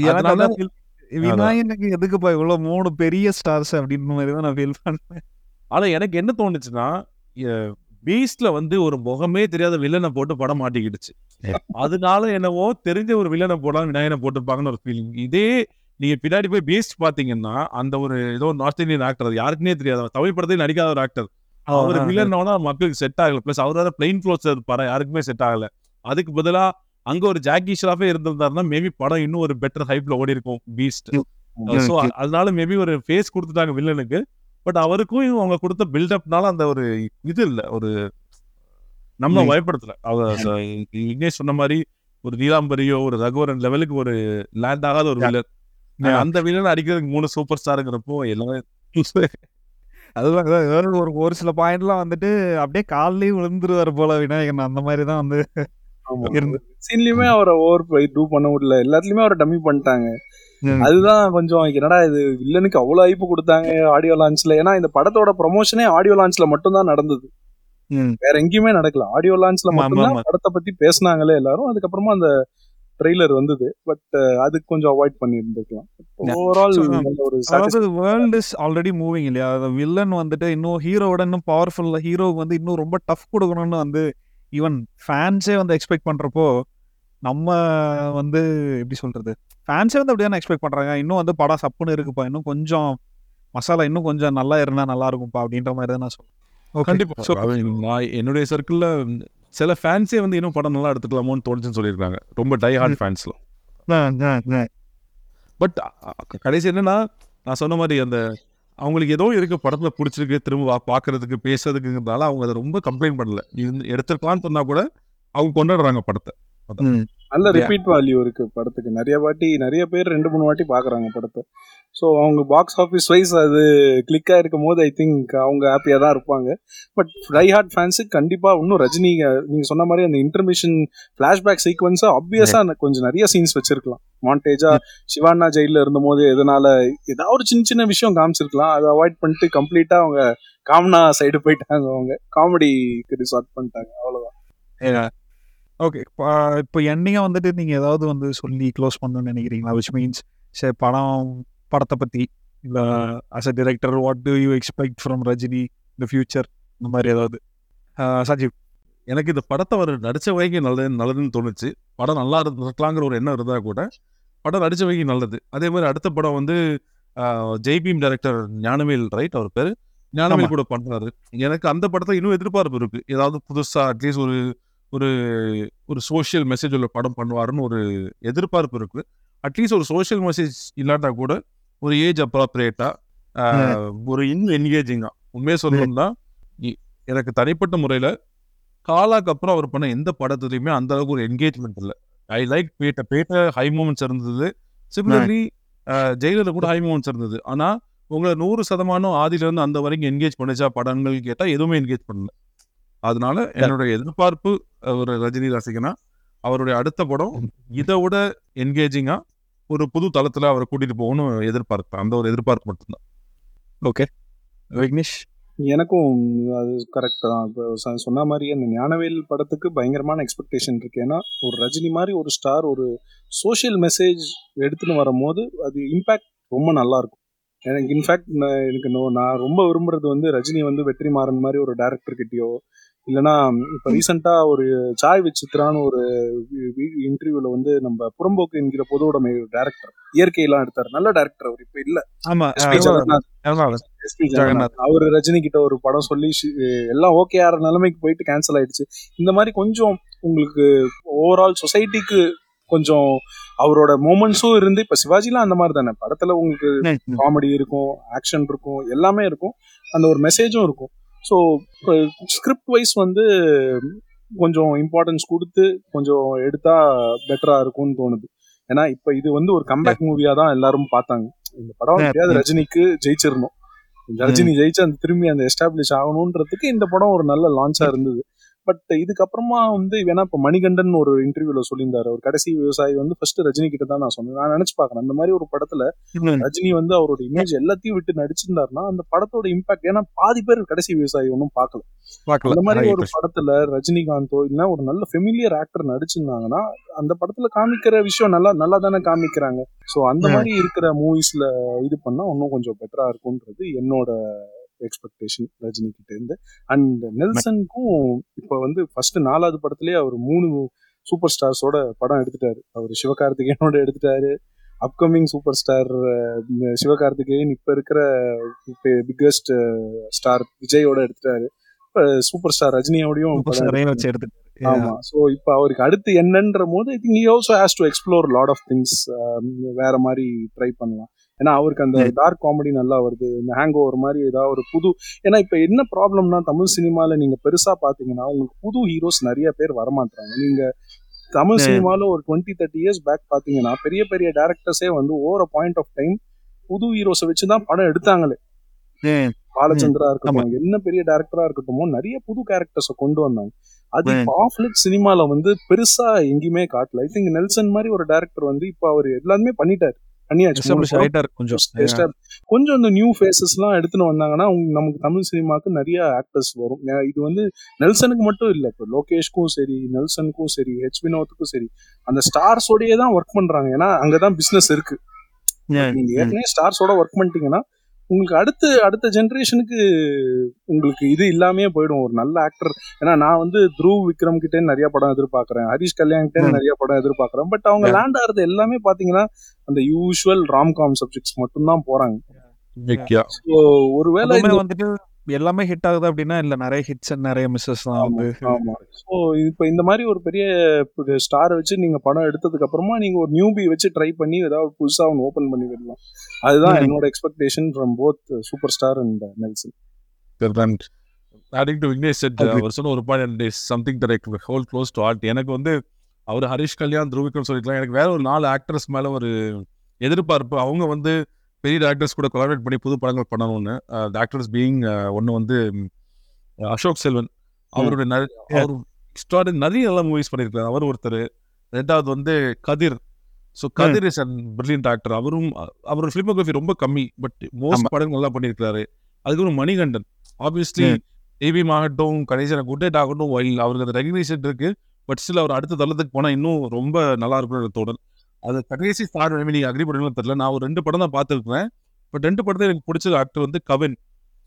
விநாயகனுக்கு எதுக்குப்பா இவ்வளவு மூணு பெரிய ஸ்டார்ஸ் அப்படின்னு மாதிரி தான் நான் ஃபீல் பண்ணேன் ஆனா எனக்கு என்ன தோணுச்சுன்னா பீஸ்ட்ல வந்து ஒரு முகமே தெரியாத வில்லனை போட்டு படம் மாட்டிக்கிடுச்சு அதனால என்னவோ தெரிஞ்ச ஒரு வில்லனை போடாம விநாயகனை போட்டுருப்பாங்கன்னு ஒரு ஃபீலிங் இதே நீங்க பின்னாடி போய் பீஸ்ட் பாத்தீங்கன்னா அந்த ஒரு ஏதோ நார்த் இந்தியன் ஆக்டர் யாருக்குன்னே தெரியாது தமிழ் படத்தில் நடிக்காத ஒரு ஆக்டர் அவர் வில்லனோட மக்களுக்கு செட் ஆகல பிளஸ் அவரோட பிளைன் ஃப்ளோஸ் இருப்பாரு யாருக்குமே செட் ஆகல அதுக்கு பதிலா அங்க ஒரு ஜாக்கி ஷராஃபே இருந்திருந்தாருன்னா மேபி படம் இன்னும் ஒரு பெட்டர் ஹைப்ல ஓடி இருக்கும் பீஸ்ட் ஸோ அதனால மேபி ஒரு ஃபேஸ் கொடுத்துட்டாங்க வில்லனுக்கு பட் அவருக்கும் அவங்க கொடுத்த பில்டப்னால அந்த ஒரு இது இல்ல ஒரு நம்ம பயப்படுத்தல அவர் விக்னேஷ் சொன்ன மாதிரி ஒரு நீலாம்பரியோ ஒரு ரகுவரன் லெவலுக்கு ஒரு லேண்ட் ஆகாத ஒரு வில்லன் அந்த வில்லன் அடிக்கிறதுக்கு மூணு சூப்பர் ஸ்டாருங்கிறப்போ எல்லாமே அதுதான் ஒரு ஒரு சில பாயிண்ட்லாம் வந்துட்டு அப்படியே காலையும் விழுந்துருவாரு போல விநாயகன் அந்த மாதிரி தான் வந்து சீன்லயுமே அவரை ஓவர் டூ பண்ண முடியல எல்லாத்துலயுமே அவரை டம்மி பண்ணிட்டாங்க அதுதான் கொஞ்சம் என்னடா இது வில்லனுக்கு அவ்வளவு ஐப்பு கொடுத்தாங்க ஆடியோ லான்ச்ல ஏன்னா இந்த படத்தோட ப்ரொமோஷனே ஆடியோ லான்ச்ல மட்டும் தான் நடந்தது வேற எங்கேயுமே நடக்கல ஆடியோ லான்ச்ல மட்டும்தான் படத்தை பத்தி பேசினாங்களே எல்லாரும் அதுக்கப்புறமா அந்த ட்ரெய்லர் வந்தது பட் அதுக்கு கொஞ்சம் அவாய்ட் பண்ணி இருந்திருக்கலாம் ஓவரால் ஒரு அதாவது வேர்ல்ட் இஸ் ஆல்ரெடி மூவிங் இல்லையா வில்லன் வந்துட்டு இன்னும் ஹீரோவோட இன்னும் பவர்ஃபுல் ஹீரோ வந்து இன்னும் ரொம்ப டஃப் கொடுக்கணும்னு வந்து ஈவன் ஃபேன்ஸே வந்து எக்ஸ்பெக்ட் பண்ணுறப்போ நம்ம வந்து எப்படி சொல்கிறது ஃபேன்ஸே வந்து அப்படியே எக்ஸ்பெக்ட் பண்ணுறாங்க இன்னும் வந்து படம் சப்புன்னு இருக்குப்பா இன்னும் கொஞ்சம் மசாலா இன்னும் கொஞ்சம் நல்லா இருந்தால் நல்லா இருக்கும்ப்பா அப்படின்ற மாதிரி தான் நான் சொல்லுவேன் கண்டிப்பா So, I mean, நான் என்னுடைய சர்க்கிள்ல சில ஃபேன்ஸே வந்து இன்னும் படம் நல்லா எடுத்துக்கலாமோன்னு தோணுச்சுன்னு சொல்லியிருக்காங்க ரொம்ப டை ஹார்ட் ஃபேன்ஸ்லாம் நான், நான், நான். பட் கடைசி என்னன்னா நான் சொன்ன மாதிரி அந்த அவங்களுக்கு ஏதோ இருக்கு படத்துல பிடிச்சிருக்கு திரும்ப வா- பார்க்கறதுக்கு பேசுறதுக்குங்கிறதால அவங்க அதை ரொம்ப கம்ப்ளைண்ட் பண்ணல இது எடுத்துருக்கலாம்னு சொன்னா கூட அவங்க கொண்டாடுறாங்க படத்தை ம். நல்ல Yeah. ரிப்பீட் வேல்யூ இருக்கு படத்துக்கு நிறைய வாட்டி நிறைய பேர் ரெண்டு மூணு வாட்டி பாக்குறாங்க படத்தை ஸோ அவங்க பாக்ஸ் ஆஃபீஸ் வைஸ் அது கிளிக்காக இருக்கும் போது ஐ திங்க் அவங்க ஹாப்பியாக தான் இருப்பாங்க பட் டை ஹார்ட் ஃபேன்ஸுக்கு கண்டிப்பாக இன்னும் ரஜினி நீங்கள் சொன்ன மாதிரி அந்த இன்டர்மிஷன் ஃப்ளாஷ்பேக் சீக்வன்ஸாக ஆப்வியஸாக கொஞ்சம் நிறைய சீன்ஸ் வச்சிருக்கலாம் மாண்டேஜா சிவானா ஜெயிலில் இருந்தபோது எதனால ஏதாவது ஒரு சின்ன சின்ன விஷயம் காமிச்சிருக்கலாம் அதை அவாய்ட் பண்ணிட்டு கம்ப்ளீட்டாக அவங்க காம்னா சைடு போயிட்டாங்க அவங்க காமெடிக்கு ரிசார்ட் பண்ணிட்டாங்க அவ்வளோதான் ஓகே இப்போ எண்டிங்காக வந்துட்டு நீங்கள் ஏதாவது வந்து சொல்லி க்ளோஸ் பண்ணணும்னு நினைக்கிறீங்களா விச் மீன்ஸ் சரி படம் படத்தை பற்றி இல்லை as a director what do you expect from Rajini இந்த ஃபியூச்சர் இந்த மாதிரி ஏதாவது அஹ், சஜீவ் எனக்கு இந்த படத்தை அவர் நடிச்ச வரைக்கும் நல்லது நல்லதுன்னு தோணுச்சு படம் நல்லா இருக்கலாங்கிற ஒரு எண்ணம் இருந்தால் கூட படம் நடிச்ச வரைக்கும் நல்லது அதே மாதிரி அடுத்த படம் வந்து ஜெய்பீம் டைரக்டர் ஞானவேல் ரைட் அவர் பேர் ஞானவேல் ஆமா. கூட பண்றாரு எனக்கு அந்த படத்தை இன்னும் எதிர்பார்ப்பு இருக்கு ஏதாவது புதுசா அட்லீஸ்ட் ஒரு ஒரு ஒரு சோஷியல் மெசேஜ் உள்ள படம் பண்ணுவாருன்னு ஒரு எதிர்பார்ப்பு இருக்கு அட்லீஸ்ட் ஒரு சோஷியல் மெசேஜ் இல்லாட்டா கூட ஒரு ஏஜ் அப்ராப்ரியேட்டா ஒரு இன் என்கேஜிங்கா உண்மையை சொல்லணும்னா இ- எனக்கு தனிப்பட்ட முறையில காலாக்கு அப்புறம் அவர் பண்ண எந்த படத்துலையுமே அந்த அளவுக்கு ஒரு என்கேஜ்மெண்ட் இல்லை I like Petta Petta high moments இருந்தது சிமிலர்லி ஜெயிலர் கூட ஹை மூமெண்ட்ஸ் இருந்தது ஆனா உங்களை நூறு சதமானம் ஆதியில இருந்து அந்த வரைக்கும் என்கேஜ் பண்ணுச்சா படங்கள் கேட்டா எதுவுமே என்கேஜ் பண்ணல அதனால என்னோட எதிர்பார்ப்பு அஹ், ஒரு ரஜினி ரசிகனா அவருடைய அடுத்த படம் இதை விட என்கேஜிங்கா ஒரு புது தளத்துல அவரை கூட்டிட்டு போகணும்னு எதிர்பார்ப்பேன் அந்த ஒரு எதிர்பார்ப்பு மட்டும்தான் ஓகே விக்னேஷ் எனக்கும் அது கரெக்ட் தான் இப்போ சொ- சொன்ன மாதிரி அந்த ஞானவேல் படத்துக்கு பயங்கரமான எக்ஸ்பெக்டேஷன் இருக்கு ஏன்னா ஒரு ரஜினி மாதிரி ஒரு ஸ்டார் ஒரு சோஷியல் மெசேஜ் எடுத்துன்னு வரும்போது அது இம்பேக்ட் ரொம்ப நல்லா இருக்கும் எனக்கு இன்ஃபேக்ட் எனக்கு நோ- நான் ரொம்ப விரும்புறது வந்து ரஜினி வந்து வெற்றிமாறன் மாதிரி ஒரு டேரக்டர் கிட்டயோ இல்லைன்னா இப்போ ரீசெண்டாக ஒரு சாய் விசித்ரான்னு ஒரு இன்டர்வியூவில் வந்து நம்ம புறம்போக்கு என்கிற பொதுவுடைமை டேரக்டர் இயற்கையெல்லாம் எடுத்தார் நல்ல டேரக்டர் அவர் இப்போ இல்லை ஆமா எஸ்பி ஜெகநாத் எஸ்பி ஜெகநாத் அவர் ரஜினி கிட்ட ஒரு படம் சொல்லி ஷி- எல்லாம் ஓகே ஆற நிலைமைக்கு போயிட்டு கேன்சல் ஆயிடுச்சு இந்த மாதிரி கொஞ்சம் உங்களுக்கு ஓவரால் சொசைட்டிக்கு கொஞ்சம் அவரோட மூமெண்ட்ஸும் இருந்து இப்ப சிவாஜிலாம் அந்த மாதிரி தானே படத்துல உங்களுக்கு காமெடி இருக்கும் ஆக்ஷன் இருக்கும் எல்லாமே இருக்கும் அந்த ஒரு மெசேஜும் இருக்கும் ஸோ ஸ்கிரிப்ட் வைஸ் வந்து கொஞ்சம் இம்பார்ட்டன்ஸ் கொடுத்து கொஞ்சம் எடுத்தா பெட்டரா இருக்கும்னு தோணுது ஏன்னா இப்ப இது வந்து ஒரு கம்பேக் மூவியா தான் எல்லாரும் பார்த்தாங்க இந்த படம் Yeah. எப்படியாவது ரஜினிக்கு ஜெயிச்சிடணும் இந்த ரஜினி ஜெயிச்சு அந்த திரும்பி அந்த எஸ்டாப்ளிஷ் ஆகணுன்றதுக்கு இந்த படம் ஒரு நல்ல லான்ச்சா இருந்தது பட் இதுக்கப்புறமா வந்து வேணா இப்ப மணிகண்டன் ஒரு இன்டர்வியூல சொல்லியிருந்தாரு ஒரு கடைசி விவசாயி வந்து ஃபர்ஸ்ட் ரஜினி கிட்ட தான் நான் சொன்னேன் நான் நினைச்சு பாக்குறேன் அந்த மாதிரி ஒரு படத்துல ரஜினி வந்து அவரோட இமேஜ் எல்லாத்தையும் விட்டு நடிச்சிருந்தாருன்னா அந்த படத்தோட இம்பாக்ட் ஏன்னா பாதி பேர் கடைசி விவசாயி ஒன்றும் பார்க்கல அந்த மாதிரி ஒரு படத்துல ரஜினிகாந்தோ இல்லைன்னா ஒரு நல்ல ஃபெமிலியர் ஆக்டர் நடிச்சிருந்தாங்கன்னா அந்த படத்துல காமிக்கிற விஷயம் நல்லா நல்லா தானே காமிக்கிறாங்க ஸோ அந்த Yeah. மாதிரி இருக்கிற மூவிஸ்ல இது பண்ணா இன்னும் கொஞ்சம் பெட்டரா இருக்கும்ன்றது என்னோட எக்ஸ்பெக்டேஷன் ரஜினி கிட்ட இருந்து அண்ட் நெல்சனுக்கும் இப்போ வந்து ஃபர்ஸ்ட் நாலாவது படத்துலயே அவர் மூணு சூப்பர் ஸ்டார்ஸோட படம் எடுத்துட்டாரு அவர் சிவகார்த்திகேயனோட எடுத்துட்டாரு அப்கமிங் சூப்பர் ஸ்டார் சிவகார்த்திகேயன் இப்ப இருக்கிற பிக்கஸ்ட் ஸ்டார் விஜயோட எடுத்துட்டாரு இப்ப சூப்பர் ஸ்டார் ரஜினியோடையும் படம் நிறைய எடுத்துட்டாரு. வச்சு எடுத்து ஆமா சோ இப்போ அவருக்கு அடுத்து என்னன்ற போது I think he also has to explore lot of things வேற மாதிரி ட்ரை பண்ணலாம் ஏன்னா அவருக்கு அந்த Yeah. டார்க் காமெடி நல்லா வருது இந்த ஹேங் ஓவர் மாதிரி ஏதாவது ஒரு புது ஏன்னா இப்போ என்ன ப்ராப்ளம்னா தமிழ் சினிமால நீங்க பெருசா பாத்தீங்கன்னா உங்களுக்கு புது ஹீரோஸ் நிறைய பேர் வரமாட்டாங்க நீங்க தமிழ் Yeah. சினிமால ஒரு டுவெண்ட்டி தேர்ட்டி இயர்ஸ் பேக் பாத்தீங்கன்னா பெரிய பெரிய டேரக்டர்ஸே வந்து ஓவர பாயிண்ட் ஆஃப் டைம் புது ஹீரோஸை வச்சு தான் படம் எடுத்தாங்களே பாலச்சந்திரா இருக்கட்டும் என்ன பெரிய டேரக்டரா இருக்கட்டும் நிறைய புது கேரக்டர்ஸை கொண்டு வந்தாங்க அது இப்போ ஆஃப்லிட் சினிமால வந்து பெருசா எங்கேயுமே காட்டல ஐ திங்க் நெல்சன் மாதிரி ஒரு டேரக்டர் வந்து இப்போ அவர் எல்லாமே பண்ணிட்டாரு பண்ணியாச்சு மூணு எஸ்டாப்ளிஷ் படம் ஆயிட்டார் கொஞ்சம் Estab- கொஞ்சம் இந்த நியூ ஃபேஸஸ்லாம் எடுத்துன்னு வந்தாங்கன்னா உங்க- நமக்கு தமிழ் சினிமாக்கு நிறைய ஆக்டர்ஸ் வரும் ஏன்னா இது வந்து நெல்சனுக்கு மட்டும் இல்லை இப்போ லோகேஷ்க்கும் சரி நெல்சனுக்கும் சரி ஹெச் வினோத்துக்கும் சரி அந்த ஸ்டார்ஸோடயே தான் ஒர்க் பண்றாங்க ஏன்னா அங்கதான் பிசினஸ் இருக்கு நீங்க ஏற்கனவே ஸ்டார்ஸோட ஒர்க் பண்ணிட்டீங்கன்னா உங்களுக்கு அடுத்து அடுத்த ஜென்ரேஷனுக்கு உங்களுக்கு இது இல்லாமே போயிடும் ஒரு நல்ல ஆக்டர் ஏன்னா நான் வந்து த்ரூவ் விக்ரம் கிட்டே நிறைய படம் எதிர்பார்க்கறேன் ஹரிஷ் கல்யாண் கிட்டே ம். நிறைய படம் எதிர்பார்க்கறேன் பட் அவங்க Yeah. லேண்ட் ஆகிறது எல்லாமே பாத்தீங்கன்னா அந்த யூஷுவல் ராம்காம் சப்ஜெக்ட்ஸ் மட்டும் தான் போறாங்க Yeah. ஸோ ஒருவேளை அதுவுமே இந்த- வந்துட்டு எல்லாமே ஹிட் ஆகுது அப்படின்னா இல்ல நிறைய ஹிட்ஸ் அண்ட் நிறைய மிஸ்ஸஸ் தான் ஆமா, வந்து ஆமா ஸோ இப்போ இந்த மாதிரி ஒரு பெரிய ஸ்டாரை வச்சு நீங்க படம் எடுத்ததுக்கு அப்புறமா நீங்க ஒரு நியூபி வச்சு ட்ரை பண்ணி ஏதாவது புதுசா ஒன்று ஓப்பன் பண்ணி விடலாம் அதுதான் ம். என்னோட expectation from both super star and Nelson And adding to Vignesh said, uh, Agreed. அவர் சொன்ன ஒரு point and is something that I hold close to heart எனக்கு வந்து அவர் ஹரிஷ் கல்யாண் துருவிக்ரம் சொல்லிக்கலாம் எனக்கு வேற ஒரு நாலு ஆக்டர்ஸ் மேல ஒரு எதிர்பார்ப்பு அவங்க வந்து பெரிய ஆக்டர்ஸ் கூட கொலாபரேட் பண்ணி புது படங்கள் பண்ணணும்னு ஆக்டர்ஸ் பீயிங் ஒன்று வந்து ம், அசோக் செல்வன் அவருடைய நிறைய Yeah. அவர் எக்ஸ்ட்ரா நிறைய நல்ல மூவிஸ் பண்ணியிருக்காரு அவர் ஒருத்தர் ரெண்டாவது வந்து Kathir so Kathir is and brilliant actor அவரும் அ- அவரோட ஃபிலிமோகிராஃபி ரொம்ப கம்மி பட் மோஸ்ட் ஆமா. படங்கள் நல்லா பண்ணியிருக்காரு அதுக்கப்புறம் மணிகண்டன் ஆப்வியஸ்லி Yeah. ஏவிஎம் ஆகட்டும் கணேசன் குட் நைட் ஆகட்டும் வைல் அவருக்கு அந்த ரெகக்னேஷன் இருக்கு பட் ஸ்டில் அவர் அடுத்த தளத்துக்கு போனா இன்னும் ரொம்ப நல்லா இருக்கும் தோடல் அது கடைசி ஸ்டார் நீங்க அக்ரி பண்ணுவீங்கன்னு தெரியல நான் ஒரு ரெண்டு படம் தான் பார்த்துருக்கேன் பட் ரெண்டு படத்துல எனக்கு பிடிச்ச ஆக்டர் வந்து கவின்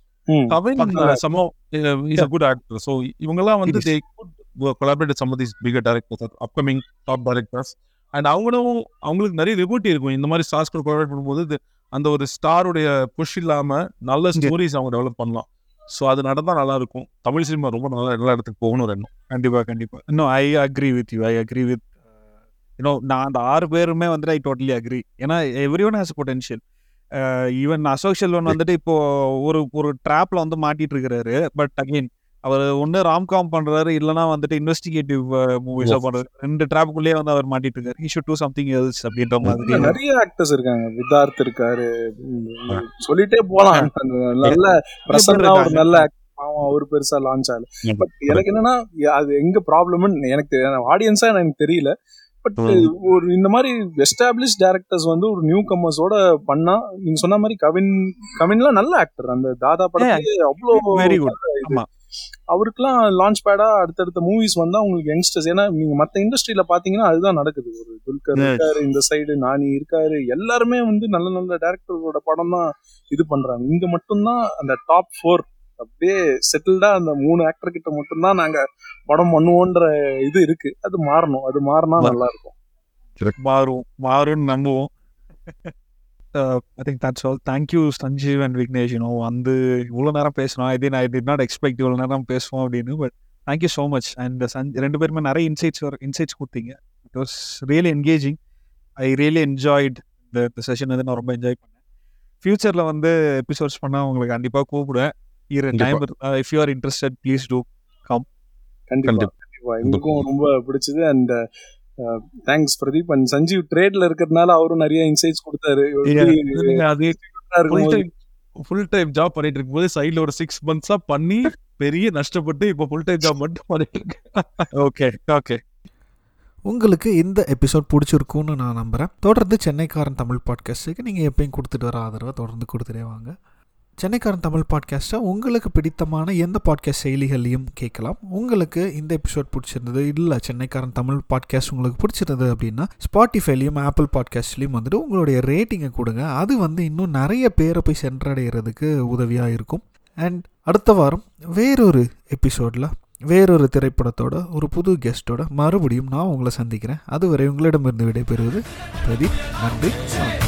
கவின் பக்கத்துல. சமோ is a good actor so இவங்கெல்லாம் வந்து It is. They good collaborate some of this bigger directors upcoming top directors and அவங்களும் அவங்களுக்கு நிறைய லிபர்ட்டி இருக்கும் இந்த மாதிரி ஸ்டார்ஸ் கூட கொலாபரேட் பண்ணும்போது இது- அந்த ஒரு ஸ்டாருடைய புஷ் இல்லாம நல்ல ஸ்டோரிஸ் அவங்க டெவலப் பண்ணலாம் ஸோ அது நடந்தா நல்லா இருக்கும் தமிழ் சினிமா ரொம்ப நல்லா எல்லா இடத்துக்கு போகணும் ஒரு எண்ணம் கண்டிப்பா கண்டிப்பா இன்னும் I agree with you I agree with you know நான் அந்த ஆறு பேருமே வந்துட்டு ஐ டோட்டலி அக்ரி ஏன்னா every one has potential even Ashok Selvan வந்துட்டு இப்போ ஒரு ஒரு ட்ராப்ல வந்து மாட்டிட்டு இருக்கிறாரு பட் அகைன் அவர் ஒன்னு ராம்காம் பண்றாரு இல்லனா வந்துட்டு இன்வெஸ்டிகேட்டிவ் மூவிஸா Yes. பண்றாரு ரெண்டு ட்ராப்புக்குள்ளேயே வந்து அவர் மாட்டிட்டு இருக்காரு he should do something else அப்படின்ற மாதிரி இல்ல, நிறைய ஆக்டர்ஸ் இருக்காங்க வித்தார்த் இருக்காரு உம், சொல்லிட்டே போலாம் அந்த நல்ல பிரசன்னா ஒரு நல்ல actor. பாவம் அவர் பெருசா லான்ச் ஆகல பட் எனக்கு என்னன்னா அது எங்க ப்ராப்ளம்னு எனக்கு ஆடியன்ஸா எனக்கு தெரியல பட் ம். ஒரு இந்த மாதிரி எஸ்டாப்ளிஷ் டேரக்டர்ஸ் வந்து ஒரு நியூ கமர்ஸோட பண்ணா நீங்க சொன்ன மாதிரி கவின் கவின்லாம் நல்ல ஆக்டர் அந்த தாதா படத்துலயே அவ்வளோ வெரி குட் ஆமா அவருக்குலாம் லான்ச் பேடா அடுத்தடுத்த மூவிஸ் வந்தா உங்களுக்கு யங்ஸ்டர்ஸ் ஏன்னா நீங்க மத்த இண்டஸ்ட்ரியில பாத்தீங்கன்னா அதுதான் நடக்குது ஒரு துல்கர் Yes. இருக்காரு இந்த சைடு நானி இருக்காரு எல்லாருமே வந்து நல்ல நல்ல டேரக்டர்களோட படம் தான் இது பண்றாங்க இங்க மட்டும்தான் அந்த டாப் ஃபோர் அப்படியே செட்டில்டா அந்த மூணு ஆக்டர் கிட்ட மட்டும்தான் நாங்க படம் பண்ணுவோன்ற இது இருக்கு அது மாறணும் அது மாறினா மா- நல்லா இருக்கும் மாறும் மாறும்னு நம்புவோம் I think that's all thank you Sanjeev and Vignesh you know வந்து இவ்வளோ நேரம் பேசணும் I I did not expect இவ்வளோ நேரம் பேசுவோம் அப்படின்னு but thank you so much and சஞ்ச் ரெண்டு பேருமே நிறைய இன்சைட்ஸ் இன்சைட்ஸ் கொடுத்தீங்க it was really engaging I really enjoyed இந்த இந்த செஷன் வந்து நான் ரொம்ப என்ஜாய் பண்ணேன் ஃபியூச்சரில் வந்து எபிசோட்ஸ் பண்ணால் உங்களுக்கு கண்டிப்பாக கூப்பிடுவேன் இரு time if you are interested please do கண்டிப்பா கண்டிப்பா. கண்டிப்பா எங்களுக்கும் ரொம்ப பிடிச்சது and thanks Pradeep and Sanjeev ட்ரேட்ல இருக்கிறதுனால அவரும் நிறைய இன்சைட்ஸ் கொடுத்தாரு எப்படி அது ஃபுல் இருக்கும்போது டைம் ஃபுல் டைம் ஜாப் பண்ணிட்டு இருக்கும்போது சைடுல ஒரு சிக்ஸ் மந்த்ஸா பண்ணி பெரிய நஷ்டப்பட்டு இப்போ ஃபுல் டைம் ஜாப் மட்டும் பண்ணிட்டு இருக்கேன் ஓகே ஓகே உங்களுக்கு இந்த எபிசோட் பிடிச்சிருக்கும்னு நான் நம்புகிறேன் தொடர்ந்து சென்னைக்காரன் தமிழ் பாட்காஸ்ட்டுக்கு நீங்கள் எப்பயும் கொடுத்துட்டு வர ஆதரவை தொடர்ந்து கொடுத்துட்டே வாங்க சென்னைக்காரன் தமிழ் பாட்காஸ்ட்டை உங்களுக்கு பிடித்தமான எந்த பாட்காஸ்ட் செயலிகளையும் கேட்கலாம் உங்களுக்கு இந்த எபிசோட் பிடிச்சிருந்தது இல்லை சென்னைக்காரன் தமிழ் பாட்காஸ்ட் உங்களுக்கு பிடிச்சிருந்தது அப்படின்னா ஸ்பாட்டிஃபைலையும் ஆப்பிள் பாட்காஸ்ட்லேயும் வந்துட்டு உங்களுடைய ரேட்டிங்கை கொடுங்க அது வந்து இன்னும் நிறைய பேரை போய் சென்றடைகிறதுக்கு உதவியாக இருக்கும் அண்ட் அடுத்த வாரம் வேறொரு எபிசோடில் வேறொரு திரைப்படத்தோட ஒரு புது கெஸ்ட்டோட மறுபடியும் நான் உங்களை சந்திக்கிறேன் அதுவரை உங்களிடமிருந்து விடைபெறுவது பிரதீப் நன்றி வணக்கம்